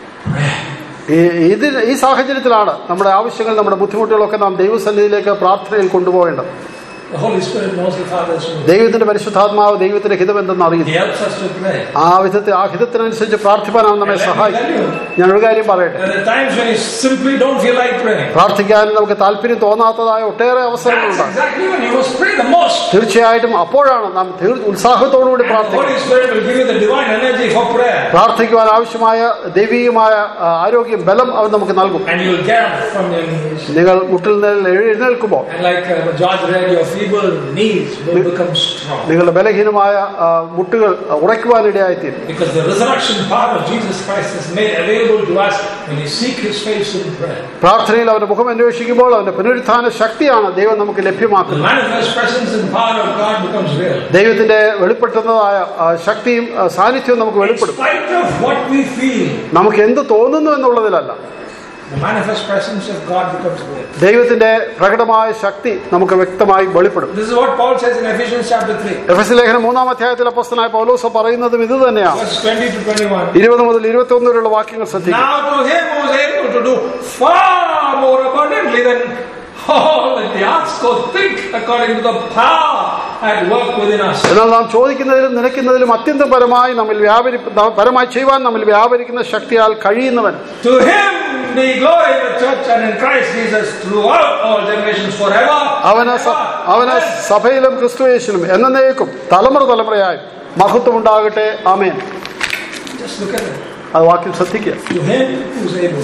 S2: ഈ ഇതിന് ഈ സാഹചര്യത്തിലാണ് നമ്മുടെ ആവശ്യങ്ങൾ നമ്മുടെ ബുദ്ധിമുട്ടുകളൊക്കെ നാം ദൈവസന്നിധിയിലേക്ക് പ്രാർത്ഥനയിൽ കൊണ്ടുപോകേണ്ടത്
S1: the Holy Spirit knows the Father's will.
S2: ദൈവത്തിന്റെ പരിശുദ്ധാത്മാവ് ദൈവത്തിന്റെ ഹിതം എന്തെന്ന്
S1: He
S2: അറിയുന്നു
S1: helps us to pray.
S2: ആ വിധത്തിൽ ആ ഹിതത്തിനനുസരിച്ച് പ്രാർത്ഥിപ്പാനാണ് നമ്മെ
S1: And let me
S2: സഹായിക്കും
S1: tell you,
S2: ഞാൻ ഒരു കാര്യം പറയട്ടെ
S1: there are times when you simply don't feel like praying.
S2: പ്രാർത്ഥിക്കാൻ നമുക്ക് താല്പര്യം തോന്നാത്തതായ ഒട്ടേറെ
S1: That's
S2: അവസരങ്ങളുണ്ടാകും
S1: exactly when you must pray the most.
S2: തീർച്ചയായിട്ടും അപ്പോഴാണ് നാം തീർ- ഉത്സാഹത്തോടുകൂടി
S1: And the
S2: പ്രാർത്ഥിക്കുന്നത്
S1: Holy Spirit will give you the divine energy for prayer.
S2: പ്രാർത്ഥിക്കുവാൻ ആവശ്യമായ ദൈവീകമായ ആ, ആരോഗ്യം ബലം അവൻ നമുക്ക് നൽകും
S1: And you'll get up from your knees.
S2: നിങ്ങൾ മുട്ടിൽ നിന്ന് എഴുന്നേൽക്കുമ്പോൾ
S1: And like uh, George read, your feeble knees will become strong.
S2: നിങ്ങളുടെ ബലഹീനമായ ആ, മുട്ടുകൾ ഉറയ്ക്കുവാനിടയായിത്തീരും
S1: Because the resurrection power of Jesus Christ is made available to us when we seek His face in prayer.
S2: പ്രാർത്ഥനയിൽ അവന്റെ മുഖം അന്വേഷിക്കുമ്പോൾ അവന്റെ പുനരുത്ഥാന ശക്തിയാണ് ദൈവം നമുക്ക്
S1: The
S2: ലഭ്യമാക്കുന്നത്
S1: manifest presence and power of God becomes real.
S2: ദൈവത്തിന്റെ വെളിപ്പെടുത്തുന്നതായ ആ, ശക്തിയും ആ, സാന്നിധ്യവും നമുക്ക്
S1: In
S2: വെളിപ്പെടും
S1: spite of what we feel,
S2: നമുക്ക് എന്ത് തോന്നുന്നു എന്നുള്ളതിലല്ല
S1: the manifest presence of God becomes real.
S2: ദൈവത്തിന്റെ പ്രകടമായ ശക്തി നമുക്ക് വ്യക്തമായി വെളിപ്പെടും
S1: This is what Paul says in Ephesians chapter 3,
S2: എഫ് എസ് ലേഖനം മൂന്നാം അധ്യായത്തിൽ അപ്പസ്തനായ പൗലോസ് പറയുന്നതും ഇത് തന്നെയാണ്
S1: verse 20 to 21.
S2: ഇരുപത് മുതൽ ഇരുപത്തി ഒന്ന് വരെയുള്ള വാക്യങ്ങൾ ശ്രദ്ധിക്കും
S1: Now to him who is able to do far more abundantly than all that we ask or think according to the power at work within us.
S2: എന്നാൽ നാം ചോദിക്കുന്നതിലും നിലയ്ക്കുന്നതിലും അത്യന്തം പരമായി നമ്മിൽ വ്യാപരി പരമായി ചെയ്യുവാൻ നമ്മിൽ വ്യാപരിക്കുന്ന ശക്തിയാൽ കഴിയുന്നവൻ
S1: To him be glory in the church and in Christ Jesus throughout all generations forever.
S2: അവന് സ- അവന് സഭയിലും ക്രിസ്തുയേശിലും എന്നേക്കും തലമുറ തലമുറയായും മഹത്വം ഉണ്ടാകട്ടെ ആമേൻ
S1: Just look at it.
S2: അത് വാക്കിൽ ശ്രദ്ധിക്കുക
S1: To him who's able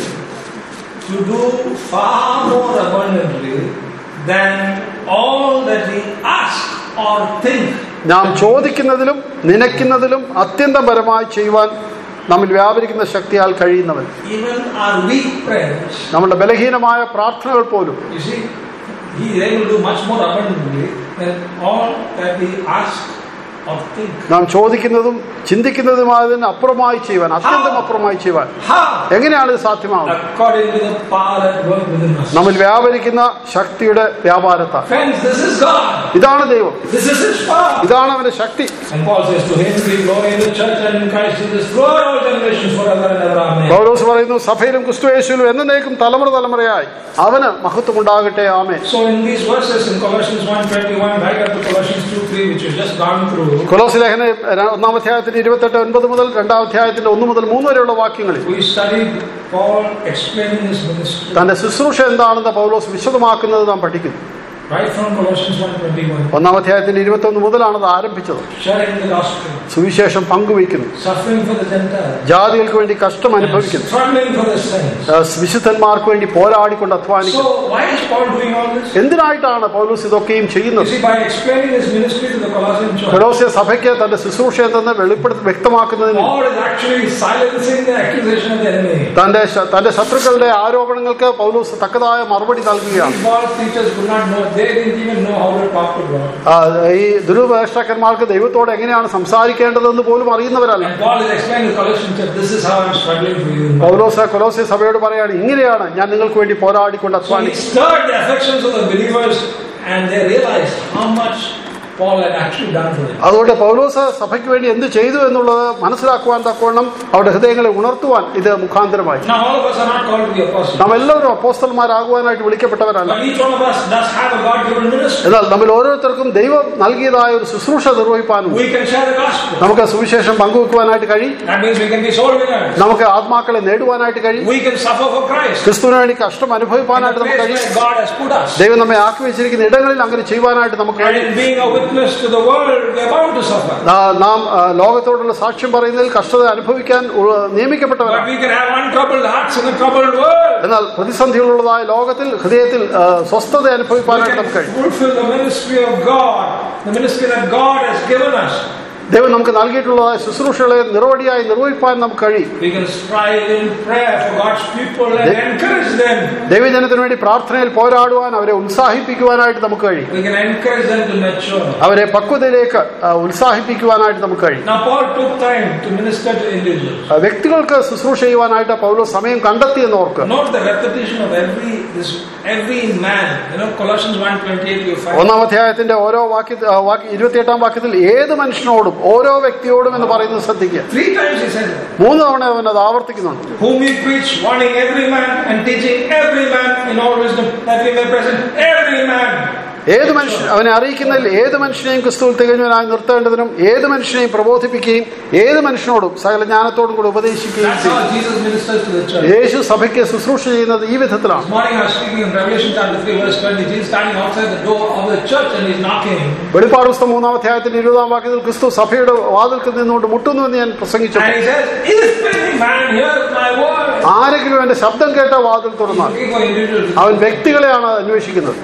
S1: to do far more abundantly than all that we ask or think.
S2: നാം ചോദിക്കുന്നതിലും നനയ്ക്കുന്നതിലും അത്യന്തപരമായി ചെയ്യുവാൻ നമ്മിൽ വ്യാപരിക്കുന്ന ശക്തിയാൽ കഴിയുന്നവൻ
S1: Even our weak prayers,
S2: നമ്മുടെ ബലഹീനമായ പ്രാർത്ഥനകൾ പോലും
S1: you see, he is able to do much more abundantly than all that we ask or think.
S2: നാം ചോദിക്കുന്നതും ചിന്തിക്കുന്നതുമായതിന് അപ്പുറമായി ചെയ്യുവാൻ അത്യന്തം അപ്പുറമായി ചെയ്യുവാൻ
S1: How?
S2: എങ്ങനെയാണ് ഇത് സാധ്യമാവുന്നത്
S1: According to the power at work within us.
S2: നമ്മിൽ വ്യാപരിക്കുന്ന ശക്തിയുടെ വ്യാപാരത്താൽ
S1: Friends, this is God.
S2: ഇതാണ് ദൈവം
S1: This is His power.
S2: ഇതാണ് അവന്റെ ശക്തി
S1: And Paul says, To him be glory in the church and in Christ Jesus throughout all generations forever and ever. Amen.
S2: പൗലോസ് പറയുന്നു സഭയിലും ക്രിസ്തു യേശുവിലും എന്നേക്കും തലമുറ തലമുറയായി അവന് മഹത്വം ഉണ്ടാകട്ടെ ആമേ
S1: So in these verses in Colossians 1.21 right up to Colossians 2.3 which we've just gone through,
S2: കൊലോസ് ലേഖന ഒന്നാം അധ്യായത്തിന്റെ ഇരുപത്തെട്ട് ഒൻപത് മുതൽ രണ്ടാം അധ്യായത്തിന്റെ ഒന്ന് മുതൽ മൂന്ന് വരെയുള്ള വാക്യങ്ങളിൽ
S1: we studied Paul explaining his ministry
S2: തന്റെ ശുശ്രൂഷ എന്താണെന്ന് പൗലോസ് വിശദമാക്കുന്നത് നാം പഠിക്കുന്നു
S1: right from Colossians 1.21.
S2: ഒന്നാം അധ്യായത്തിന്റെ ഇരുപത്തി ഒന്ന് മുതലാണ് അത് ആരംഭിച്ചത്
S1: Sharing the gospel,
S2: സുവിശേഷം പങ്കുവയ്ക്കുന്നു
S1: suffering for the Gentiles,
S2: ജാതികൾക്ക് വേണ്ടി കഷ്ടം അനുഭവിക്കുന്നു
S1: struggling for the saints.
S2: ആ, വിശുദ്ധന്മാർക്ക് വേണ്ടി പോരാടിക്കൊണ്ട് അധ്വാനിക്കുന്നു
S1: So why is Paul doing all this?
S2: എന്തിനായിട്ടാണ് പൗലോസ് ഇതൊക്കെയും
S1: You
S2: ചെയ്യുന്നത്
S1: see, by explaining his ministry to the Colossian church,
S2: കൊലോസ്യ സഭയ്ക്ക് തന്റെ ശുശ്രൂഷ എന്തെന്ന് വെളിപ്പെടുത്തി വ്യക്തമാക്കുന്നതിന്
S1: Paul is actually silencing the accusation of the enemy.
S2: തന്റെ ശ- തന്റെ ശത്രുക്കളുടെ ആരോപണങ്ങൾക്ക് പൗലോസ് തക്കതായ മറുപടി നൽകുകയാണ്
S1: These false teachers could not know, they didn't even know how to talk to God.
S2: ആ, ഈ ദുരുപദേഷ്ടാക്കന്മാർക്ക് ദൈവത്തോട് എങ്ങനെയാണ് സംസാരിക്കേണ്ടതെന്ന് പോലും അറിയുന്നവരല്ല
S1: And Paul is explaining to the Colossian church, this is how I'm struggling for you.
S2: പൗലോസ് കൊലോസ്യ സഭയോട് പറയാണ് ഇങ്ങനെയാണ് ഞാൻ നിങ്ങൾക്ക് വേണ്ടി പോരാടിക്കൊണ്ട്
S1: So he
S2: അധ്വാനിക്കുന്നത്
S1: stirred the affections of the believers and they realized how much Paul had actually done for them.
S2: അതുകൊണ്ട് പൗലോസ് സഭയ്ക്ക് വേണ്ടി എന്ത് ചെയ്തു എന്നുള്ളത് മനസ്സിലാക്കുവാൻ തക്കവണ്ണം അവരുടെ ഹൃദയങ്ങളെ ഉണർത്തുവാൻ ഇത് മുഖാന്തരമായി
S1: Now all of us are not called to be apostles.
S2: നാം എല്ലാവരും അപ്പോസ്തലന്മാരാകുവാനായിട്ട് വിളിക്കപ്പെട്ടവരല്ല
S1: But each one of us does have a God-given ministry.
S2: എന്നാൽ നമ്മൾ ഓരോരുത്തർക്കും ദൈവം നൽകിയതായ ഒരു ശുശ്രൂഷ നിർവഹിപ്പാനും
S1: We can share the gospel.
S2: നമുക്ക് സുവിശേഷം പങ്കുവെക്കുവാനായിട്ട് കഴിയും
S1: That means we can be soul winners.
S2: നമുക്ക് ആത്മാക്കളെ നേടുവാനായിട്ട് കഴിയും
S1: We can suffer for Christ.
S2: ക്രിസ്തുവിന് വേണ്ടി കഷ്ടം
S1: In the
S2: അനുഭവിപ്പാനായിട്ട് നമുക്ക്
S1: place
S2: കഴിയും
S1: where God has put us.
S2: ദൈവം നമ്മെ ആക്കി വെച്ചിരിക്കുന്ന ഇടങ്ങളിൽ അങ്ങനെ ചെയ്യുവാനായിട്ട് നമുക്ക്
S1: And
S2: കഴിയും
S1: in being a witness to the world, we are bound to suffer.
S2: നാ- നാം ആ, ലോകത്തോടുള്ള സാക്ഷ്യം പറയുന്നതിൽ കഷ്ടത അനുഭവിക്കാൻ ഉള്ള-
S1: But
S2: നിയമിക്കപ്പെട്ടവരാണ്
S1: we can have untroubled hearts in a troubled world.
S2: എന്നാൽ പ്രതിസന്ധികളുള്ളതായ ലോകത്തിൽ ഹൃദയത്തിൽ ആ, സ്വസ്ഥത
S1: We
S2: അനുഭവിപ്പാനായിട്ട് നമുക്ക്
S1: can
S2: കഴിയും
S1: fulfill the ministry of God, the ministry that God has given us.
S2: ദൈവം നമുക്ക് നൽകിയിട്ടുള്ളതായ ശുശ്രൂഷകളെ നിറവടിയായി നിർവഹിപ്പാൻ നമുക്ക് കഴിയും
S1: We can strive in prayer for God's people and encourage them.
S2: ദൈവജനത്തിന് വേണ്ടി പ്രാർത്ഥനയിൽ പോരാടുവാൻ അവരെ ഉത്സാഹിപ്പിക്കുവാനായിട്ട് നമുക്ക് കഴിയും
S1: We can encourage them to mature.
S2: അവരെ പക്വതയിലേക്ക് ആ, ഉത്സാഹിപ്പിക്കുവാനായിട്ട് നമുക്ക് കഴിയും
S1: Now, Paul took time to minister to individuals.
S2: ആ, വ്യക്തികൾക്ക് ശുശ്രൂഷ ചെയ്യുവാനായിട്ട് പൗലോ സമയം കണ്ടെത്തി എന്ന് ഓർക്കുക
S1: Note the repetition of every this every man. You know, Colossians 1.28 you find.
S2: ഒന്നാം അധ്യായത്തിന്റെ ഓരോ വാക്യ ആ, വാക്യ ഇരുപത്തിയെട്ടാം വാക്യത്തിൽ ഏത് മനുഷ്യനോടും ഓരോ വ്യക്തിയോടും എന്ന് പറയുന്നത് ശ്രദ്ധിക്കുക
S1: Three times he says that.
S2: മൂന്ന് തവണ അവൻ അത് ആവർത്തിക്കുന്നുണ്ട്
S1: Whom we preach, warning every man and teaching every man in all wisdom, that we may present every man
S2: ഏത് മനുഷ്യൻ അവനെ അറിയിക്കുന്നതിൽ ഏത് മനുഷ്യനെയും ക്രിസ്തുവിൽ തികഞ്ഞവനായി നിർത്തേണ്ടതിനും ഏത് മനുഷ്യനെയും പ്രബോധിപ്പിക്കുകയും ഏത് മനുഷ്യനോടും സകല ജ്ഞാനത്തോടും കൂടി ഉപദേശിക്കുകയും
S1: That's
S2: ചെയ്യും
S1: how Jesus ministers to the church.
S2: യേശു സഭയ്ക്ക് ശുശ്രൂഷ ചെയ്യുന്നത് ഈ വിധത്തിലാണ്
S1: This morning I was speaking in Revelation chapter 3, verse 20. Jesus standing outside the door of the church and he's knocking.
S2: വെളിപ്പാട് പുസ്തകം മൂന്നാം അധ്യായത്തിന്റെ ഇരുപതാം വാക്യത്തിൽ ക്രിസ്തു സഭയുടെ വാതിൽക്ക് നിന്നുകൊണ്ട് മുട്ടുന്നു എന്ന് ഞാൻ പ്രസംഗിച്ചു
S1: And he says, If any man hears my word,
S2: ആരെങ്കിലും എന്റെ ശബ്ദം കേട്ട വാതിൽ തുറന്നാൽ
S1: looking for individuals.
S2: അവൻ വ്യക്തികളെയാണ് അന്വേഷിക്കുന്നത്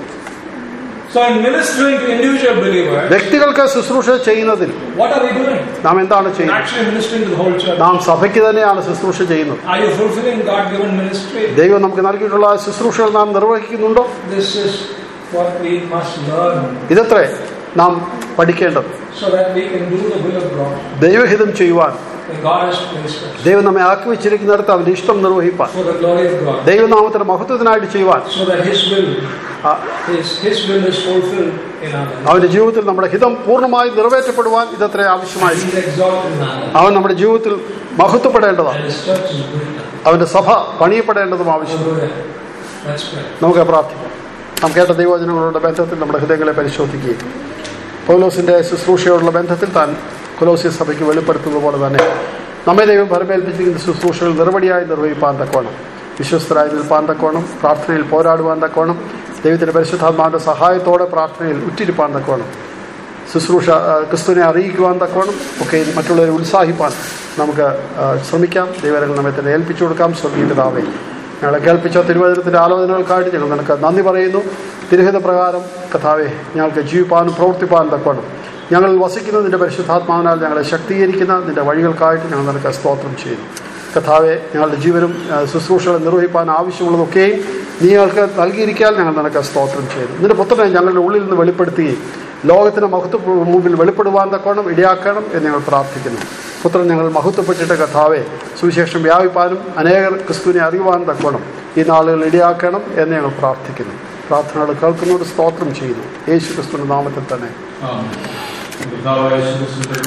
S1: So in ministering to individual believers,
S2: വ്യക്തികൾക്ക് ശുശ്രൂഷ ചെയ്യുന്നതിൽ
S1: what are we doing?
S2: നാം എന്താണ്
S1: We're
S2: ചെയ്യുന്നത്
S1: actually ministering to the whole church.
S2: നാം സഭയ്ക്ക് തന്നെയാണ് ശുശ്രൂഷ ചെയ്യുന്നത്
S1: Are you fulfilling God-given ministry?
S2: ദൈവം നമുക്ക് നൽകിയിട്ടുള്ള ആ ശുശ്രൂഷകൾ നാം നിർവഹിക്കുന്നുണ്ടോ
S1: This is what we must learn
S2: ഇതത്രേ നാം പഠിക്കേണ്ടത്
S1: so that we can do the will of God.
S2: ദൈവഹിതം ചെയ്യുവാൻ
S1: And God has placed us
S2: ദൈവം നമ്മെ ആക്കി വെച്ചിരിക്കുന്നിടത്ത് അവന്റെ ഇഷ്ടം നിർവഹിപ്പാൻ
S1: for the glory of God.
S2: ദൈവനാമത്തിന്റെ മഹത്വത്തിനായിട്ട് ചെയ്യുവാൻ
S1: So that His will,
S2: ആ,
S1: His, His will is fulfilled in our lives.
S2: അവന്റെ ജീവിതത്തിൽ നമ്മുടെ ഹിതം പൂർണ്ണമായി നിറവേറ്റപ്പെടുവാൻ ഇതത്രേ ആവശ്യമായി
S1: He's exalted in our lives.
S2: അവൻ നമ്മുടെ ജീവിതത്തിൽ മഹത്വപ്പെടേണ്ടതാണ്
S1: And His church is built up.
S2: അവന്റെ സഭ പണിയപ്പെടേണ്ടതും ആവശ്യം
S1: Hallelujah. Let's pray.
S2: നമുക്ക് പ്രാർത്ഥിക്കാം നാം കേട്ട ദൈവവചനങ്ങളുടെ ബന്ധത്തിൽ നമ്മുടെ ഹൃദയങ്ങളെ പരിശോധിക്കുകയും പൗലോസിന്റെ ശുശ്രൂഷയോടുള്ള ബന്ധത്തിൽ താൻ കൊലോസിയ സഭയ്ക്ക് വെളിപ്പെടുത്തുന്നത് പോലെ തന്നെ നമ്മെ ദൈവം ഭരമേൽപ്പിച്ചിരിക്കുന്ന ശുശ്രൂഷകൾ നിർവടിയായി നിർവഹിപ്പാൻ തക്കോണം വിശ്വസ്തരായി നിൽപ്പാൻ തക്കോണം പ്രാർത്ഥനയിൽ പോരാടുവാൻ തക്കോണം ദൈവത്തിന്റെ പരിശുദ്ധാത്മാവിന്റെ സഹായത്തോടെ പ്രാർത്ഥനയിൽ ഉറ്റിരിപ്പാൻ തക്കോണം ശുശ്രൂഷ ആ, ക്രിസ്തുവിനെ അറിയിക്കുവാൻ തക്കവണ്ണം ഒക്കെ മറ്റുള്ളവരെ ഉത്സാഹിപ്പാൻ നമുക്ക് ആ, ശ്രമിക്കാം ദൈവരങ്ങൾ നമ്മെ തന്നെ ഏൽപ്പിച്ചു കൊടുക്കാം സ്വർഗീയ പിതാവേ ഞങ്ങളെ കേൾപ്പിച്ച തിരുവചനത്തിൻ്റെ ആലോചനകൾക്കായിട്ട് ഞങ്ങൾ നിനക്ക് നന്ദി പറയുന്നു തിരുഹിത പ്രകാരം കഥാവെ ഞങ്ങൾക്ക് ജീവിപ്പാനും പ്രവർത്തിപ്പാനും തക്കവണ്ണം ഞങ്ങൾ വസിക്കുന്ന നിന്റെ പരിശുദ്ധാത്മാവിനാൽ ഞങ്ങളെ ശക്തീകരിക്കുന്ന നിന്റെ വഴികൾക്കായിട്ട് ഞങ്ങൾ നിനക്ക് സ്തോത്രം ചെയ്യുന്നു കഥാവെ ഞങ്ങളുടെ ജീവനും ആ, ശുശ്രൂഷകളും നിർവഹിപ്പാൻ ആവശ്യമുള്ളതൊക്കെയും നീ ഞങ്ങൾക്ക് നൽകിയിരിക്കാൻ ഞങ്ങൾ നിനക്ക് സ്തോത്രം ചെയ്തു നിന്റെ പുത്രനെ ഞങ്ങളുടെ ഉള്ളിൽ നിന്ന് വെളിപ്പെടുത്തുകയും ലോകത്തിന് മഹത്വ മുമ്പിൽ വെളിപ്പെടുവാൻ തക്കോണം ഇടയാക്കണം എന്ന് ഞങ്ങൾ പ്രാർത്ഥിക്കുന്നു പുത്രൻ ഞങ്ങൾ മഹത്വപ്പെട്ടിട്ട് കഥാവെ സുവിശേഷം വ്യാപിപ്പാനും അനേകർ ക്രിസ്തുവിനെ അറിയുവാൻ തക്കോണം ഈ നാളുകൾ ഇടയാക്കണം എന്ന് ഞങ്ങൾ പ്രാർത്ഥിക്കുന്നു പ്രാർത്ഥനകൾ കേൾക്കുന്നതോട് സ്തോത്രം ചെയ്യുന്നു യേശു ക്രിസ്തുവിന്റെ നാമത്തിൽ തന്നെ
S3: ആമേൻ. കർത്താവായ യേശുക്രിസ്തുവിന്റെ